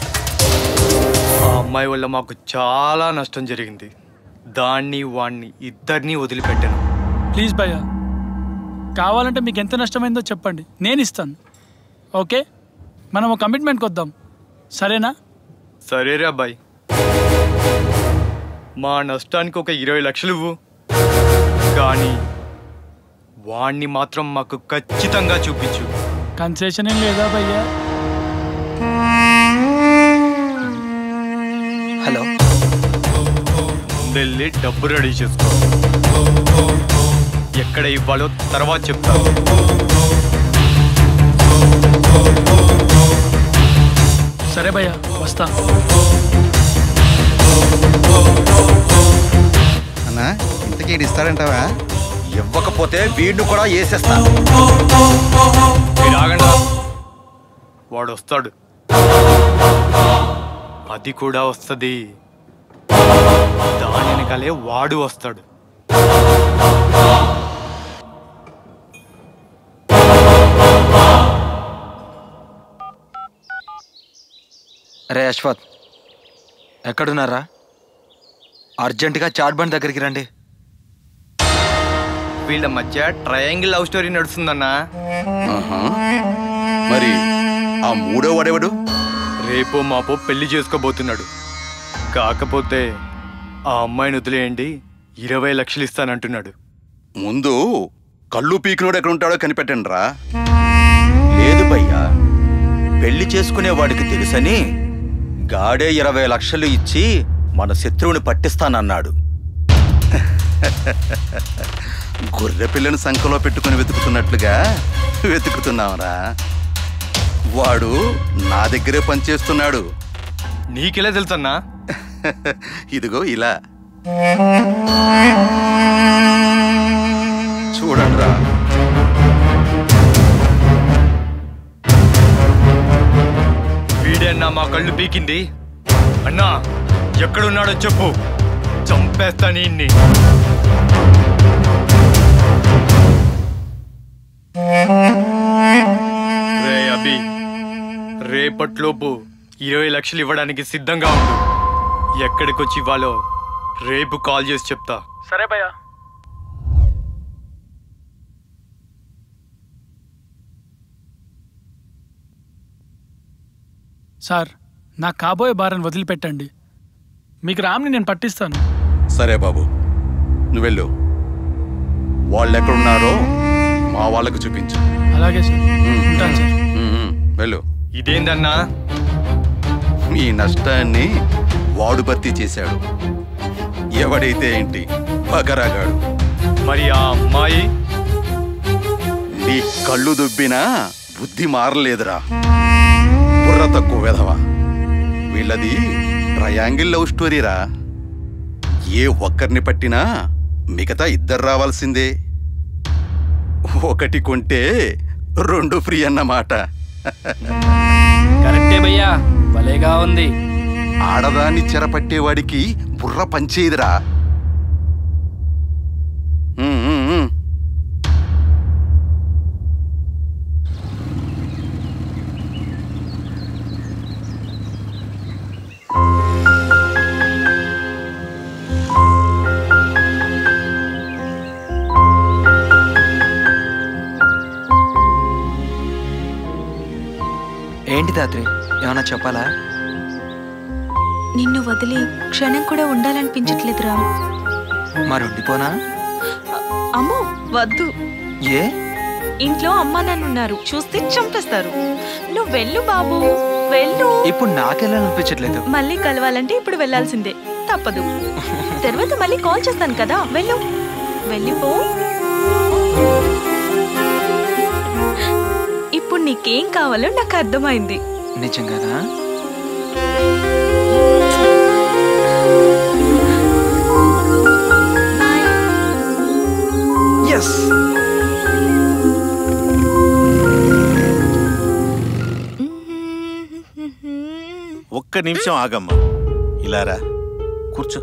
ఆ అమ్మాయి వల్ల మాకు చాలా నష్టం జరిగింది దాన్ని వాణ్ణి ఇద్దరిని వదిలిపెట్టాను ప్లీజ్ భయ్యా కావాలంటే మీకు ఎంత నష్టమైందో చెప్పండి నేను ఇస్తాను ఓకే మనం ఒక కమిట్మెంట్కి వద్దాం సరేనా సరేరా అబ్బాయి మా నష్టానికి ఒక ఇరవై లక్షలు ఇవ్వు కానీ వాణ్ణి మాత్రం మాకు ఖచ్చితంగా చూపించు కన్సెషన్ ఏం లేదా భయ్యా హలో వెళ్ళి డబ్బు రెడీ చేసుకో ఎక్కడ ఇవ్వాలో తర్వాత చెప్తా సరే భయ్యా వస్తా అన్నా ఇంతకీ ఇస్తాడంటావా ఇవ్వకపోతే వీడిని కూడా వేసేస్తాను మీరు ఆగండి వాడు వస్తాడు అది కూడా వస్తుంది దాని వెనకాలే వాడు వస్తాడు రే అశ్వత్ ఎక్కడున్నారా అర్జెంటుగా చాట్ బండ్ దగ్గరికి రండి వీళ్ళ మధ్య ట్రయాంగిల్ లవ్ స్టోరీ నడుస్తుందన్నా ఆహా. మరి ఆ మూడో వాడెవడు రేపో మాపో పెళ్లి చేసుకోబోతున్నాడు కాకపోతే ఆ అమ్మాయిని వదిలేయండి ఇరవై లక్షలు ఇస్తానంటున్నాడు ముందు కళ్ళు పీకినోడు ఎక్కడ ఉంటాడో కనిపెట్టండి రా లేదు భయ్యా పెళ్లి చేసుకునే వాడికి తెలుసని గాడే ఇరవై లక్షలు ఇచ్చి మన శత్రువుని పట్టిస్తానన్నాడు గొర్రె పిల్లని సంఖలో పెట్టుకుని వెతుకుతున్నట్లుగా వెతుకుతున్నావురా వాడు నా దగ్గరే పనిచేస్తున్నాడు నీకెలా తెలుసన్నా ఇదిగో ఇలా చూడండిరా వీడన్నా మా కళ్ళు పీకింది అన్నా ఎక్కడున్నాడో చెప్పు చంపేస్తా నిన్ని రే అభి రేపట్లోపు ఇరవై లక్షలు ఇవ్వడానికి సిద్ధంగా ఉండు ఎక్కడికొచ్చి ఇవ్వాలో రేపు కాల్ చేసి చెప్తా సరే భయ్యా సార్ నా కాబోయే భార్యను వదిలిపెట్టండి మీకు రామ్ని నేను పట్టిస్తాను సరే బాబు నువ్వు వెళ్ళు వాళ్ళు ఎక్కడున్నారో మా వాళ్ళకు చూపించు అలాగే సార్ ఉంటాను సార్ ఉమ్, వెళ్ళు ఇదేందన్నా మీ నష్టాన్ని వాడు భర్తీ చేశాడు ఎవడైతే ఏంటి బకరాగాడు మరి ఆ అమ్మాయి నీ కళ్ళు దుబ్బినా బుద్ధి మారలేదురా బుర్ర తక్కువ వెధవ వీళ్ళది ట్రయాంగిల్ లవ్ స్టోరీరా ఏ ఒక్కరిని పట్టినా మిగతా ఇద్దరు రావాల్సిందే ఒకటి కొంటే రెండు ఫ్రీ అన్నమాట కరెక్టే భయ్యా భలేగా ఉంది ఆడదాన్ని చెరపట్టేవాడికి బుర్ర పంచేదిరా ఉమ్, ఉమ్, ఉమ్. ఏంటి దాత్రి ఏమన్నా చెప్పాలా నిన్ను వదిలి క్షణం కూడా ఉండాలనిపించట్లేదురా మరి ఉండిపోనా అమ్మో వద్దు ఏ ఇంట్లో అమ్మా నాన్న ఉన్నారు చూస్తే చంపేస్తారు నువ్వు వెళ్ళు బాబు వెళ్ళు ఇప్పుడు నాకెళ్ళాలనిపించట్లేదు మళ్ళీ కలవాలంటే ఇప్పుడు వెళ్ళాల్సిందే తప్పదు తర్వాత మళ్ళీ కాల్ చేస్తాను కదా వెళ్ళు వెళ్ళిపో ఇప్పుడు నీకేం కావాలో నాకు అర్థమైంది నిజంగానా ఎస్ ఒక్క నిమిషం ఆగమ్మా ఇలారా కూర్చో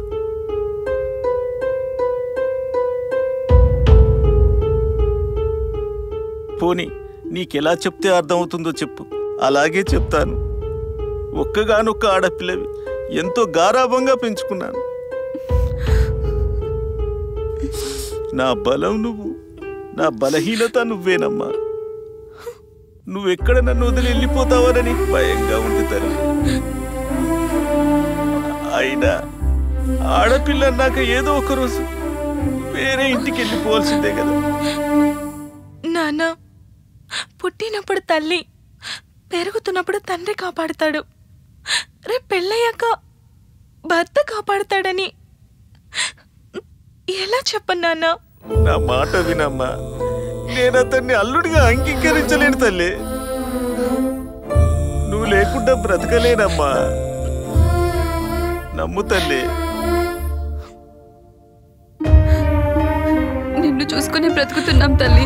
పోనీ నీకెలా చెప్తే అర్థమవుతుందో చెప్పు అలాగే చెప్తాను ఒక్కగానొక్క ఆడపిల్లవి ఎంతో గారాభంగా పెంచుకున్నాను నా బలం నువ్వు నా బలహీనత నువ్వేనమ్మా నువ్వెక్కడ నన్ను వదిలి వెళ్ళిపోతావనని భయంగా ఉంది తల్లి అయినా ఆడపిల్ల అన్నాక ఏదో ఒక రోజు వేరే ఇంటికి వెళ్ళిపోవాల్సిందే కదా నాన్న పుట్టినప్పుడు తల్లి పెరుగుతున్నప్పుడు తండ్రి కాపాడుతాడు రేపు పెళ్ళయ్యాక భర్త కాపాడుతాడని ఎలా చెప్పను నాన్న నా మాట వినమ్మా నేను అతన్ని అల్లుడిగా అంగీకరించలేను తల్లి నువ్వు లేకుండా బ్రతకలేనమ్మా నమ్ము తల్లి నిన్ను చూసుకుని బ్రతుకుతున్నాం తల్లి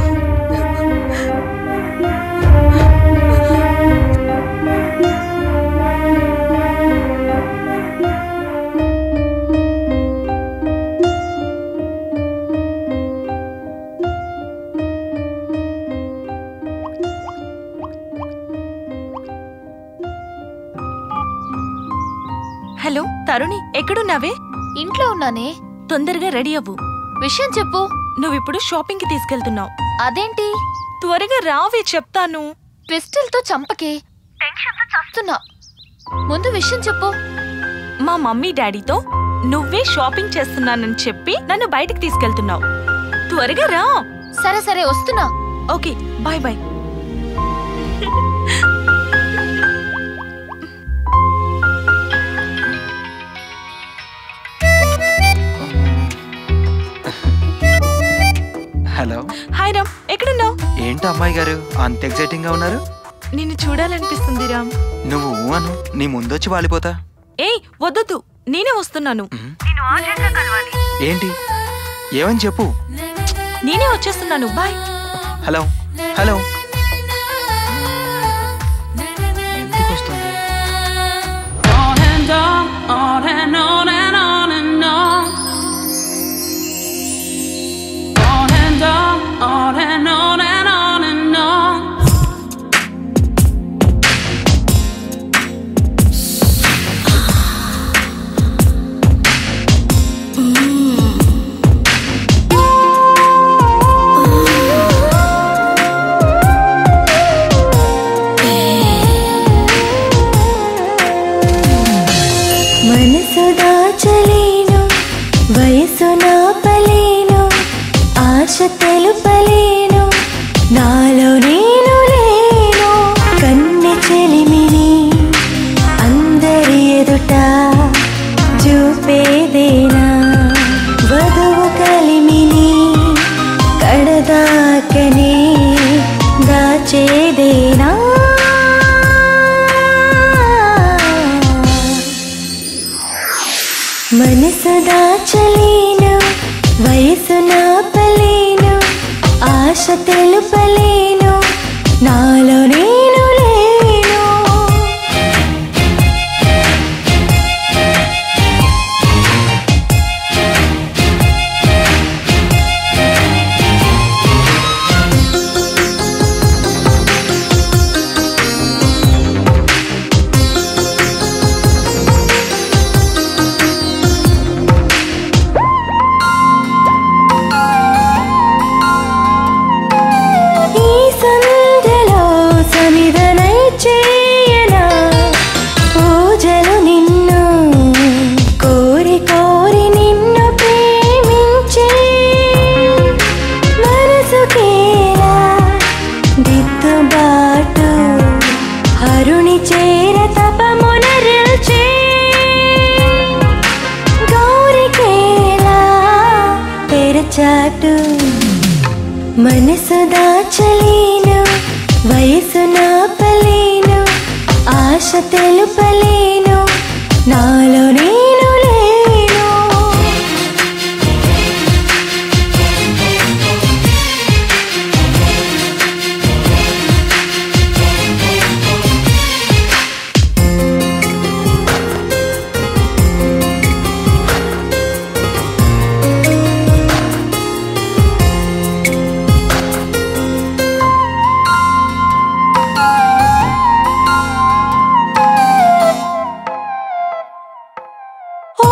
హలో తరుణి ఎక్కడున్నావే ఇంట్లో ఉన్నానే తొందరగా రెడీ అవ్వు విషయం చెప్పు నువ్విప్పుడు షాపింగ్ కి తీసుకెళ్తున్నావు అదేంటి త్వరగా రావే చెప్తాను పిస్టల్తో చంపకే టెన్షన్తో చస్తున్నా ముందు విషయం చెప్పు మా మమ్మీ డాడీతో నువ్వే షాపింగ్ చేస్తున్నానని చెప్పి నన్ను బయటికి తీసుకెళ్తున్నావు త్వరగా రా సరే సరే వస్తున్నా okay bye bye hello hi Ram ఎక్కడున్నావు ఏంటి అమ్మాయి గారు అంత ఎక్సైటింగ్ గా ఉన్నారు నిన్ను చూడాలనిపిస్తుంది రామ్ నువ్వు ఊ అను నీ ముందొచ్చి వాలిపోతా ఏయ్ వద్దొద్దు నేనే వస్తున్నాను ఏంటి ఏమని చెప్పు నేనే వచ్చేస్తున్నాను బాయ్ హలో హలో ఎందుకు వస్తుంది On and on, on and on and on and on. On and on, on and on and on and on. మనసు దాచలేను వయసు నాపలేను ఆశ తెలుపలేను నాలో నేను లేను కన్నె చెలిమిని అందరి ఎదుట చూపేదేనా వధువు కలిమిని కడదాకనే దాచేదేనా మనసు దాచలేను వయసు నాపలేను ఆశ ఆశ తెలుపలేను నాలో నేను లేను ఈ సంధ్యలో సమిధనై చేయనా పూజలు నిన్ను కోరి కోరి నిన్ను ప్రేమించే మనసుకేలా దిద్దుబాటు హరుని చేర తపమునరిల్చే గౌరికేలా తెరచాటు మనసు దాచలేను వయసు నాపలేను ఆశ తెలుపలేను నాలో నేను లేను ఓ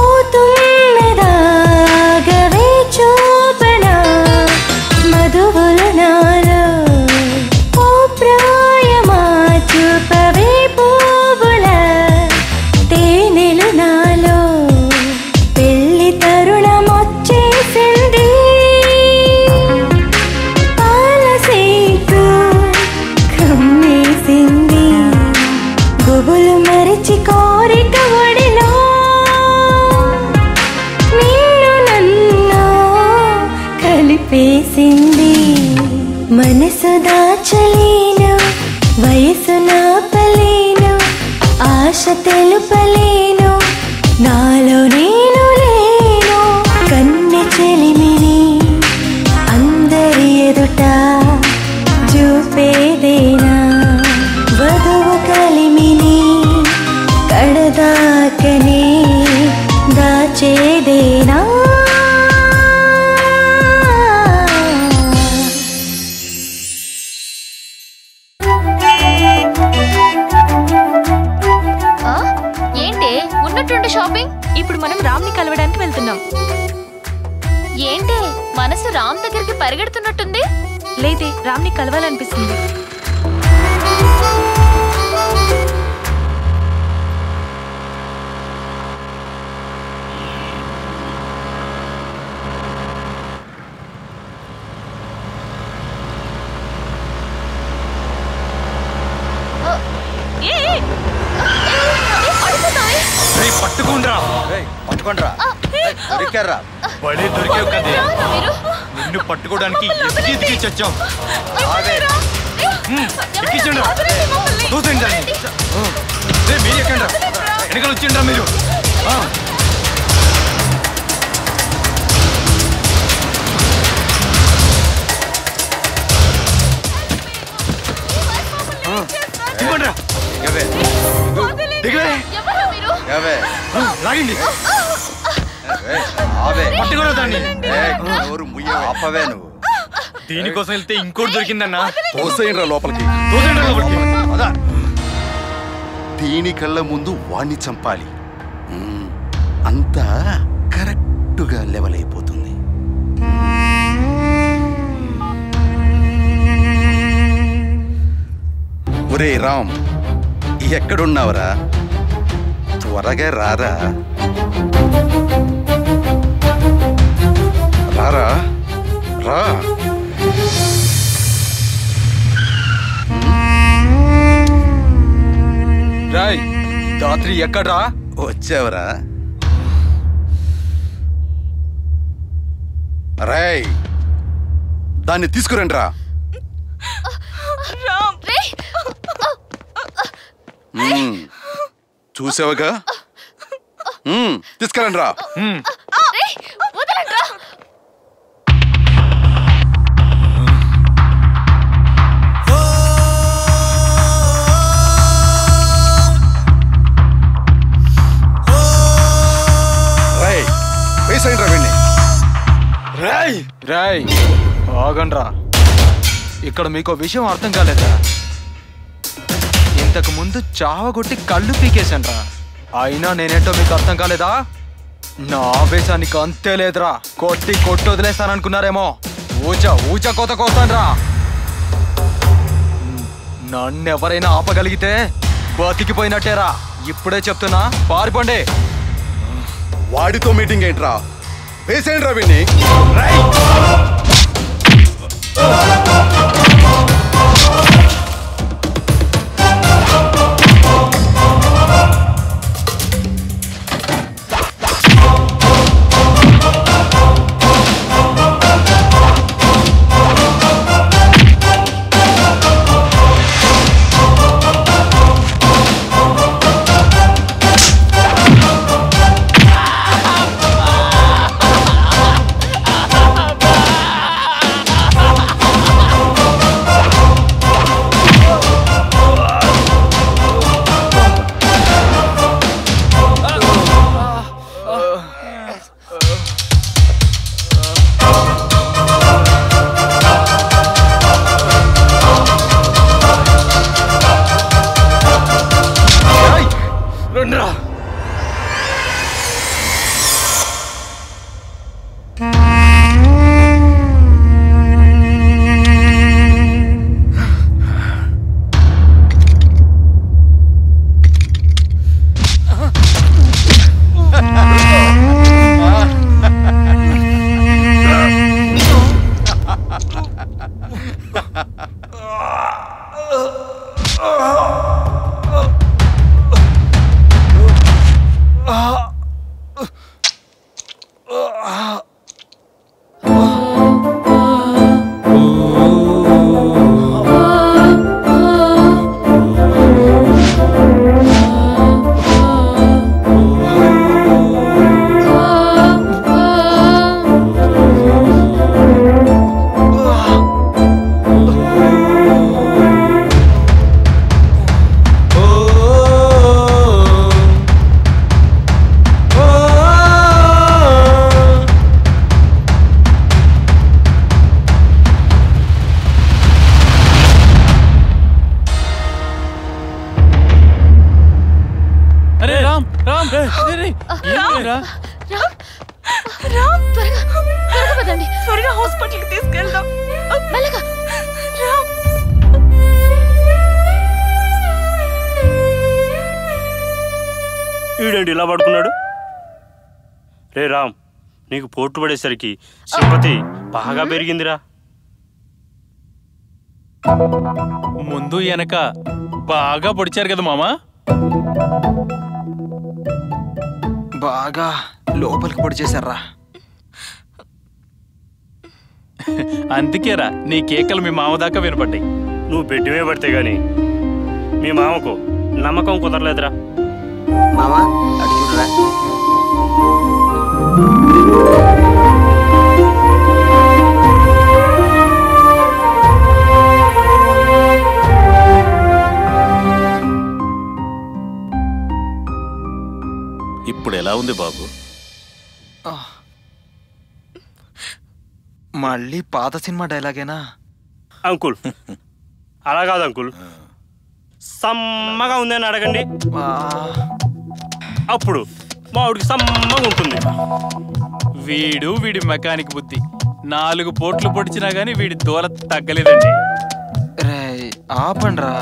తుమ్మెదాగవే చూపనా మధువులు నాలో ఓ ప్రాయమా చూపవే పువ్వుల తేనెలు నాలో పెళ్లి తరుణమొచ్చేసింది పాలసీకు కమ్మేసింది గుబులు మరిచి కోరిక ఒడిలో నిన్ను నన్ను కలిపేసింది మనసు దాచలేను వయసు నాపలేను ఆశ తెలుపలేను నాలో నేను లేను కన్నె చెలిమిని అందరి ఎదుట చూపేదేనా వధువు కలిమిని కడదాకనే దాచేదేనా ఆ? ఏంటే ఉన్నట్టుండి షాపింగ్ ఇప్పుడు మనం రామ్ని కలవడానికి వెళ్తున్నాం ఏంటే మనసు రామ్ దగ్గరికి పరిగెడుతున్నట్టుంది లేదే రామ్ని కలవాలనిపిస్తుంది పట్టుకుండ్రా పట్టుకోండిరా దొరికారా బడే దొరికావు కదే నిన్ను పట్టుకోవడానికి ఎతికి ఎతికి చచ్చాం ఎక్కించండి చూసండి దాన్ని రే, మీరు ఎక్కండి వెనకాల వచ్చిండ్రా మీరు ఆ. ఆ, దిగండ్రా. దిగవే దిగవే దిగవే ఆ, లాగండి ఏయ్, ఆవే పట్టుకోరా దాన్ని ఏయ్, నోరు ముయ్యవే. ఆపవే నువ్వు దీనికోసం వెళ్తే ఇంకోటి దొరికిందన్నా తోసేయండిరా లోపలికి తోసేయండిరా లోపలికి. పద. దీని కళ్ళ ముందు వాణ్ణి చంపాలి మ్మ్. అంతా కరెక్టుగా లెవెల్ అయిపోతుంది ఒరే రామ్ ఎక్కడున్నావురా త్వరగా రారా రారా రా రాయ్ రాత్రి ఎక్కడ్రా వచ్చావరా రేయ్ దాన్ని తీసుకురండి రా మ్మ్. చూసావుగా మ్మ్, తీసుకురండి రా రాయ్ ఆగండ్రా ఇక్కడ మీకు విషయం అర్థం కాలేదా ఇంతకు ముందు చావగొట్టి కళ్ళు పీకేశాన్రా అయినా నేనేంటో మీకు అర్థం కాలేదా నా ఆవేశానికి అంతే లేదురా కొట్టి కొట్టి వదిలేస్తాననుకున్నారేమో ఊచ ఊచ కోత కోస్తాన్రా నన్నెవరైనా ఆపగలిగితే బతికిపోయినట్టేరా ఇప్పుడే చెప్తున్నా పారిపోండి వాడితో మీటింగ్ ఏంట్రా వేసేయండి రా విన్ని రండ్రా అరే రామ్ రామ్ రే, రే, రే. ఏంటిరా? రామ్ రామ్ త్వరగా త్వరగా పదండి త్వరగా హాస్పిటల్కి తీసుకెళ్దాం మెల్లగా రామ్ ఈడేంటి ఇలా పడుకున్నాడు రే రామ్ నీకు పోటు పడేసరికి సింపతి బాగా పెరిగిందిరా ముందు వెనక బాగా పొడిచారు కదా మామా బాగా లోపలికి పొడి చేశారా అందుకేరా నీ కేకలు మీ మామ దాకా వినపడ్డాయి నువ్వు బెడ్డుమే పడితే గాని మీ మామకు నమ్మకం కుదరలేదురా మామా అటు చూడరా ఇప్పుడు ఎలా ఉంది బాబు మళ్ళీ పాత సినిమా డైలాగేనా అంకుల్ అలా కాదు అంకుల్ సమ్మగా ఉందని అడగండి అప్పుడు మా ఆవిడికి సమ్మగా ఉంటుంది వీడు వీడి మెకానిక్ బుద్ధి నాలుగు పోట్లు పొడిచినా గానీ వీడి దూల తగ్గలేదండి రే ఆపండ్రా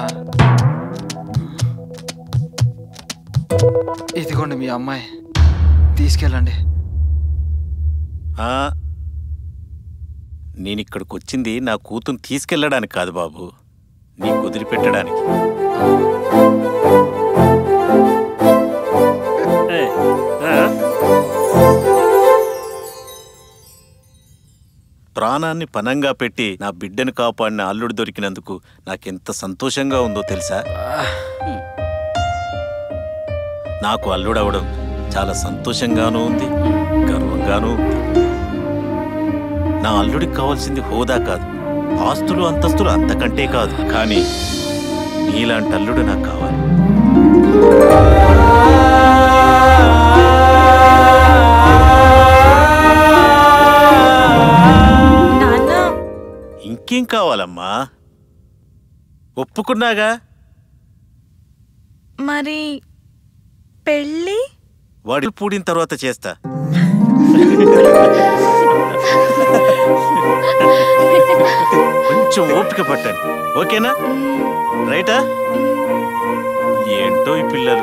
ఇదిగోండి మీ అమ్మాయి తీసుకెళ్ళండి ఆ, నేను ఇక్కడికి వచ్చింది నా కూతురు తీసుకెళ్ళడానికి కాదు బాబు నీ వదిలిపెట్టడానికి ఏ, ఆ? ప్రాణాన్ని పనంగా పెట్టి నా బిడ్డను కాపాడిన అల్లుడు దొరికినందుకు నాకెంత సంతోషంగా ఉందో తెలుసా నాకు అల్లుడవడం చాలా సంతోషంగానూ ఉంది గర్వంగానూ ఉంది నా అల్లుడికి కావాల్సింది హోదా కాదు ఆస్తులు అంతస్తులు అంతకంటే కాదు కానీ నీలాంటి అల్లుడు నాకు కావాలి కావాలమ్మా ఒప్పుకున్నాగా మరి పెళ్ళి వాడి పూడిన తర్వాత చేస్తా కొంచెం ఓపిక పట్టండి ఓకేనా రైటా ఏంటో ఈ పిల్లలు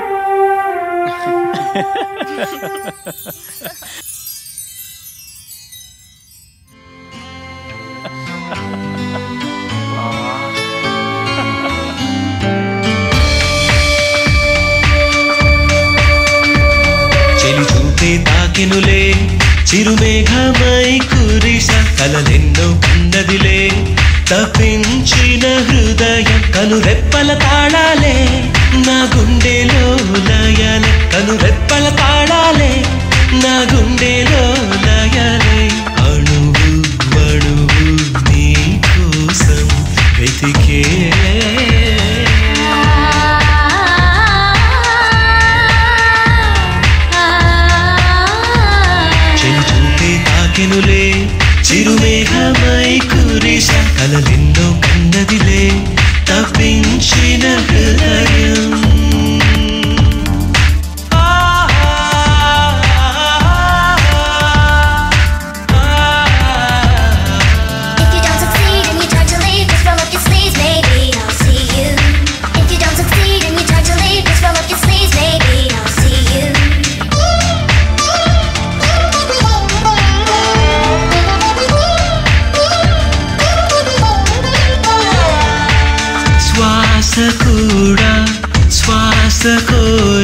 చెలి చూపే తాకెనులే చిరుమేఘమై కురిస కలలెన్నో కందదిలే తప్పించిన హృదయం కనురెప్పల తాళాలే నా గుండెలో లయాలే కనురెప్పల తాళాలే నా గుండెలో లయాలే అణువు అణువు నీ కోసం వెతికే చెలి చూపే తాకెనులే చిరుమేఘమై కురిస కలలెన్నో కన్నదిలే తప్పించిన హృదయం If you don't succeed and you try to leave, just roll up your sleeves, maybe I'll see you. If you don't succeed and you try to leave, just roll up your sleeves, maybe I'll see you. శ్వాస కూడా శ్వాస కోరి